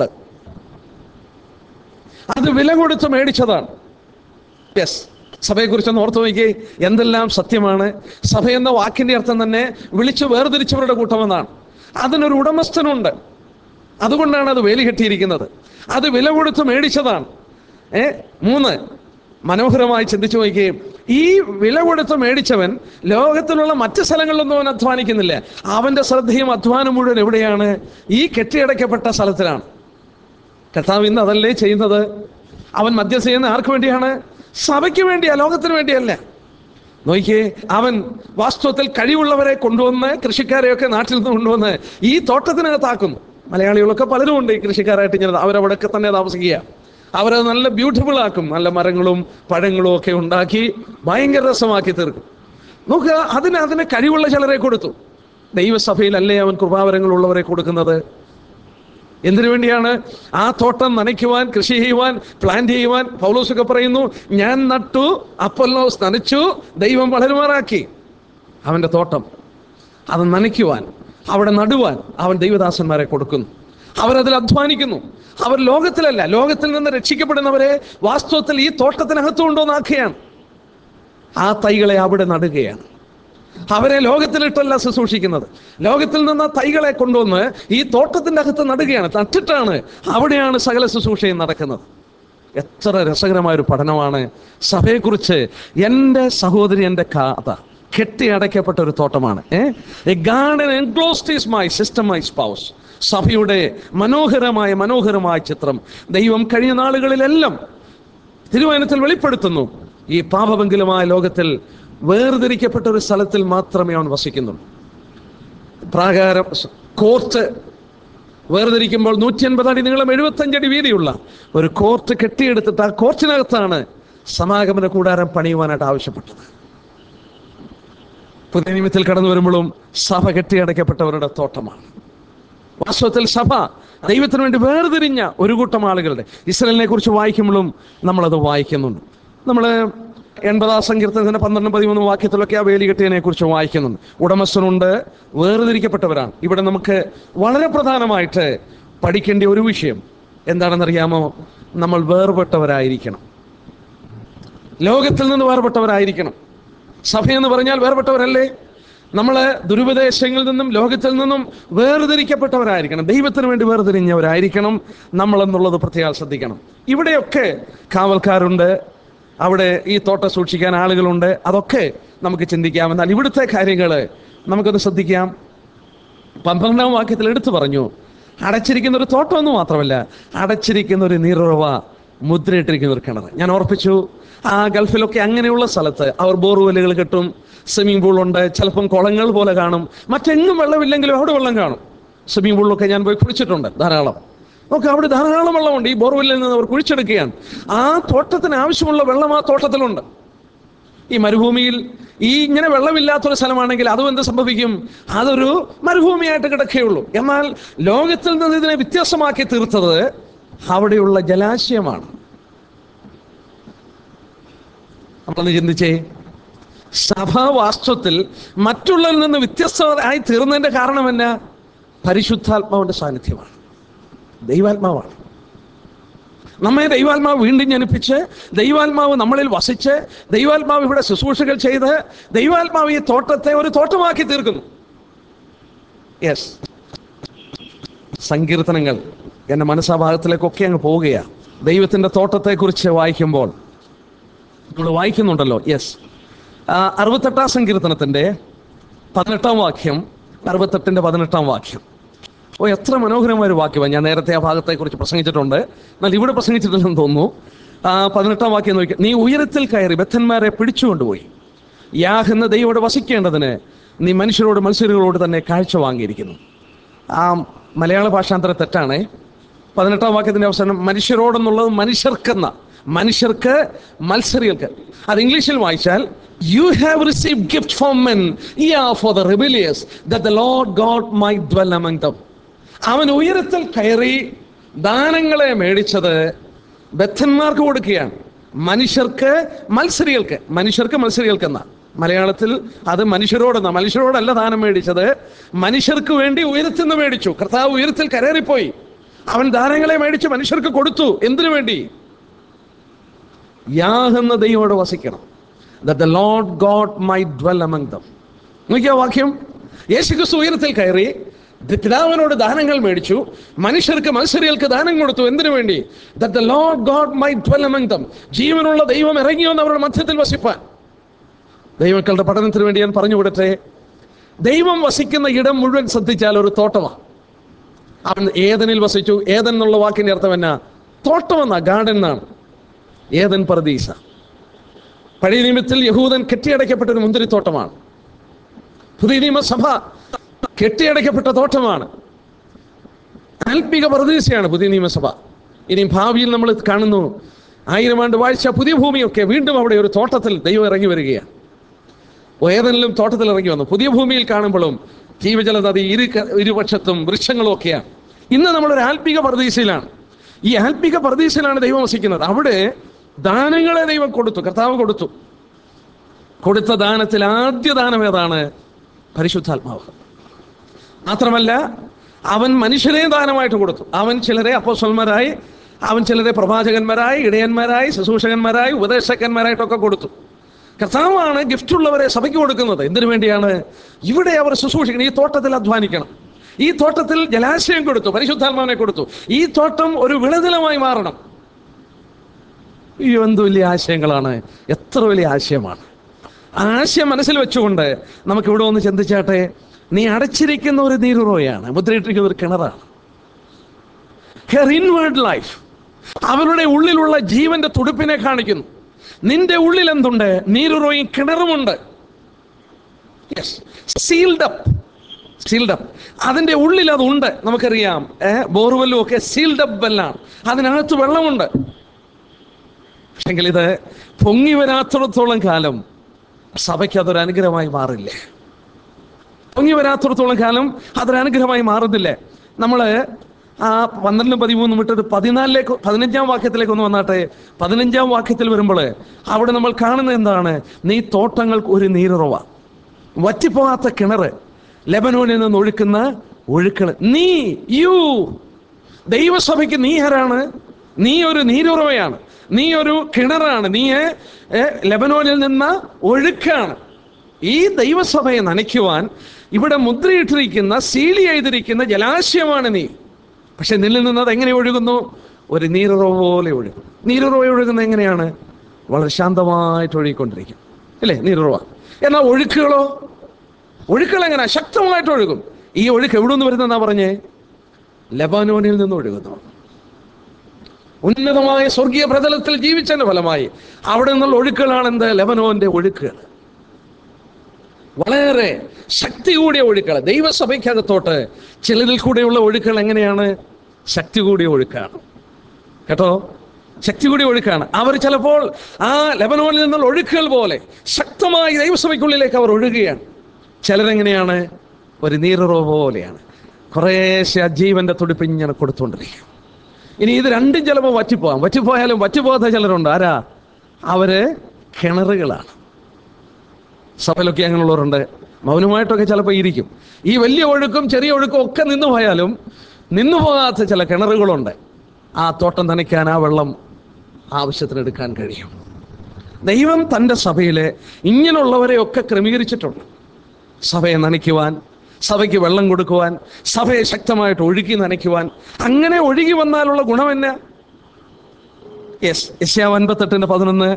അത് വില കൊടുത്ത് മേടിച്ചതാണ് യെസ് സഭയെക്കുറിച്ച് ഒന്ന് ഓർത്തു നോക്കിയേ എന്തെല്ലാം സത്യമാണ് സഭ എന്ന വാക്കിന്റെ അർത്ഥം തന്നെ വിളിച്ചു വേർതിരിച്ചവരുടെ കൂട്ടമെന്നാണ് അതിനൊരു ഉടമസ്ഥനുണ്ട് അതുകൊണ്ടാണ് അത് വേലി കെട്ടിയിരിക്കുന്നത് അത് വില കൊടുത്ത് മേടിച്ചതാണ് ഏ മൂന്ന് മനോഹരമായി ചിന്തിച്ചു നോക്കുകയും ഈ വില കൊടുത്ത് മേടിച്ചവൻ ലോകത്തിലുള്ള മറ്റ് സ്ഥലങ്ങളിലൊന്നും അവൻ അധ്വാനിക്കുന്നില്ല അവന്റെ ശ്രദ്ധയും അധ്വാനം മുഴുവൻ എവിടെയാണ് ഈ കെട്ടിയടയ്ക്കപ്പെട്ട സ്ഥലത്തിലാണ് കർത്താവ് ഇന്ന് അതല്ലേ ചെയ്യുന്നത് അവൻ മദ്യം ചെയ്യുന്ന ആർക്ക് വേണ്ടിയാണ് സഭയ്ക്ക് വേണ്ടിയാ ലോകത്തിന് വേണ്ടിയല്ല നോക്കിയേ അവൻ വാസ്തവത്തിൽ കഴിവുള്ളവരെ കൊണ്ടുവന്ന് കൃഷിക്കാരെയൊക്കെ നാട്ടിൽ നിന്ന് കൊണ്ടുവന്ന് ഈ തോട്ടത്തിനകത്താക്കുന്നു മലയാളികളൊക്കെ പലരും ഉണ്ട് ഈ കൃഷിക്കാരായിട്ട് ഇങ്ങനെ അവരവിടെയൊക്കെ തന്നെ താമസിക്കുക അവരത് നല്ല ബ്യൂട്ടിഫുൾ ആക്കും നല്ല മരങ്ങളും പഴങ്ങളും ഒക്കെ ഉണ്ടാക്കി ഭയങ്കര രസമാക്കി തീർക്കും നോക്കുക അതിന് അതിന് കഴിവുള്ള ചിലരെ കൊടുത്തു ദൈവസഭയിലല്ലേ അവൻ കൃപാവരങ്ങളുള്ളവരെ കൊടുക്കുന്നത് എന്തിനു വേണ്ടിയാണ് ആ തോട്ടം നനയ്ക്കുവാൻ കൃഷി ചെയ്യുവാൻ പ്ലാന്റ് ചെയ്യുവാൻ പൗലോസൊക്കെ പറയുന്നു ഞാൻ നട്ടു അപ്പൊല്ലോസ് നനച്ചു ദൈവം വളരുമാറാക്കി അവന്റെ തോട്ടം അത് നനയ്ക്കുവാൻ അവിടെ നടുവാൻ അവൻ ദൈവദാസന്മാരെ കൊടുക്കുന്നു അവരതിൽ അധ്വാനിക്കുന്നു അവർ ലോകത്തിലല്ല ലോകത്തിൽ നിന്ന് രക്ഷിക്കപ്പെടുന്നവരെ വാസ്തവത്തിൽ ഈ തോട്ടത്തിനകത്ത് കൊണ്ടുവന്നാക്കുകയാണ് ആ തൈകളെ അവിടെ നടുകയാണ് അവരെ ലോകത്തിലിട്ടല്ല ശുശ്രൂഷിക്കുന്നത് ലോകത്തിൽ നിന്ന് ആ തൈകളെ കൊണ്ടുവന്ന് ഈ തോട്ടത്തിന്റെ അകത്ത് നടുകയാണ് നട്ടിട്ടാണ് അവിടെയാണ് സകല ശുശ്രൂഷയും നടക്കുന്നത് എത്ര രസകരമായ ഒരു പഠനമാണ് സഭയെക്കുറിച്ച് എൻ്റെ സഹോദരി എൻ്റെ കഥ കെട്ടി അടയ്ക്കപ്പെട്ട ഒരു തോട്ടമാണ് a garden enclosed is my sister my spouse സഭയുടെ മനോഹരമായ മനോഹരമായ ചിത്രം ദൈവം കഴിഞ്ഞ നാളുകളിലെല്ലാം തിരുവനന്തപുരത്തിൽ വെളിപ്പെടുത്തുന്നു ഈ പാപമെങ്കിലുമായ ലോകത്തിൽ വേർതിരിക്കപ്പെട്ട ഒരു സ്ഥലത്തിൽ മാത്രമേ അവൻ വസിക്കുന്നുള്ളൂ പ്രാകാരം കോർട്ട് വേർതിരിക്കുമ്പോൾ നൂറ്റി അൻപത് അടി നീളം എഴുപത്തഞ്ചടി വീതിയുള്ള ഒരു കോർട്ട് കെട്ടിയെടുത്തിട്ട് ആ കോർട്ടിനകത്താണ് സമാഗമന കൂടാരം പണിയുവാനായിട്ട് ആവശ്യപ്പെട്ടത് പുതിയ നിയമത്തിൽ കടന്നു വരുമ്പോഴും സഭ കെട്ടിയടയ്ക്കപ്പെട്ടവരുടെ തോട്ടമാണ് വാസ്തവത്തിൽ സഭ ദൈവത്തിന് വേണ്ടി വേർതിരിഞ്ഞ ഒരു കൂട്ടം ആളുകളുടെ ഇസ്രയേലിനെ കുറിച്ച് വായിക്കുമ്പോഴും നമ്മളത് വായിക്കുന്നുണ്ട് നമ്മൾ എൺപതാം സങ്കീർത്തനത്തിന്റെ പന്ത്രണ്ട് പതിമൂന്ന് വാക്യത്തിലൊക്കെ ആ വേലി കെട്ടിയതിനെ കുറിച്ച് വായിക്കുന്നുണ്ട് ഉടമസ്ഥനുണ്ട് വേർതിരിക്കപ്പെട്ടവരാണ് ഇവിടെ നമുക്ക് വളരെ പ്രധാനമായിട്ട് പഠിക്കേണ്ട ഒരു വിഷയം എന്താണെന്നറിയാമോ നമ്മൾ വേർപെട്ടവരായിരിക്കണം ലോകത്തിൽ നിന്ന് വേർപെട്ടവരായിരിക്കണം സഭയെന്ന് പറഞ്ഞാൽ വേർപെട്ടവരല്ലേ നമ്മൾ ദുരുപദേശങ്ങളിൽ നിന്നും ലോകത്തിൽ നിന്നും വേർതിരിക്കപ്പെട്ടവരായിരിക്കണം ദൈവത്തിന് വേണ്ടി വേർതിരിഞ്ഞവരായിരിക്കണം നമ്മൾ എന്നുള്ളത് പ്രത്യേകം ശ്രദ്ധിക്കണം ഇവിടെയൊക്കെ കാവൽക്കാരുണ്ട് അവിടെ ഈ തോട്ടം സൂക്ഷിക്കാൻ ആളുകളുണ്ട് അതൊക്കെ നമുക്ക് ചിന്തിക്കാം എന്നാൽ ഇവിടുത്തെ കാര്യങ്ങൾ നമുക്കൊന്ന് ശ്രദ്ധിക്കാം പന്ത്രണ്ടാം വാക്യത്തിൽ എടുത്തു പറഞ്ഞു അടച്ചിരിക്കുന്ന ഒരു തോട്ടം എന്ന് മാത്രമല്ല അടച്ചിരിക്കുന്ന ഒരു നീറുറവ മുദ്രയിട്ടിരിക്കുന്ന ഒരു കിണർ ഞാൻ ഓർപ്പിച്ചു ആ ഗൾഫിലൊക്കെ അങ്ങനെയുള്ള സ്ഥലത്ത് അവർ ബോർവെല്ലുകൾ കെട്ടും സ്വിമ്മിംഗ് പൂൾ ഉണ്ട് ചിലപ്പം കുളങ്ങൾ പോലെ കാണും മറ്റെങ്ങും വെള്ളമില്ലെങ്കിലും അവിടെ വെള്ളം കാണും സ്വിമ്മിംഗ് പൂളിലൊക്കെ ഞാൻ പോയി കുളിച്ചിട്ടുണ്ട് ധാരാളം നോക്ക് അവിടെ ധാരാളം വെള്ളമുണ്ട് ഈ ബോർവെല്ലിൽ നിന്ന് അവർ കുഴിച്ചെടുക്കുകയാണ് ആ തോട്ടത്തിന് ആവശ്യമുള്ള വെള്ളം ആ തോട്ടത്തിലുണ്ട് ഈ മരുഭൂമിയിൽ ഈ ഇങ്ങനെ വെള്ളമില്ലാത്തൊരു സ്ഥലമാണെങ്കിൽ അതും എന്ത് സംഭവിക്കും അതൊരു മരുഭൂമിയായിട്ട് കിടക്കുകയുള്ളൂ എന്നാൽ ലോകത്തിൽ നിന്ന് ഇതിനെ വ്യത്യാസമാക്കി തീർത്തത് അവിടെയുള്ള ജലാശയമാണ് നമ്മളൊന്ന് ചിന്തിച്ചേ സഭ വാസ്തവത്തിൽ മറ്റുള്ളവരിൽ നിന്ന് വ്യത്യസ്തമായി തീർന്നതിന്റെ കാരണം എന്നാ പരിശുദ്ധാത്മാവിന്റെ സാന്നിധ്യമാണ് ദൈവാത്മാവാണ് നമ്മെ ദൈവാത്മാവ് വീണ്ടും ജനിപ്പിച്ച് ദൈവാത്മാവ് നമ്മളിൽ വസിച്ച് ദൈവാത്മാവ് ഇവിടെ ശുശ്രൂഷകൾ ചെയ്ത് ദൈവാത്മാവ് ഈ തോട്ടത്തെ ഒരു തോട്ടമാക്കി തീർക്കുന്നു യെസ് സങ്കീർത്തനങ്ങൾ എൻ്റെ മനസ്സാഭാഗത്തിലേക്കൊക്കെ അങ്ങ് പോവുകയാണ് ദൈവത്തിൻ്റെ തോട്ടത്തെക്കുറിച്ച് വായിക്കുമ്പോൾ നമ്മൾ വായിക്കുന്നുണ്ടല്ലോ യെസ് അറുപത്തെട്ടാം സങ്കീർത്തനത്തിൻ്റെ പതിനെട്ടാം വാക്യം അറുപത്തെട്ടിൻ്റെ പതിനെട്ടാം വാക്യം ഓ എത്ര മനോഹരമായ ഒരു വാക്യമാണ് ഞാൻ നേരത്തെ ആ ഭാഗത്തെക്കുറിച്ച് പ്രസംഗിച്ചിട്ടുണ്ട് എന്നാൽ ഇവിടെ പ്രസംഗിച്ചിട്ടില്ലെന്ന് തോന്നുന്നു ആ പതിനെട്ടാം വാക്യം നോക്കി നീ ഉയരത്തിൽ കയറി ബദ്ധന്മാരെ പിടിച്ചുകൊണ്ടുപോയി യാഹ് എന്ന ദൈവോട് വസിക്കേണ്ടതിന് നീ മനുഷ്യരോട് മത്സരികളോട് തന്നെ കാഴ്ച വാങ്ങിയിരിക്കുന്നു ആ മലയാള ഭാഷാന്തര തെറ്റാണേ പതിനെട്ടാം വാക്യത്തിന്റെ അവസാനം മനുഷ്യരോടെന്നുള്ളത് മനുഷ്യർക്കെന്ന മനുഷ്യർക്ക് മത്സരികൾക്ക് അത് ഇംഗ്ലീഷിൽ വായിച്ചാൽ you have receive gift for men for the rebellious the Lord God my dwell among them അവൻ ഉയരത്തിൽ കയറി ദാനങ്ങളെ മേടിച്ചത് ബദ്ധന്മാർക്ക് കൊടുക്കുകയാണ് മനുഷ്യർക്ക് മത്സരികൾക്ക് മനുഷ്യർക്ക് മത്സരികൾക്കെന്ന മലയാളത്തിൽ അത് മനുഷ്യരോടെന്ന മനുഷ്യരോടല്ല ദാനം മേടിച്ചത് മനുഷ്യർക്ക് വേണ്ടി ഉയരത്തിൽ നിന്ന് മേടിച്ചു കർത്താവ് ഉയരത്തിൽ കരേറിപ്പോയി അവൻ ദാനങ്ങളെ മേടിച്ച് മനുഷ്യർക്ക് കൊടുത്തു എന്തിനു വേണ്ടി യാഹെന്ന ദൈവോട് വസിക്കണം the Lord God my dwell among them നോക്കിയ വാക്യം യേശുക്രിസ്തു ഉയരത്തിൽ കയറി പിതാവിനോട് ദാനങ്ങൾ മേടിച്ചു മനുഷ്യർക്ക് മത്സരികൾക്ക് ദാനം കൊടുത്തു എന്തിനു വേണ്ടി the Lord God my dwell among them ജീവനുള്ള ദൈവം ഇറങ്ങി വന്ന് അവരുടെ മധ്യത്തിൽ വസിപ്പാൻ ദൈവക്കളുടെ പഠനത്തിന് വേണ്ടി ഞാൻ പറഞ്ഞു വിടട്ടെ ദൈവം വസിക്കുന്ന ഇടം മുഴുവൻ ശ്രദ്ധിച്ചാൽ ഒരു തോട്ടമാണ് അവൻ ഏതനിൽ വസിച്ചു ഏതൻ എന്നുള്ള വാക്കിന്റെ അർത്ഥം എന്നാ തോട്ടമെന്നാ ഗാർഡൻ എന്നാണ് ഏതൻ പ്രതീസ പഴയ നിയമത്തിൽ യഹൂദൻ കെട്ടിയടയ്ക്കപ്പെട്ട ഒരു മുന്തിരിത്തോട്ടമാണ് പുതിയ നിയമസഭ കെട്ടിയടയ്ക്കപ്പെട്ട തോട്ടമാണ് ആത്മിക പ്രതീസയാണ് പുതിയ നിയമസഭ ഇനി ഭാവിയിൽ നമ്മൾ കാണുന്നു ആയിരം ആണ്ട് വാഴ്ച പുതിയ ഭൂമിയൊക്കെ വീണ്ടും അവിടെ ഒരു തോട്ടത്തിൽ ദൈവം ഇറങ്ങി വരികയാണ് ഏതെങ്കിലും തോട്ടത്തിൽ ഇറങ്ങി വന്നു പുതിയ ഭൂമിയിൽ കാണുമ്പോഴും ജീവജല നദി ഇരു ഇരുപക്ഷത്തും വൃക്ഷങ്ങളും ഒക്കെയാണ് ഇന്ന് നമ്മളൊരു ആത്മിക പ്രതീക്ഷയിലാണ് ഈ ആത്മിക പ്രതീക്ഷയിലാണ് ദൈവം വസിക്കുന്നത് അവിടെ ദാനങ്ങളെ ദൈവം കൊടുത്തു കർത്താവ് കൊടുത്തു കൊടുത്ത ദാനത്തിൽ ആദ്യ ദാനം ഏതാണ് പരിശുദ്ധാത്മാവ് മാത്രമല്ല അവൻ മനുഷ്യരെ ദാനമായിട്ട് കൊടുത്തു അവൻ ചിലരെ അപ്പോസ്വന്മാരായി അവൻ ചിലരെ പ്രവാചകന്മാരായി ഇടയന്മാരായി ശുശ്രൂഷകന്മാരായി ഉപദേശകന്മാരായിട്ടൊക്കെ കൊടുത്തു കർത്താവാണ് ഗിഫ്റ്റ് ഉള്ളവരെ സഭയ്ക്ക് കൊടുക്കുന്നത് എന്തിനു വേണ്ടിയാണ് ഇവിടെ അവർ ശുശ്രൂഷിക്കണം ഈ തോട്ടത്തിൽ അധ്വാനിക്കണം ഈ തോട്ടത്തിൽ ജലാശയം കൊടുത്തു പരിശുദ്ധാത്മാവിനെ കൊടുത്തു ഈ തോട്ടം ഒരു വിളനിലമായി മാറണം ഈ എന്ത് വലിയ ആശയങ്ങളാണ് എത്ര വലിയ ആശയമാണ് ആ ആശയം മനസ്സിൽ വെച്ചുകൊണ്ട് നമുക്ക് ഇവിടെ ഒന്ന് ചിന്തിച്ചാട്ടെ നീ അടച്ചിരിക്കുന്ന ഒരു നീരുറോയാണ് മുദ്രയിട്ടിരിക്കുന്ന ഒരു കിണറാണ് ഹെർ ഇൻവേർഡ് ലൈഫ് അവരുടെ ഉള്ളിലുള്ള ജീവന്റെ തുടുപ്പിനെ കാണിക്കുന്നു നിന്റെ ഉള്ളിൽ എന്തുണ്ട് നീരുറോയും കിണറുമുണ്ട് സീൽഡ് അപ്പ് സീൽഡ് അപ്പ് അതിന്റെ ഉള്ളിൽ അതുണ്ട് നമുക്കറിയാം ഏഹ് ബോർവെല്ലും ഒക്കെ സീൽഡ് അപ്പ് വെല്ലാണ് അതിനകത്ത് വെള്ളമുണ്ട് പക്ഷെങ്കിൽ ഇത് പൊങ്ങി വരാത്തിടത്തോളം കാലം സഭയ്ക്ക് അതൊരു അനുഗ്രഹമായി മാറില്ലേ പൊങ്ങി വരാത്തിടത്തോളം കാലം അതൊരു അനുഗ്രഹമായി മാറുന്നില്ലേ നമ്മൾ ആ പന്ത്രണ്ടും പതിമൂന്നും വിട്ടൊരു പതിനാലിലേക്ക് പതിനഞ്ചാം വാക്യത്തിലേക്ക് ഒന്ന് വന്നാട്ടെ പതിനഞ്ചാം വാക്യത്തിൽ വരുമ്പോൾ അവിടെ നമ്മൾ കാണുന്നത് എന്താണ് നീ തോട്ടങ്ങൾക്ക് ഒരു നീരുറവ വറ്റിപ്പോകാത്ത കിണറ് ലെബനോനിൽ നിന്ന് ഒഴുക്കുന്ന ഒഴുക്കൾ നീ യു ദൈവസഭയ്ക്ക് നീ ആരാണ് നീ ഒരു നീരുറവയാണ് നീ ഒരു കിണറാണ് നീ ഏ, ലെബനോനിൽ നിന്ന് ഒഴുക്കാണ് ഈ ദൈവസഭയെ നനയ്ക്കുവാൻ ഇവിടെ മുദ്രയിട്ടിരിക്കുന്ന സീലി ചെയ്തിരിക്കുന്ന ജലാശയമാണ് നീ പക്ഷെ നിന്നിൽ നിന്ന് അത് എങ്ങനെ ഒഴുകുന്നു ഒരു നീരുറവ പോലെ ഒഴുകും നീരുറവ ഒഴുകുന്നത് എങ്ങനെയാണ് വളരെ ശാന്തമായിട്ട് ഒഴുകിക്കൊണ്ടിരിക്കും അല്ലേ നീരുറവ എന്നാൽ ഒഴുക്കുകളോ ഒഴുക്കുകൾ എങ്ങനെ ശക്തമായിട്ട് ഒഴുകും ഈ ഒഴുക്ക് എവിടെ നിന്ന് വരുന്നതെന്നാ പറഞ്ഞേ ലബാനോനിൽ നിന്ന് ഒഴുകുന്നു ഉന്നതമായ സ്വർഗീയ പ്രതലത്തിൽ ജീവിച്ചതിന്റെ ഫലമായി അവിടെ നിന്നുള്ള ഒഴുക്കുകളാണ് എന്ത് ലെബനോന്റെ ഒഴുക്കുകൾ വളരെ ശക്തി കൂടിയ ഒഴുക്കുകൾ ദൈവസഭയ്ക്കകത്തോട്ട് ചിലരിൽ കൂടെയുള്ള ഒഴുക്കുകൾ എങ്ങനെയാണ് ശക്തി കൂടിയ ഒഴുക്കാണ് കേട്ടോ ശക്തി കൂടിയ ഒഴുക്കാണ് അവർ ചിലപ്പോൾ ആ ലെബനോനിൽ നിന്നുള്ള ഒഴുക്കുകൾ പോലെ ശക്തമായി ദൈവസഭയ്ക്കുള്ളിലേക്ക് അവർ ഒഴുകുകയാണ് ചിലരെങ്ങനെയാണ് ഒരു നീറുറവ് പോലെയാണ് കുറേശ്ശെ ആ ജീവന്റെ തുടിപ്പ് ഇങ്ങനെ കൊടുത്തുകൊണ്ടിരിക്കും ഇനി ഇത് രണ്ടും ചിലപ്പോൾ വറ്റിപ്പോകാം വറ്റിപ്പോയാലും വറ്റിപ്പോകാത്ത ചിലരുണ്ട് ആരാ അവര് കിണറുകളാണ് സഭയിലൊക്കെ അങ്ങനെയുള്ളവരുണ്ട് മൗനമായിട്ടൊക്കെ ചിലപ്പോൾ ഇരിക്കും ഈ വലിയ ഒഴുക്കും ചെറിയ ഒഴുക്കും ഒക്കെ നിന്നു പോയാലും നിന്നു പോകാത്ത ചില കിണറുകളുണ്ട് ആ തോട്ടം നനയ്ക്കാൻ ആ വെള്ളം ആവശ്യത്തിന് എടുക്കാൻ കഴിയും ദൈവം തൻ്റെ സഭയിൽ ഇങ്ങനെയുള്ളവരെയൊക്കെ ക്രമീകരിച്ചിട്ടുണ്ട് സഭയെ നനയ്ക്കുവാൻ സഭയ്ക്ക് വെള്ളം കൊടുക്കുവാൻ സഭയെ ശക്തമായിട്ട് ഒഴുകി നനയ്ക്കുവാൻ അങ്ങനെ ഒഴുകി വന്നാലുള്ള ഗുണം എന്നാ യെസ് യശ്യാവ് അൻപത്തെട്ടിന്റെ പതിനൊന്ന്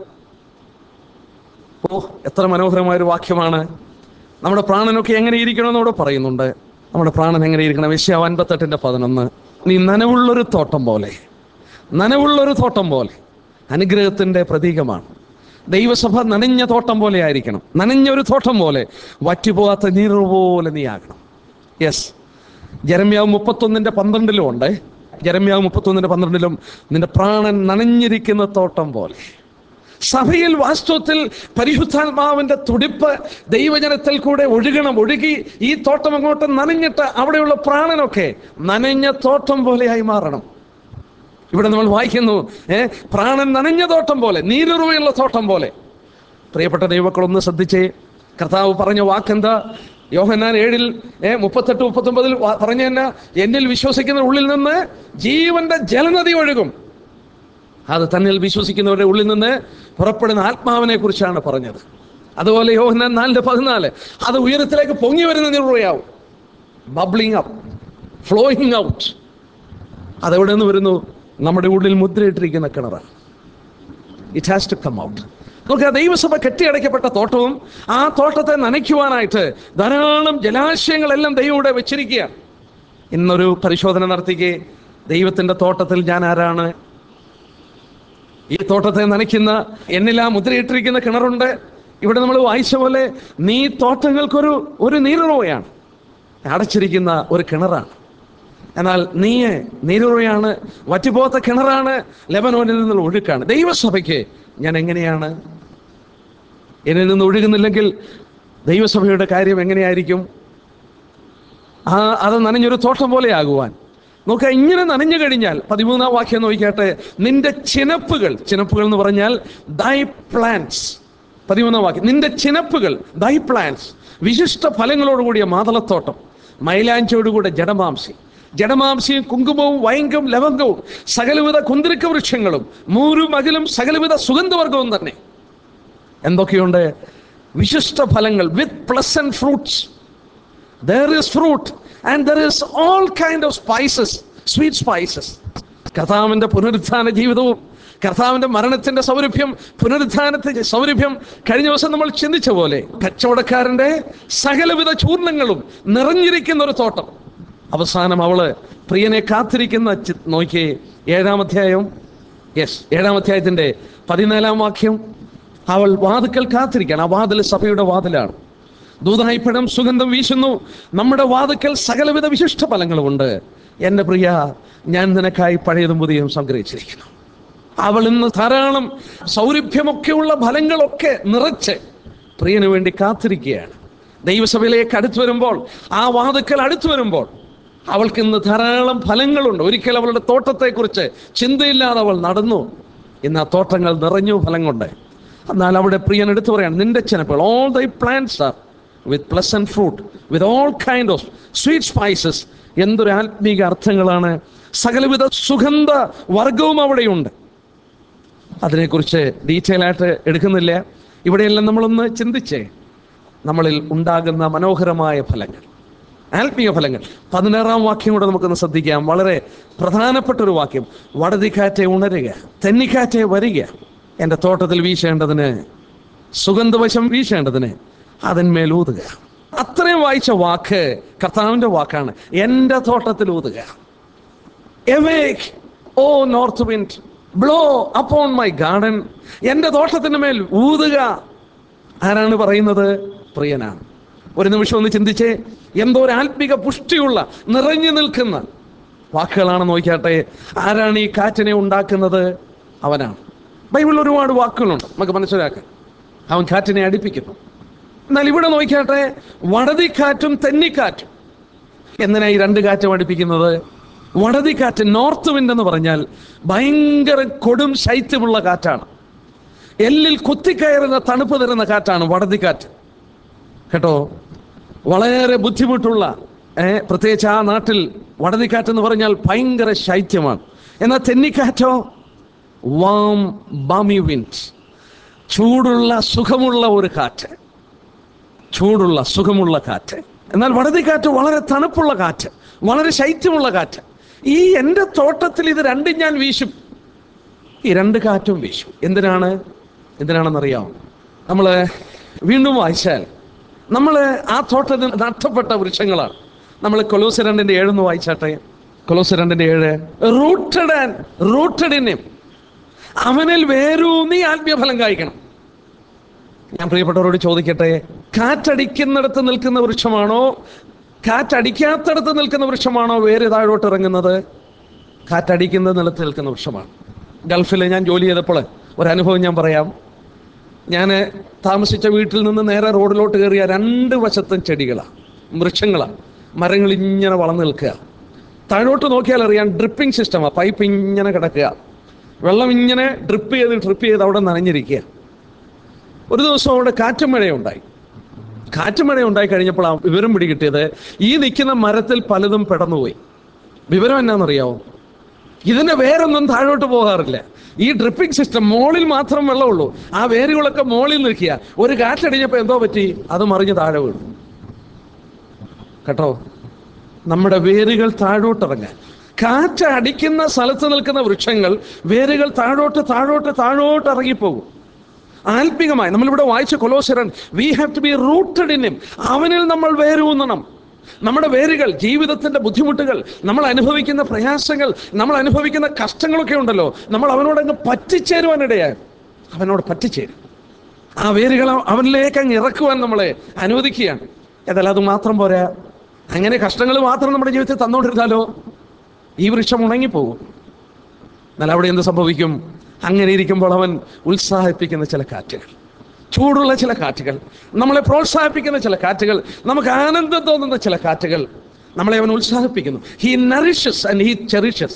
ഓ എത്ര മനോഹരമായ ഒരു വാക്യമാണ് നമ്മുടെ പ്രാണനൊക്കെ എങ്ങനെ ഇരിക്കണമെന്ന് ഇവിടെ പറയുന്നുണ്ട് നമ്മുടെ പ്രാണൻ എങ്ങനെ ഇരിക്കണം യശ്യാവ് അൻപത്തെട്ടിന്റെ പതിനൊന്ന് നീ നനവുള്ളൊരു തോട്ടം പോലെ നനവുള്ളൊരു തോട്ടം പോലെ അനുഗ്രഹത്തിന്റെ പ്രതീകമാണ് ദൈവസഭ നനഞ്ഞ തോട്ടം പോലെ ആയിരിക്കണം നനഞ്ഞ ഒരു തോട്ടം പോലെ വറ്റിപ്പോകാത്ത നീറ് പോലെ നീ ആകണം യെസ് ജരമ്യാവ് മുപ്പത്തൊന്നിന്റെ പന്ത്രണ്ടിലും ഉണ്ട് ജരമ്യാവ് മുപ്പത്തൊന്നിന്റെ പന്ത്രണ്ടിലും നിന്റെ പ്രാണൻ നനഞ്ഞിരിക്കുന്ന തോട്ടം പോലെ സഭയിൽ വാസ്തവത്തിൽ പരിശുദ്ധാത്മാവിന്റെ തുടിപ്പ് ദൈവജനത്തിൽ കൂടെ ഒഴുകണം ഒഴുകി ഈ തോട്ടം അങ്ങോട്ട് നനഞ്ഞിട്ട് അവിടെയുള്ള പ്രാണനൊക്കെ നനഞ്ഞ തോട്ടം പോലെയായി മാറണം ഇവിടെ നമ്മൾ വായിക്കുന്നു ഏ പ്രാണൻ നനഞ്ഞ തോട്ടം പോലെ നീരുറവയുള്ള തോട്ടം പോലെ പ്രിയപ്പെട്ട ദൈവക്കളൊന്ന് ശ്രദ്ധിച്ചേ കർത്താവ് പറഞ്ഞ വാക്കെന്താ യോഹന്നാൻ ഏഴിൽ ഏ മുപ്പത്തെട്ട് മുപ്പത്തൊമ്പതിൽ വാ- പറഞ്ഞ എന്നാ എന്നിൽ വിശ്വസിക്കുന്ന ഉള്ളിൽ നിന്ന് ജീവന്റെ ജലനദി ഒഴുകും അത് തന്നിൽ വിശ്വസിക്കുന്നവരുടെ ഉള്ളിൽ നിന്ന് പുറപ്പെടുന്ന ആത്മാവിനെ കുറിച്ചാണ് പറഞ്ഞത് അതുപോലെ യോഹന്നാൻ നാലിന്റെ പതിനാല് അത് ഉയരത്തിലേക്ക് പൊങ്ങി വരുന്ന നീറുകയാവും ബബ്ലിംഗ് അപ്പ് ഫ്ലോയിങ് ഔട്ട് അതെവിടെ നിന്ന് വരുന്നു നമ്മുടെ ഉള്ളിൽ മുദ്രയിട്ടിരിക്കുന്ന കിണറാണ് it has to come out നമുക്ക് ആ ദൈവസഭ കെട്ടിയടയ്ക്കപ്പെട്ട തോട്ടവും ആ തോട്ടത്തെ നനയ്ക്കുവാനായിട്ട് ധാരാളം ജലാശയങ്ങളെല്ലാം ദൈവം ഇവിടെ വെച്ചിരിക്കുകയാണ് ഇന്നൊരു പരിശോധന നടത്തിക്കേ ദൈവത്തിന്റെ തോട്ടത്തിൽ ഞാൻ ആരാണ് ഈ തോട്ടത്തെ നനയ്ക്കുന്ന എന്നിലാ മുദ്രയിട്ടിരിക്കുന്ന കിണറുണ്ട് ഇവിടെ നമ്മൾ വായിച്ച പോലെ നീ തോട്ടങ്ങൾക്കൊരു ഒരു നീരുറവയാണ് അടച്ചിരിക്കുന്ന ഒരു കിണറാണ് എന്നാൽ നീ നീരുറവയാണ് വറ്റിപ്പോത്ത കിണറാണ് ലെബനോനിൽ നിന്നുള്ള ഒഴുക്കാണ് ദൈവസഭയ്ക്ക് ഞാൻ എങ്ങനെയാണ് എന്നിൽ നിന്ന് ഒഴുകുന്നില്ലെങ്കിൽ ദൈവസഭയുടെ കാര്യം എങ്ങനെയായിരിക്കും ആ അത് നനഞ്ഞൊരു തോട്ടം പോലെ ആകുവാൻ നോക്ക ഇങ്ങനെ നനഞ്ഞു കഴിഞ്ഞാൽ പതിമൂന്നാം വാക്യം നോക്കിയാട്ടെ നിന്റെ ചിനപ്പുകൾ ചിനപ്പുകൾ എന്ന് പറഞ്ഞാൽ ദൈ പ്ലാന്റ്സ് പതിമൂന്നാം വാക്യം നിന്റെ ചിനപ്പുകൾ ദൈ പ്ലാന്റ്സ് വിശിഷ്ട ഫലങ്ങളോടുകൂടിയ മാതളത്തോട്ടം മൈലാഞ്ചോടുകൂടെ ജഡമാംസി ജഡമാംസിയും കുങ്കുമവും വൈങ്കും ലവംഗവും സകലവിധ കുന്തിരിക്ക വൃക്ഷങ്ങളും മൂരും അകലും സകലവിധ സുഗന്ധവർഗവും തന്നെ എന്തൊക്കെയുണ്ട് വിശിഷ്ട ഫലങ്ങൾ with pleasant fruits there is fruit and there is all kind of spices sweet spices കർത്താവിന്റെ പുനരുത്ഥാന ജീവിതവും കർത്താവിന്റെ മരണത്തിന്റെ സൗരഭ്യം പുനരുത്ഥാനത്തിന്റെ സൗരഭ്യം കഴിഞ്ഞ ദിവസം നമ്മൾ ചിന്തിച്ച പോലെ കച്ചവടക്കാരന്റെ സകലവിധ ചൂർണങ്ങളും നിറഞ്ഞിരിക്കുന്ന ഒരു തോട്ടം അവസാനം അവള് പ്രിയനെ കാത്തിരിക്കുന്ന ചി- നോക്കിയേ ഏഴാം അധ്യായം യെസ് ഏഴാം അധ്യായത്തിന്റെ പതിനാലാം വാക്യം അവൾ വാതുക്കൽ കാത്തിരിക്കുകയാണ് ആ വാതിൽ സഭയുടെ വാതിലാണ് ദൂതായിപ്പഴം സുഗന്ധം വീശുന്നു നമ്മുടെ വാതുക്കൽ സകലവിധ വിശിഷ്ട ഫലങ്ങളുമുണ്ട് എൻ്റെ പ്രിയ ഞാൻ നിനക്കായി പഴയതും പുതിയതും സംഗ്രഹിച്ചിരിക്കുന്നു അവൾ ഇന്ന് ധാരാളം സൗരഭ്യമൊക്കെയുള്ള ഫലങ്ങളൊക്കെ നിറച്ച് പ്രിയന് വേണ്ടി കാത്തിരിക്കുകയാണ് ദൈവസഭയിലേക്ക് അടുത്തു വരുമ്പോൾ ആ വാതുക്കൽ അടുത്തു വരുമ്പോൾ അവൾക്ക് ഇന്ന് ധാരാളം ഫലങ്ങളുണ്ട് ഒരിക്കൽ അവളുടെ തോട്ടത്തെക്കുറിച്ച് ചിന്തയില്ലാതെ അവൾ നടന്നു ഇന്ന് ആ തോട്ടങ്ങൾ നിറഞ്ഞു ഫലം കൊണ്ട് എന്നാൽ അവിടെ പ്രിയൻ എടുത്തു പറയാണ് നിന്റെ ചെനപ്പുകൾ all thy plants are with pleasant fruit with all kind of sweet spices എന്തൊരു ആത്മീക അർത്ഥങ്ങളാണ് സകലവിധ സുഗന്ധ വർഗവും അവിടെയുണ്ട് അതിനെക്കുറിച്ച് ഡീറ്റെയിൽ ആയിട്ട് എടുക്കുന്നില്ല ഇവിടെയെല്ലാം നമ്മളൊന്ന് ചിന്തിച്ചേ നമ്മളിൽ ഉണ്ടാകുന്ന മനോഹരമായ ഫലങ്ങൾ ആത്മീയ ഫലങ്ങൾ പതിനാറാം വാക്യം കൂടെ നമുക്കൊന്ന് ശ്രദ്ധിക്കാം വളരെ പ്രധാനപ്പെട്ട ഒരു വാക്യം വടതിക്കാറ്റെ ഉണരുക തെന്നിക്കാറ്റെ വരിക എൻ്റെ തോട്ടത്തിൽ വീശേണ്ടതിന് സുഗന്ധവശം വീശേണ്ടതിന് അതിന്മേൽ ഊതുക അത്രയും വായിച്ച വാക്ക് കർത്താവിൻ്റെ വാക്കാണ് എൻ്റെ തോട്ടത്തിൽ ഊതുക awake O north wind blow upon my garden എൻ്റെ തോട്ടത്തിന് മേൽ ഊതുക ആരാണ് പറയുന്നത് പ്രിയനാണ് ഒരു നിമിഷം ഒന്ന് ചിന്തിച്ചേ എന്തോ ഒരു ആത്മിക പുഷ്ടിയുള്ള നിറഞ്ഞു നിൽക്കുന്ന വാക്കുകളാണ് നോക്കിയാട്ടെ ആരാണ് ഈ കാറ്റിനെ ഉണ്ടാക്കുന്നത് അവനാണ് ബൈബിളിൽ ഒരുപാട് വാക്കുകളുണ്ട് നമുക്ക് മനസ്സിലാക്കാൻ അവൻ കാറ്റിനെ അടുപ്പിക്കുന്നു എന്നാൽ ഇവിടെ നോക്കിയാട്ടെ വടതിക്കാറ്റും തെന്നിക്കാറ്റും എന്തിനാ ഈ രണ്ട് കാറ്റും അടുപ്പിക്കുന്നത് വടതിക്കാറ്റ് നോർത്ത് വിൻഡ് എന്ന് പറഞ്ഞാൽ ഭയങ്കര കൊടും ശൈത്യമുള്ള കാറ്റാണ് എല്ലിൽ കുത്തിക്കയറുന്ന തണുപ്പ് തരുന്ന കാറ്റാണ് വടതിക്കാറ്റ് കേട്ടോ വളരെ ബുദ്ധിമുട്ടുള്ള ഏ, പ്രത്യേകിച്ച് ആ നാട്ടിൽ വടതിക്കാറ്റ് എന്ന് പറഞ്ഞാൽ ഭയങ്കര ശൈത്യമാണ് എന്നാൽ തെന്നിക്കാറ്റോ വാം ബാമി വിൻഡ് ചൂടുള്ള സുഖമുള്ള ഒരു കാറ്റ് ചൂടുള്ള സുഖമുള്ള കാറ്റ് എന്നാൽ വടതിക്കാറ്റ് വളരെ തണുപ്പുള്ള കാറ്റ് വളരെ ശൈത്യമുള്ള കാറ്റ് ഈ എൻ്റെ തോട്ടത്തിൽ ഇത് രണ്ടും ഞാൻ വീശും ഈ രണ്ട് കാറ്റും വീശും എന്തിനാണ് എന്തിനാണെന്നറിയാമോ നമ്മൾ വീണ്ടും വായിച്ചാൽ നമ്മൾ ആ തോട്ടത്തിൽ നഷ്ടപ്പെട്ട വൃക്ഷങ്ങളാണ് നമ്മൾ കൊലോസ് രണ്ടിൻ്റെ ഏഴെന്ന് വായിച്ചാട്ടെ കൊലോസ് രണ്ടിൻ്റെ ഏഴ് റൂട്ടഡ് ആൻഡ് റൂട്ടഡ് ഇൻ അവനിൽ വേരൂന്നി ആത്മീയഫലം കായ്ക്കണം ഞാൻ പ്രിയപ്പെട്ടവരോട് ചോദിക്കട്ടെ കാറ്റടിക്കുന്നിടത്ത് നിൽക്കുന്ന വൃക്ഷമാണോ കാറ്റടിക്കാത്തടത്ത് നിൽക്കുന്ന വൃക്ഷമാണോ വേര് താഴോട്ട് ഇറങ്ങുന്നത് കാറ്റടിക്കുന്നത് നിലത്ത് നിൽക്കുന്ന വൃക്ഷമാണ് ഗൾഫിൽ ഞാൻ ജോലി ചെയ്തപ്പോൾ ഒരനുഭവം ഞാൻ പറയാം ഞാൻ താമസിച്ച വീട്ടിൽ നിന്ന് നേരെ റോഡിലോട്ട് കയറിയ രണ്ട് വശത്തും ചെടികളാണ് വൃക്ഷങ്ങളാണ് മരങ്ങൾ ഇങ്ങനെ വളർന്നു നിൽക്കുക താഴോട്ട് നോക്കിയാൽ അറിയാം ഡ്രിപ്പിംഗ് സിസ്റ്റമാണ് പൈപ്പ് ഇങ്ങനെ കിടക്കുക വെള്ളം ഇങ്ങനെ ഡ്രിപ്പ് ചെയ്ത് ഡ്രിപ്പ് ചെയ്ത് അവിടെ നനഞ്ഞിരിക്കുക ഒരു ദിവസം അവിടെ കാറ്റും മഴയുണ്ടായി കാറ്റും മഴ ഉണ്ടായി കഴിഞ്ഞപ്പോൾ ആ വിവരം പിടികിട്ടിയത് ഈ നിൽക്കുന്ന മരത്തിൽ പലതും പെടന്നുപോയി വിവരം എന്നാണെന്നറിയാവോ ഇതിന്റെ വേരൊന്നും താഴോട്ട് പോകാറില്ല ഈ ഡ്രിപ്പിംഗ് സിസ്റ്റം മോളിൽ മാത്രം വെള്ളമുള്ളൂ ആ വേരുകളൊക്കെ മോളിൽ നിൽക്കുക ഒരു കാറ്റടിഞ്ഞപ്പോൾ എന്തോ പറ്റി അത് മറിഞ്ഞ് താഴെ വീണു കേട്ടോ നമ്മുടെ വേരുകൾ താഴോട്ടിറങ്ങാൻ കാറ്റ് അടിക്കുന്ന സ്ഥലത്ത് നിൽക്കുന്ന വൃക്ഷങ്ങൾ വേരുകൾ താഴോട്ട് താഴോട്ട് താഴോട്ട് ഇറങ്ങിപ്പോകും ആത്മികമായി നമ്മളിവിടെ വായിച്ച കൊലോസരൻ we have to be rooted in him അവനിൽ നമ്മൾ വേരൂന്നണം നമ്മുടെ വേരുകൾ ജീവിതത്തിന്റെ ബുദ്ധിമുട്ടുകൾ നമ്മൾ അനുഭവിക്കുന്ന പ്രയാസങ്ങൾ നമ്മൾ അനുഭവിക്കുന്ന കഷ്ടങ്ങളൊക്കെ ഉണ്ടല്ലോ നമ്മൾ അവനോട് അങ്ങ് പറ്റിച്ചേരുവാനിടയായി അവനോട് പറ്റിച്ചേരും ആ വേരുകൾ അവനിലേക്ക് അങ്ങ് ഇറക്കുവാൻ നമ്മളെ അനുവദിക്കുകയാണ് ഏതായാലും അത് മാത്രം പോരാ അങ്ങനെ കഷ്ടങ്ങൾ മാത്രം നമ്മുടെ ജീവിതത്തിൽ തന്നോണ്ടിരുന്നാലോ ഈ വൃക്ഷം ഉണങ്ങിപ്പോകും എന്നാൽ അവിടെ എന്ത് സംഭവിക്കും അങ്ങനെ ഇരിക്കുമ്പോൾ അവൻ ഉത്സാഹിപ്പിക്കുന്ന ചില കാറ്റുകൾ ചൂടുള്ള ചില കാറ്റുകൾ നമ്മളെ പ്രോത്സാഹിപ്പിക്കുന്ന ചില കാറ്റുകൾ നമുക്ക് ആനന്ദം തോന്നുന്ന ചില കാറ്റുകൾ നമ്മളെ അവൻ ഉത്സാഹിപ്പിക്കുന്നു he nourishes and he cherishes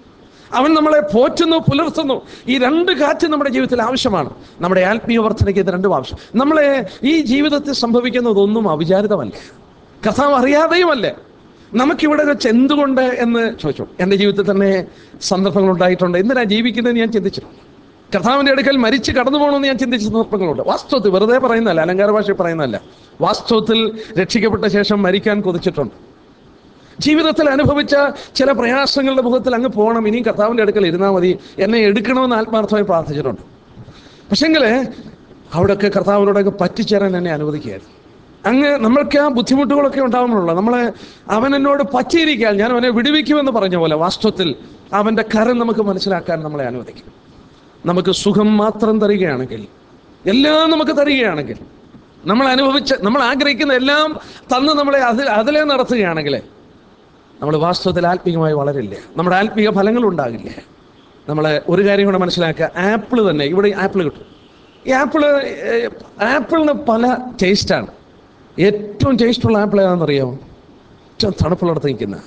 അവൻ നമ്മളെ പോറ്റുന്നു പുലർത്തുന്നു ഈ രണ്ട് കാറ്റ് നമ്മുടെ ജീവിതത്തിൽ ആവശ്യമാണ് നമ്മുടെ ആത്മീയ വർധനയ്ക്ക് ഇത് രണ്ടും ആവശ്യം നമ്മളെ ഈ ജീവിതത്തിൽ സംഭവിക്കുന്നതൊന്നും അവിചാരിതമല്ല കഥാവ് അറിയാതെയുമല്ല നമുക്കിവിടെ വെച്ച് എന്തുകൊണ്ട് എന്ന് ചോദിച്ചു എൻ്റെ ജീവിതത്തിൽ തന്നെ സന്ദർഭങ്ങൾ ഉണ്ടായിട്ടുണ്ട് എന്തിനാ ജീവിക്കുന്നത് ഞാൻ ചിന്തിച്ചിട്ടുണ്ട് കർത്താവിൻ്റെ അടുക്കൽ മരിച്ച് കടന്നു പോകണമെന്ന് ഞാൻ ചിന്തിച്ച സന്ദർഭങ്ങളുണ്ട് വാസ്തവത്തിൽ വെറുതെ പറയുന്നതല്ല അലങ്കാര ഭാഷയിൽ പറയുന്നതല്ല വാസ്തവത്തിൽ രക്ഷിക്കപ്പെട്ട ശേഷം മരിക്കാൻ കൊതിച്ചിട്ടുണ്ട് ജീവിതത്തിൽ അനുഭവിച്ച ചില പ്രയാസങ്ങളുടെ മുഖത്തിൽ അങ്ങ് പോകണം ഇനിയും കർത്താവിൻ്റെ അടുക്കൽ ഇരുന്നാൽ മതി എന്നെ എടുക്കണമെന്ന് ആത്മാർത്ഥമായി പ്രാർത്ഥിച്ചിട്ടുണ്ട് പക്ഷെങ്കിൽ അവിടെയൊക്കെ കർത്താവിനോടൊക്കെ പറ്റിച്ചേരാൻ എന്നെ അനുവദിക്കുകയായിരുന്നു അങ്ങ് നമ്മൾക്ക് ആ ബുദ്ധിമുട്ടുകളൊക്കെ ഉണ്ടാകുമ്പോഴുള്ള നമ്മളെ അവൻ എന്നോട് പറ്റിയിരിക്കാൻ ഞാൻ അവനെ വിടുവിക്കുമെന്ന് പറഞ്ഞ പോലെ വാസ്തവത്തിൽ അവൻ്റെ കരം നമുക്ക് മനസ്സിലാക്കാൻ നമ്മളെ അനുവദിക്കും നമുക്ക് സുഖം മാത്രം തരികയാണെങ്കിൽ എല്ലാം നമുക്ക് തരികയാണെങ്കിൽ നമ്മൾ അനുഭവിച്ച് നമ്മൾ ആഗ്രഹിക്കുന്ന എല്ലാം തന്ന് നമ്മളെ അതിൽ അതിലെ നടത്തുകയാണെങ്കിൽ നമ്മൾ വാസ്തവത്തിൽ ആത്മീയമായി വളരില്ല നമ്മുടെ ആത്മീയ ഫലങ്ങൾ ഉണ്ടാകില്ല നമ്മൾ ഒരു കാര്യം കൂടെ മനസ്സിലാക്കുക ആപ്പിൾ തന്നെ ഇവിടെ ആപ്പിൾ കിട്ടും ഈ ആപ്പിള് ഏഹ്, ആപ്പിളിന് പല ടേസ്റ്റാണ് ഏറ്റവും ടേസ്റ്റുള്ള ആപ്പിൾ ഏതാണെന്നറിയാമോ ഏറ്റവും തണുപ്പുള്ളിടത്ത് നിൽക്കുന്ന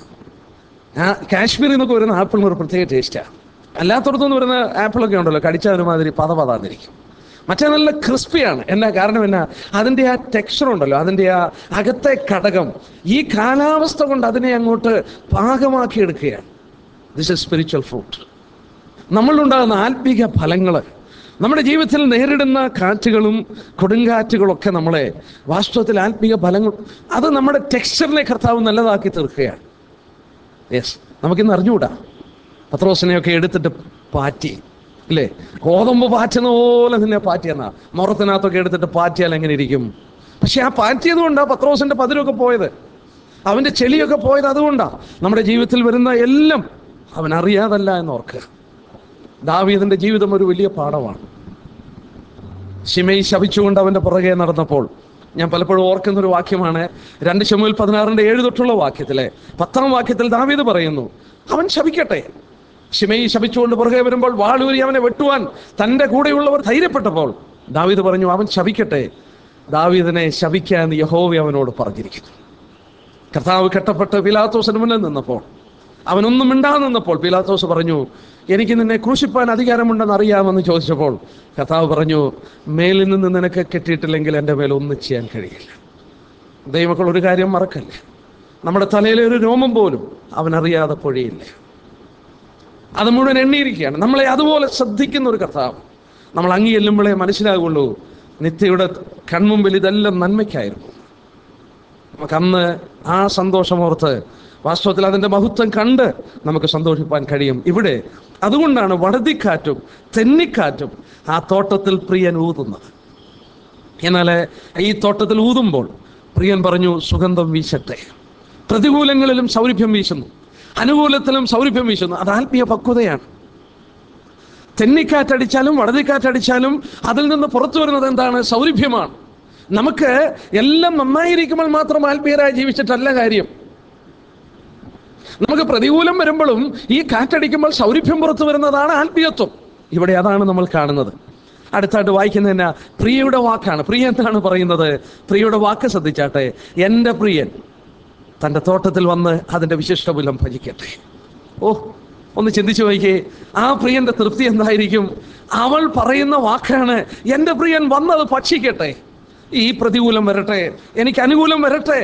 ആ കാശ്മീരിൽ നിന്നൊക്കെ വരുന്ന ആപ്പിളിന് ഒരു പ്രത്യേക ടേസ്റ്റാണ് അല്ലാത്തടത്തുനിന്ന് വരുന്ന ആപ്പിളൊക്കെ ഉണ്ടല്ലോ കടിച്ചാൽ ഒരുമാതിരി പത പതാന്നിരിക്കും മറ്റേ നല്ല ക്രിസ്പിയാണ് എന്നാ കാരണം എന്നാ അതിൻ്റെ ആ ടെക്സ്ചർ ഉണ്ടല്ലോ അതിൻ്റെ ആ അകത്തെ ഘടകം ഈ കാലാവസ്ഥ കൊണ്ട് അതിനെ അങ്ങോട്ട് പാകമാക്കി എടുക്കുകയാണ് ദിസ് ഇസ് സ്പിരിച്വൽ ഫ്രൂട്ട് നമ്മളിലുണ്ടാകുന്ന ആത്മീക ഫലങ്ങൾ നമ്മുടെ ജീവിതത്തിൽ നേരിടുന്ന കാറ്റുകളും കൊടുങ്കാറ്റുകളൊക്കെ നമ്മളെ വാസ്തവത്തിൽ ആത്മീക ഫലങ്ങൾ അത് നമ്മുടെ ടെക്സ്ചറിനെ കർത്താവ് നല്ലതാക്കി തീർക്കുകയാണ് യെസ് നമുക്കിന്ന് അറിഞ്ഞുകൂടാ പത്രോസിനെയൊക്കെ എടുത്തിട്ട് പാറ്റി ഇല്ലേ ഗോതമ്പ് പാറ്റുന്ന പോലെ നിന്നെ പാറ്റിയെന്നാ മുറത്തിനകത്തൊക്കെ എടുത്തിട്ട് പാറ്റിയാൽ എങ്ങനെ ഇരിക്കും പക്ഷെ ആ പാറ്റിയത് കൊണ്ടാ പത്രോസിന്റെ പതിരൊക്കെ പോയത് അവന്റെ ചെളിയൊക്കെ പോയത് അതുകൊണ്ടാ നമ്മുടെ ജീവിതത്തിൽ വരുന്ന എല്ലാം അവൻ അറിയാതല്ല എന്ന് ഓർക്കുക ദാവീദിന്റെ ജീവിതം ഒരു വലിയ പാഠമാണ് ശിമയി ശപിച്ചുകൊണ്ട് അവന്റെ പുറകെ നടന്നപ്പോൾ ഞാൻ പലപ്പോഴും ഓർക്കുന്ന ഒരു വാക്യമാണ് രണ്ട് ശമുവിൽ പതിനാറിന്റെ ഏഴ് തൊട്ടുള്ള വാക്യത്തിലെ പത്താം വാക്യത്തിൽ ദാവീദ് പറയുന്നു അവൻ ശപിക്കട്ടെ ശിമയി ശപിച്ചുകൊണ്ട് പുറകെ വരുമ്പോൾ വാളൂരി അവനെ വെട്ടുവാൻ തന്റെ കൂടെയുള്ളവർ ധൈര്യപ്പെട്ടപ്പോൾ ദാവീദ് പറഞ്ഞു അവൻ ശപിക്കട്ടെ ദാവീദിനെ ശപിക്കാൻ യഹോവ അവനോട് പറഞ്ഞിരിക്കുന്നു കർത്താവ് കെട്ടപ്പെട്ട് പിലാത്തോസിന് മുന്നിൽ നിന്നപ്പോൾ അവനൊന്നും മിണ്ടാതെ നിന്നപ്പോൾ പിലാത്തോസ് പറഞ്ഞു എനിക്ക് നിന്നെ ക്രൂശിപ്പാൻ അധികാരമുണ്ടെന്ന് അറിയാമെന്ന് ചോദിച്ചപ്പോൾ കർത്താവ് പറഞ്ഞു മേലിൽ നിന്ന് നിനക്ക് കെട്ടിയിട്ടില്ലെങ്കിൽ എൻ്റെ മേൽ ഒന്നും ചെയ്യാൻ കഴിയില്ല ദൈവമക്കൾ ഒരു കാര്യം മറക്കല്ലേ നമ്മുടെ തലയിലെ ഒരു രോമം പോലും അവനറിയാതെ പൊഴിയില്ല അത് മുഴുവൻ എണ്ണിയിരിക്കുകയാണ് നമ്മളെ അതുപോലെ ശ്രദ്ധിക്കുന്ന ഒരു കർത്താവ് നമ്മൾ അങ്ങി ചെല്ലുമ്പോഴേ മനസ്സിലാകുള്ളൂ നിത്യയുടെ കൺമുമ്പിൽ ഇതെല്ലാം നന്മയ്ക്കായിരുന്നു നമുക്ക് അന്ന് ആ സന്തോഷമോർത്ത് വാസ്തവത്തിൽ അതിൻ്റെ മഹത്വം കണ്ട് നമുക്ക് സന്തോഷിപ്പാൻ കഴിയും ഇവിടെ അതുകൊണ്ടാണ് വടതിക്കാറ്റും തെന്നിക്കാറ്റും ആ തോട്ടത്തിൽ പ്രിയൻ ഊതുന്നത് എന്നാൽ ഈ തോട്ടത്തിൽ ഊതുമ്പോൾ പ്രിയൻ പറഞ്ഞു സുഗന്ധം വീശട്ടെ പ്രതികൂലങ്ങളിലും സൗരഭ്യം വീശുന്നു അനുകൂലത്തിലും സൗരഭ്യം വീശുന്നു അത് ആത്മീയ പക്വതയാണ് തെന്നിക്കാറ്റടിച്ചാലും വടതിക്കാറ്റടിച്ചാലും അതിൽ നിന്ന് പുറത്തു വരുന്നത് എന്താണ് സൗരഭ്യമാണ് നമുക്ക് എല്ലാം നന്നായിരിക്കുമ്പോൾ മാത്രം ആത്മീയരായി ജീവിച്ചിട്ടല്ല കാര്യം നമുക്ക് പ്രതികൂലം വരുമ്പോഴും ഈ കാറ്റടിക്കുമ്പോൾ സൗരഭ്യം പുറത്തു വരുന്നതാണ് ആത്മീയത്വം ഇവിടെ അതാണ് നമ്മൾ കാണുന്നത് അടുത്തായിട്ട് വായിക്കുന്നതന്നെ പ്രിയയുടെ വാക്കാണ് പ്രിയ എന്താണ് പറയുന്നത് പ്രിയയുടെ വാക്ക് ശ്രദ്ധിച്ചാട്ടെ എൻ്റെ പ്രിയൻ തൻ്റെ തോട്ടത്തിൽ വന്ന് അതിൻ്റെ വിശിഷ്ടമൂലം ഭജിക്കട്ടെ ഓ ഒന്ന് ചിന്തിച്ചു നോക്കിയേ ആ പ്രിയന്റെ തൃപ്തി എന്തായിരിക്കും അവൾ പറയുന്ന വാക്കാണ് എൻ്റെ പ്രിയൻ വന്നത് ഭക്ഷിക്കട്ടെ ഈ പ്രതികൂലം വരട്ടെ എനിക്ക് അനുകൂലം വരട്ടെ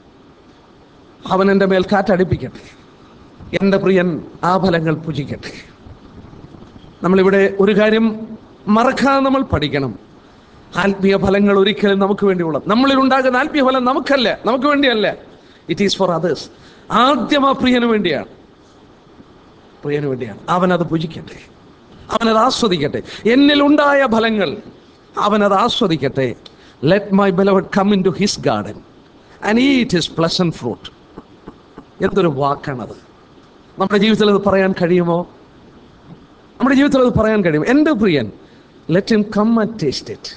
അവൻ എൻ്റെ മേൽ കാറ്റടിപ്പിക്കട്ടെ എൻ്റെ പ്രിയൻ ആ ഫലങ്ങൾ പുജിക്കട്ടെ നമ്മളിവിടെ ഒരു കാര്യം മറക്കാതെ നമ്മൾ പഠിക്കണം ആത്മീയ ഫലങ്ങൾ ഒരിക്കലും നമുക്ക് വേണ്ടിയുള്ളത് നമ്മളിൽ ഉണ്ടാകുന്ന ആത്മീയ ഫലം നമുക്കല്ല നമുക്ക് വേണ്ടിയല്ല ഇറ്റ് ഈസ് ഫോർ അതേഴ്സ് ആദ്യം ആ പ്രിയന് വേണ്ടിയാണ് പ്രിയന് വേണ്ടിയാണ് അവനത് ഭുജിക്കട്ടെ അവനത് ആസ്വദിക്കട്ടെ എന്നിൽ ഉണ്ടായ ഫലങ്ങൾ അവനത് ആസ്വദിക്കട്ടെ let my beloved come in to his garden and eat his pleasant fruit എന്തൊരു വാക്കാണത് നമ്മുടെ ജീവിതത്തിൽ അത് പറയാൻ കഴിയുമോ നമ്മുടെ ജീവിതത്തിൽ അത് പറയാൻ കഴിയും എൻ്റെ പ്രിയൻ let him come and taste it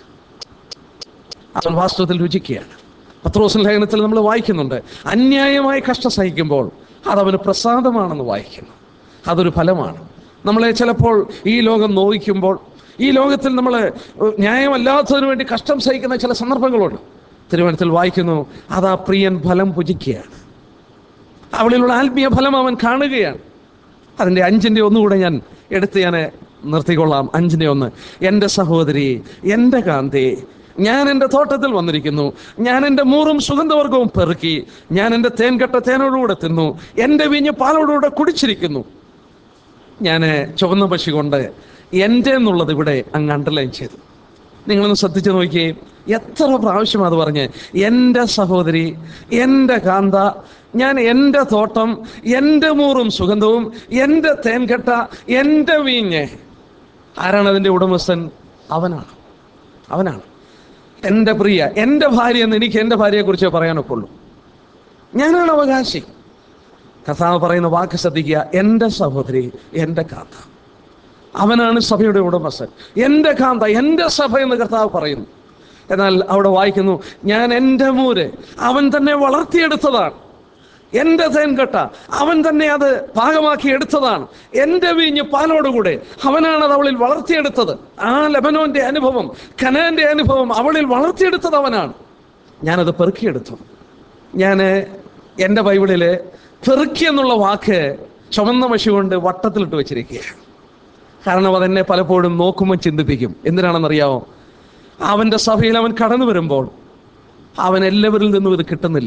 അവൻ വാസ്തവത്തിൽ രുചിക്കുകയാണ് പത്രോസിൻ ലേഖനത്തിൽ നമ്മൾ വായിക്കുന്നുണ്ട് അന്യായമായി കഷ്ടം സഹിക്കുമ്പോൾ അതവന് പ്രസാദമാണെന്ന് വായിക്കുന്നു അതൊരു ഫലമാണ് നമ്മളെ ചിലപ്പോൾ ഈ ലോകം നോവിക്കുമ്പോൾ ഈ ലോകത്തിൽ നമ്മൾ ന്യായമല്ലാത്തതിനു വേണ്ടി കഷ്ടം സഹിക്കുന്ന ചില സന്ദർഭങ്ങളുണ്ട് തിരുവനന്തപുരത്തിൽ വായിക്കുന്നു അതാ പ്രിയൻ ഫലം പുജിക്കുകയാണ് അവളിലുള്ള ആത്മീയ ഫലം അവൻ കാണുകയാണ് അതിൻ്റെ അഞ്ചിൻ്റെ ഒന്നുകൂടെ ഞാൻ എടുത്ത് ഞാൻ നിർത്തിക്കൊള്ളാം അഞ്ചിൻ്റെ ഒന്ന് എൻ്റെ സഹോദരി എൻ്റെ കാന്തി ഞാൻ എൻ്റെ തോട്ടത്തിൽ വന്നിരിക്കുന്നു ഞാൻ എൻ്റെ മൂറും സുഗന്ധവർഗവും പെറുക്കി ഞാൻ എൻ്റെ തേൻകെട്ട തേനോടുകൂടെ തിന്നു എൻ്റെ വീഞ്ഞ് പാലോടുകൂടെ കുടിച്ചിരിക്കുന്നു ഞാൻ ചുവന്ന പശി കൊണ്ട് എൻ്റെ എന്നുള്ളത് ഇവിടെ അങ്ങ് അണ്ടർലൈൻ ചെയ്തു നിങ്ങളൊന്ന് ശ്രദ്ധിച്ചു നോക്കിയേ എത്ര പ്രാവശ്യം അത് പറഞ്ഞ് എൻ്റെ സഹോദരി എൻ്റെ കാന്ത ഞാൻ എൻ്റെ തോട്ടം എൻ്റെ മൂറും സുഗന്ധവും എൻ്റെ തേൻകെട്ട എൻ്റെ വീഞ്ഞ് ആരാണ് അതിൻ്റെ ഉടമസ്ഥൻ അവനാണ് അവനാണ് എൻ്റെ പ്രിയ എൻ്റെ ഭാര്യ എന്ന് എനിക്ക് എൻ്റെ ഭാര്യയെക്കുറിച്ച് പറയാനൊക്കുള്ളൂ ഞാനാണ് അവകാശി കർത്താവ് പറയുന്ന വാക്ക് ശ്രദ്ധിക്കുക എൻ്റെ സഹോദരി എൻ്റെ കാന്ത അവനാണ് സഭയുടെ ഉടമസ്ഥൻ എൻ്റെ കാന്ത എൻ്റെ സഭ എന്ന് കർത്താവ് പറയുന്നു എന്നാൽ അവിടെ വായിക്കുന്നു ഞാൻ എൻ്റെ മൂര് അവൻ തന്നെ വളർത്തിയെടുത്തതാണ് എൻ്റെ തേൻകട്ട അവൻ തന്നെ അത് പാകമാക്കി എടുത്തതാണ് എൻ്റെ വീഞ്ഞ് പാലോടുകൂടെ അവനാണ് അത് അവളിൽ വളർത്തിയെടുത്തത് ആ ലബനോന്റെ അനുഭവം കനാന്റെ അനുഭവം അവളിൽ വളർത്തിയെടുത്തത് അവനാണ് ഞാനത് പെറുക്കിയെടുത്തു ഞാൻ എൻ്റെ ബൈബിളിൽ പെറുക്കി എന്നുള്ള വാക്ക് ചുമന്ന മഷി കൊണ്ട് വട്ടത്തിലിട്ട് വെച്ചിരിക്കുകയാണ് കാരണം അതെന്നെ പലപ്പോഴും നോക്കുമ്പോൾ ചിന്തിപ്പിക്കും എന്തിനാണെന്നറിയാമോ അവൻ്റെ സഭയിൽ അവൻ കടന്നു വരുമ്പോൾ അവൻ എല്ലാവരിൽ നിന്നും ഇത് കിട്ടുന്നില്ല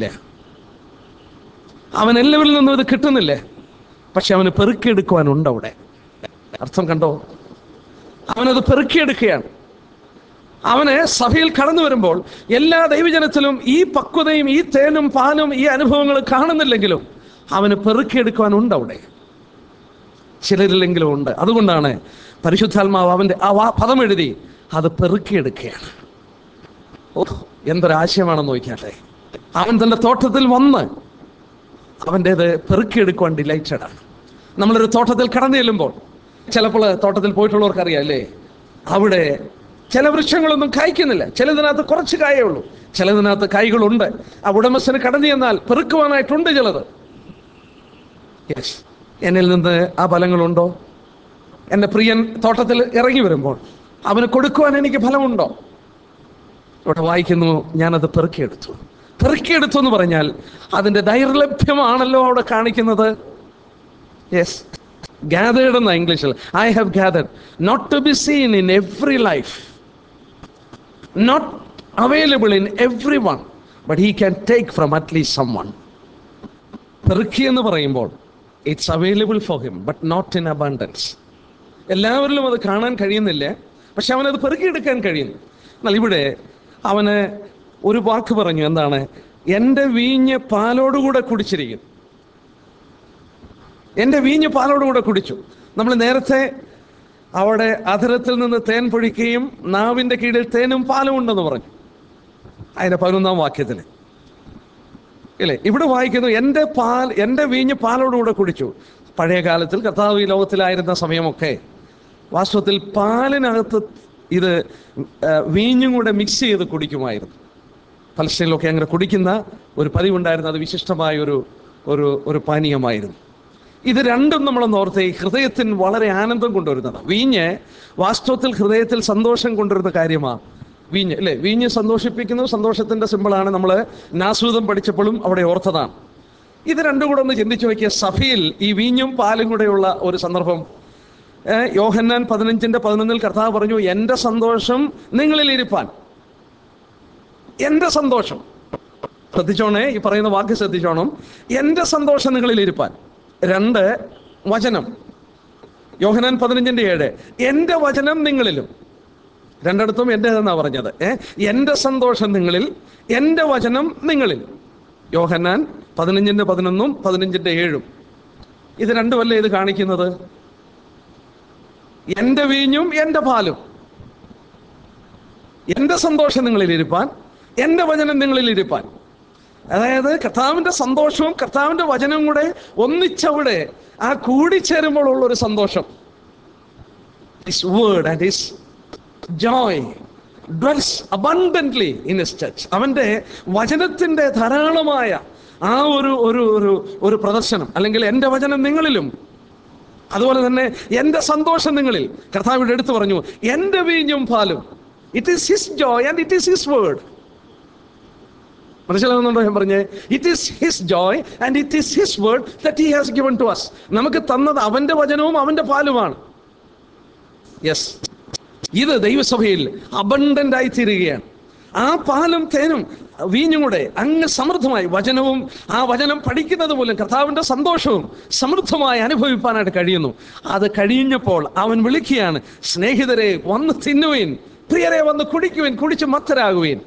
അവൻ എല്ലാവരിൽ നിന്നും ഇത് കിട്ടുന്നില്ല പക്ഷെ അവന് പെറുക്കിയെടുക്കുവാനുണ്ട് അവിടെ അർത്ഥം കണ്ടോ അവനത് പെറുക്കിയെടുക്കുകയാണ് അവന് സഭയിൽ കടന്നു വരുമ്പോൾ എല്ലാ ദൈവജനത്തിലും ഈ പക്വതയും ഈ തേനും പാലും ഈ അനുഭവങ്ങളും കാണുന്നില്ലെങ്കിലും അവന് പെറുക്കിയെടുക്കുവാനുണ്ട് അവിടെ ചിലരിലെങ്കിലും ഉണ്ട് അതുകൊണ്ടാണ് പരിശുദ്ധാത്മാവ് അവൻ്റെ ആ വാ പദം എഴുതി അത് പെറുക്കിയെടുക്കുകയാണ് ഓ എന്തൊരാശയമാണെന്ന് നോക്കിയാട്ടെ അവൻ തൻ്റെ തോട്ടത്തിൽ വന്ന് അവൻ്റേത് പെറുക്കിയെടുക്കുവാൻ ഡിലൈറ്റഡ് ആണ് നമ്മളൊരു തോട്ടത്തിൽ കടന്നു ചെല്ലുമ്പോൾ ചിലപ്പോൾ തോട്ടത്തിൽ പോയിട്ടുള്ളവർക്ക് അറിയാം അല്ലേ അവിടെ ചില വൃക്ഷങ്ങളൊന്നും കായ്ക്കുന്നില്ല ചിലതിനകത്ത് കുറച്ച് കായേ ഉള്ളൂ ചിലതിനകത്ത് കായ്കളുണ്ട് ആ ഉടമസ്ഥന് കടന്നു ചെന്നാൽ പെറുക്കുവാനായിട്ടുണ്ട് ചിലത് യെസ് എന്നിൽ നിന്ന് ആ ഫലങ്ങളുണ്ടോ എൻ്റെ പ്രിയൻ തോട്ടത്തിൽ ഇറങ്ങി വരുമ്പോൾ അവന് കൊടുക്കുവാൻ എനിക്ക് ഫലമുണ്ടോ ഇവിടെ വായിക്കുന്നു ഞാനത് പെറുക്കിയെടുത്തു പെറുക്കിയെടുത്തു എന്ന് പറഞ്ഞാൽ അതിൻ്റെ ദൈർലഭ്യമാണല്ലോ അവിടെ കാണിക്കുന്നത് യെസ് ഗാതേഡ് എന്ന ഇംഗ്ലീഷിൽ I have gathered not to be seen in every life not available in every one but he can take from at least some one പെറുക്കി എന്ന് പറയുമ്പോൾ it's available for him but not in abundance എല്ലാവരിലും അത് കാണാൻ കഴിയുന്നില്ല പക്ഷെ അവനത് പെറുക്കിയെടുക്കാൻ കഴിയുന്നു എന്നാൽ ഇവിടെ അവന് ഒരു വാക്ക് പറഞ്ഞു എന്താണ് എൻ്റെ വീഞ്ഞ് പാലോടുകൂടെ കുടിച്ചിരിക്കും എൻ്റെ വീഞ്ഞ് പാലോടുകൂടെ കുടിച്ചു നമ്മൾ നേരത്തെ അവിടെ അധരത്തിൽ നിന്ന് തേൻ പൊഴിക്കുകയും നാവിൻ്റെ കീഴിൽ തേനും പാലും ഉണ്ടെന്ന് പറഞ്ഞു അതിൻ്റെ പതിനൊന്നാം വാക്യത്തിൽ ഇല്ലേ ഇവിടെ വായിക്കുന്നു എൻ്റെ പാൽ എൻ്റെ വീഞ്ഞ് പാലോടുകൂടെ കുടിച്ചു പഴയ കാലത്തിൽ കർത്താവ് ഈ ലോകത്തിലായിരുന്ന സമയമൊക്കെ വാസ്തവത്തിൽ പാലിനകത്ത് ഇത് ആ, വീഞ്ഞും കൂടെ മിക്സ് ചെയ്ത് കുടിക്കുമായിരുന്നു പലസ്തീനിലൊക്കെ അങ്ങനെ കുടിക്കുന്ന ഒരു പതിവുണ്ടായിരുന്നു അത് വിശിഷ്ടമായ ഒരു ഒരു ഒരു പാനീയമായിരുന്നു ഇത് രണ്ടും നമ്മളൊന്ന് ഓർത്തേ ഹൃദയത്തിന് വളരെ ആനന്ദം കൊണ്ടുവരുന്നതാണ് വീഞ്ഞ് വാസ്തവത്തിൽ ഹൃദയത്തിൽ സന്തോഷം കൊണ്ടുവരുന്ന കാര്യമാണ് വീഞ്ഞ് അല്ലേ വീഞ്ഞ് സന്തോഷിപ്പിക്കുന്നു സന്തോഷത്തിന്റെ സിമ്പിളാണ് നമ്മൾ നാസൂതം പഠിച്ചപ്പോഴും അവിടെ ഓർത്തതാണ് ഇത് രണ്ടും കൂടെ ഒന്ന് ചിന്തിച്ചു നോക്കിയ സഭയിൽ ഈ വീഞ്ഞും പാലും കൂടെയുള്ള ഒരു സന്ദർഭം ഏ, യോഹന്നാൻ പതിനഞ്ചിന്റെ പതിനൊന്നിൽ കർത്താവ് പറഞ്ഞു എൻ്റെ സന്തോഷം നിങ്ങളിൽ ഇരിപ്പാൻ എൻ്റെ സന്തോഷം ശ്രദ്ധിച്ചോണേ ഈ പറയുന്ന വാക്ക് ശ്രദ്ധിച്ചോണം എൻ്റെ സന്തോഷം നിങ്ങളിൽ ഇരിപ്പാൻ രണ്ട് വചനം യോഹനാൻ പതിനഞ്ചിന്റെ ഏഴ് എൻ്റെ വചനം നിങ്ങളിലും രണ്ടിടത്തും എൻ്റെ എന്നാ പറഞ്ഞത് ഏ എൻ്റെ സന്തോഷം നിങ്ങളിൽ എൻ്റെ വചനം നിങ്ങളിൽ യോഹന്നാൻ പതിനഞ്ചിന്റെ പതിനൊന്നും പതിനഞ്ചിന്റെ ഏഴും ഇത് രണ്ടുമല്ലേ ഇത് കാണിക്കുന്നത് എൻ്റെ വീഞ്ഞും എൻ്റെ പാലും എൻ്റെ സന്തോഷം നിങ്ങളിൽ ഇരിപ്പാൻ എൻ്റെ വചനം നിങ്ങളിൽ ഇരിപ്പാൻ അതായത് കർത്താവിൻ്റെ സന്തോഷവും കർത്താവിൻ്റെ വചനവും കൂടെ ഒന്നിച്ചവിടെ ആ കൂടിച്ചേരുമ്പോൾ ഉള്ള ഒരു സന്തോഷം his word and his joy dwells abundantly in his church അവൻ്റെ വചനത്തിൻ്റെ ധാരാളമായ ആ ഒരു ഒരു ഒരു ഒരു പ്രദർശനം അല്ലെങ്കിൽ എൻ്റെ വചനം നിങ്ങളിലും അതുപോലെ തന്നെ എൻ്റെ സന്തോഷം നിങ്ങളിൽ കർത്താവിടെ എടുത്തു പറഞ്ഞു എൻ്റെ വീഞ്ഞും പാലും it is his joy and it is his word മനസ്സിലാകുന്നുണ്ടോ ഞാൻ പറഞ്ഞേ it is his joy and it is his word that he has given to us നമുക്ക് തന്നത് അവന്റെ വചനവും അവന്റെ പാലുമാണ് യെസ് ഇത് ദൈവസഭയിൽ അബണ്ടന്റ് ആയി തീരുകയാണ് ആ പാലും തേനും വീഞ്ഞും കൂടെ അങ്ങ് സമൃദ്ധമായി വചനവും ആ വചനം പഠിക്കുന്നത് പോലും കർത്താവിന്റെ സന്തോഷവും സമൃദ്ധമായി അനുഭവിപ്പാനായിട്ട് കഴിയുന്നു അത് കഴിഞ്ഞപ്പോൾ അവൻ വിളിക്കുകയാണ് സ്നേഹിതരെ വന്ന് തിന്നുവീൻ പ്രിയരെ വന്ന് കുടിക്കുവിൻ കുടിച്ച് മത്തരാകുവീൻ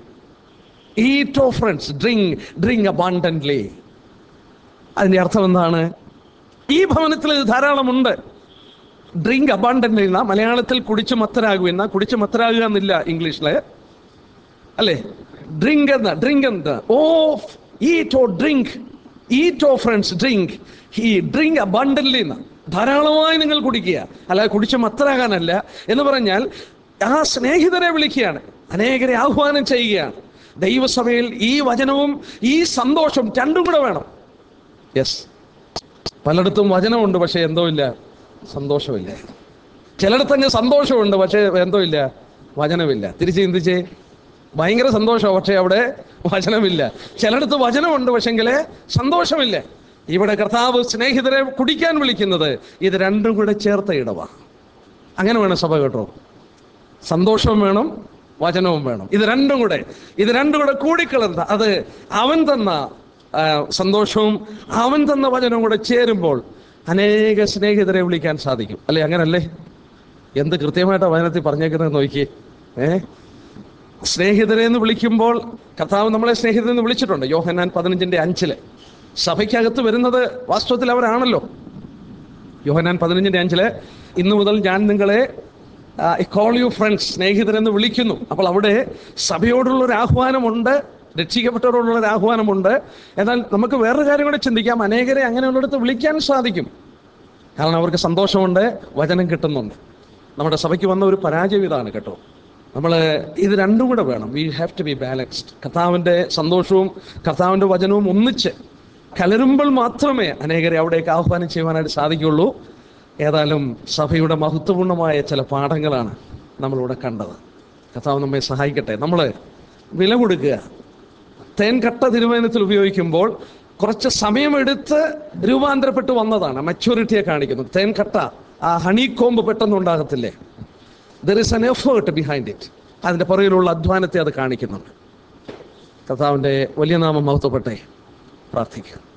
eat of friends drink drink abundantly അതിന്റെ അർത്ഥം എന്താണ് ഈ ഭവനത്തിൽ ഇത് ധാരാളമുണ്ട് ഡ്രിങ്ക് അബാണ്ടന്റ് എന്ന മലയാളത്തിൽ കുടിച്ച് മത്തരാകുമെന്ന കുടിച്ച് മത്തരാകുക എന്നില്ല ഇംഗ്ലീഷില് അല്ലേ ഡ്രിങ്ക് എന്ന ഡ്രിങ്ക് എന്ന O eat O drink eat O friends drink yea drink abundantly എന്ന ധാരാളമായി നിങ്ങൾ കുടിക്കുക അല്ലാതെ കുടിച്ച് മത്തരാകാനല്ല എന്ന് പറഞ്ഞാൽ ആ സ്നേഹിതരെ വിളിക്കുകയാണ് അനേകരെ ആഹ്വാനം ചെയ്യുകയാണ് ദൈവസഭയിൽ ഈ വചനവും ഈ സന്തോഷം രണ്ടും കൂടെ വേണം യെസ് പലയിടത്തും വചനമുണ്ട് പക്ഷെ എന്തോ ഇല്ല സന്തോഷമില്ല ചിലയിടത്തങ്ങ് സന്തോഷമുണ്ട് പക്ഷേ എന്തോ ഇല്ല വചനമില്ല തിരിച്ച് ചിന്തിച്ചേ ഭയങ്കര സന്തോഷമാണ് പക്ഷേ അവിടെ വചനമില്ല ചിലയിടത്ത് വചനമുണ്ട് പക്ഷെങ്കില് സന്തോഷമില്ല ഇവിടെ കർത്താവ് സ്നേഹിതരെ കുടിക്കാൻ വിളിക്കുന്നത് ഇത് രണ്ടും കൂടെ ചേർത്ത ഇടവാ അങ്ങനെ വേണം സഭ കേട്ടോ സന്തോഷവും വേണം വചനവും വേണം ഇത് രണ്ടും കൂടെ ഇത് രണ്ടും കൂടെ കൂടിക്കളർന്ന അത് അവൻ തന്ന ആ, സന്തോഷവും അവൻ തന്ന വചനവും കൂടെ ചേരുമ്പോൾ അനേക സ്നേഹിതരെ വിളിക്കാൻ സാധിക്കും അല്ലേ അങ്ങനല്ലേ എന്ത് കൃത്യമായിട്ടാണ് വചനത്തിൽ പറഞ്ഞേക്കുന്നത് നോക്കിയേ ഏ സ്നേഹിതരെ എന്ന് വിളിക്കുമ്പോൾ കർത്താവ് നമ്മളെ സ്നേഹിതരെന്ന് വിളിച്ചിട്ടുണ്ട് യോഹന്നാൻ പതിനഞ്ചിന്റെ അഞ്ചില് സഭയ്ക്കകത്ത് വരുന്നത് വാസ്തവത്തിൽ അവരാണല്ലോ യോഹനാൻ പതിനഞ്ചിന്റെ അഞ്ചില് ഇന്നു മുതൽ ഞാൻ നിങ്ങളെ കോൾ യു ഫ്രണ്ട്സ് സ്നേഹിതരെന്ന് വിളിക്കുന്നു അപ്പോൾ അവിടെ സഭയോടുള്ള ഒരു ആഹ്വാനമുണ്ട് രക്ഷിക്കപ്പെട്ടവരോടുള്ള ഒരു ആഹ്വാനമുണ്ട് എന്നാൽ നമുക്ക് വേറൊരു കാര്യം കൂടെ ചിന്തിക്കാം അനേകരെ അങ്ങനെയുള്ളിടത്ത് വിളിക്കാൻ സാധിക്കും കാരണം അവർക്ക് സന്തോഷമുണ്ട് വചനം കിട്ടുന്നുണ്ട് നമ്മുടെ സഭയ്ക്ക് വന്ന ഒരു പരാജയം ഇതാണ് കേട്ടോ നമ്മൾ ഇത് രണ്ടും കൂടെ വേണം we have to be balanced കർത്താവിൻ്റെ സന്തോഷവും കർത്താവിൻ്റെ വചനവും ഒന്നിച്ച് കലരുമ്പോൾ മാത്രമേ അനേകരെ അവിടേക്ക് ആഹ്വാനം ചെയ്യുവാനായിട്ട് സാധിക്കുള്ളൂ ഏതായാലും സഭയുടെ മഹത്വപൂർണ്ണമായ ചില പാഠങ്ങളാണ് നമ്മളിവിടെ കണ്ടത് കർത്താവ് നമ്മെ സഹായിക്കട്ടെ നമ്മൾ വില കൊടുക്കുക തേൻ കട്ട തിരുവേനത്തിൽ ഉപയോഗിക്കുമ്പോൾ കുറച്ച് സമയമെടുത്ത് രൂപാന്തരപ്പെട്ട് വന്നതാണ് മച്യൂരിറ്റിയെ കാണിക്കുന്നു തേൻ കട്ട ആ ഹണി കോമ്പ് പെട്ടെന്ന് ഉണ്ടാകത്തില്ലേ there is an effort behind it അതിൻ്റെ പുറകിലുള്ള അധ്വാനത്തെ അത് കാണിക്കുന്നുണ്ട് കർത്താവിൻ്റെ വലിയ നാമം മഹത്വപ്പെട്ടെ പ്രാർത്ഥിക്കുക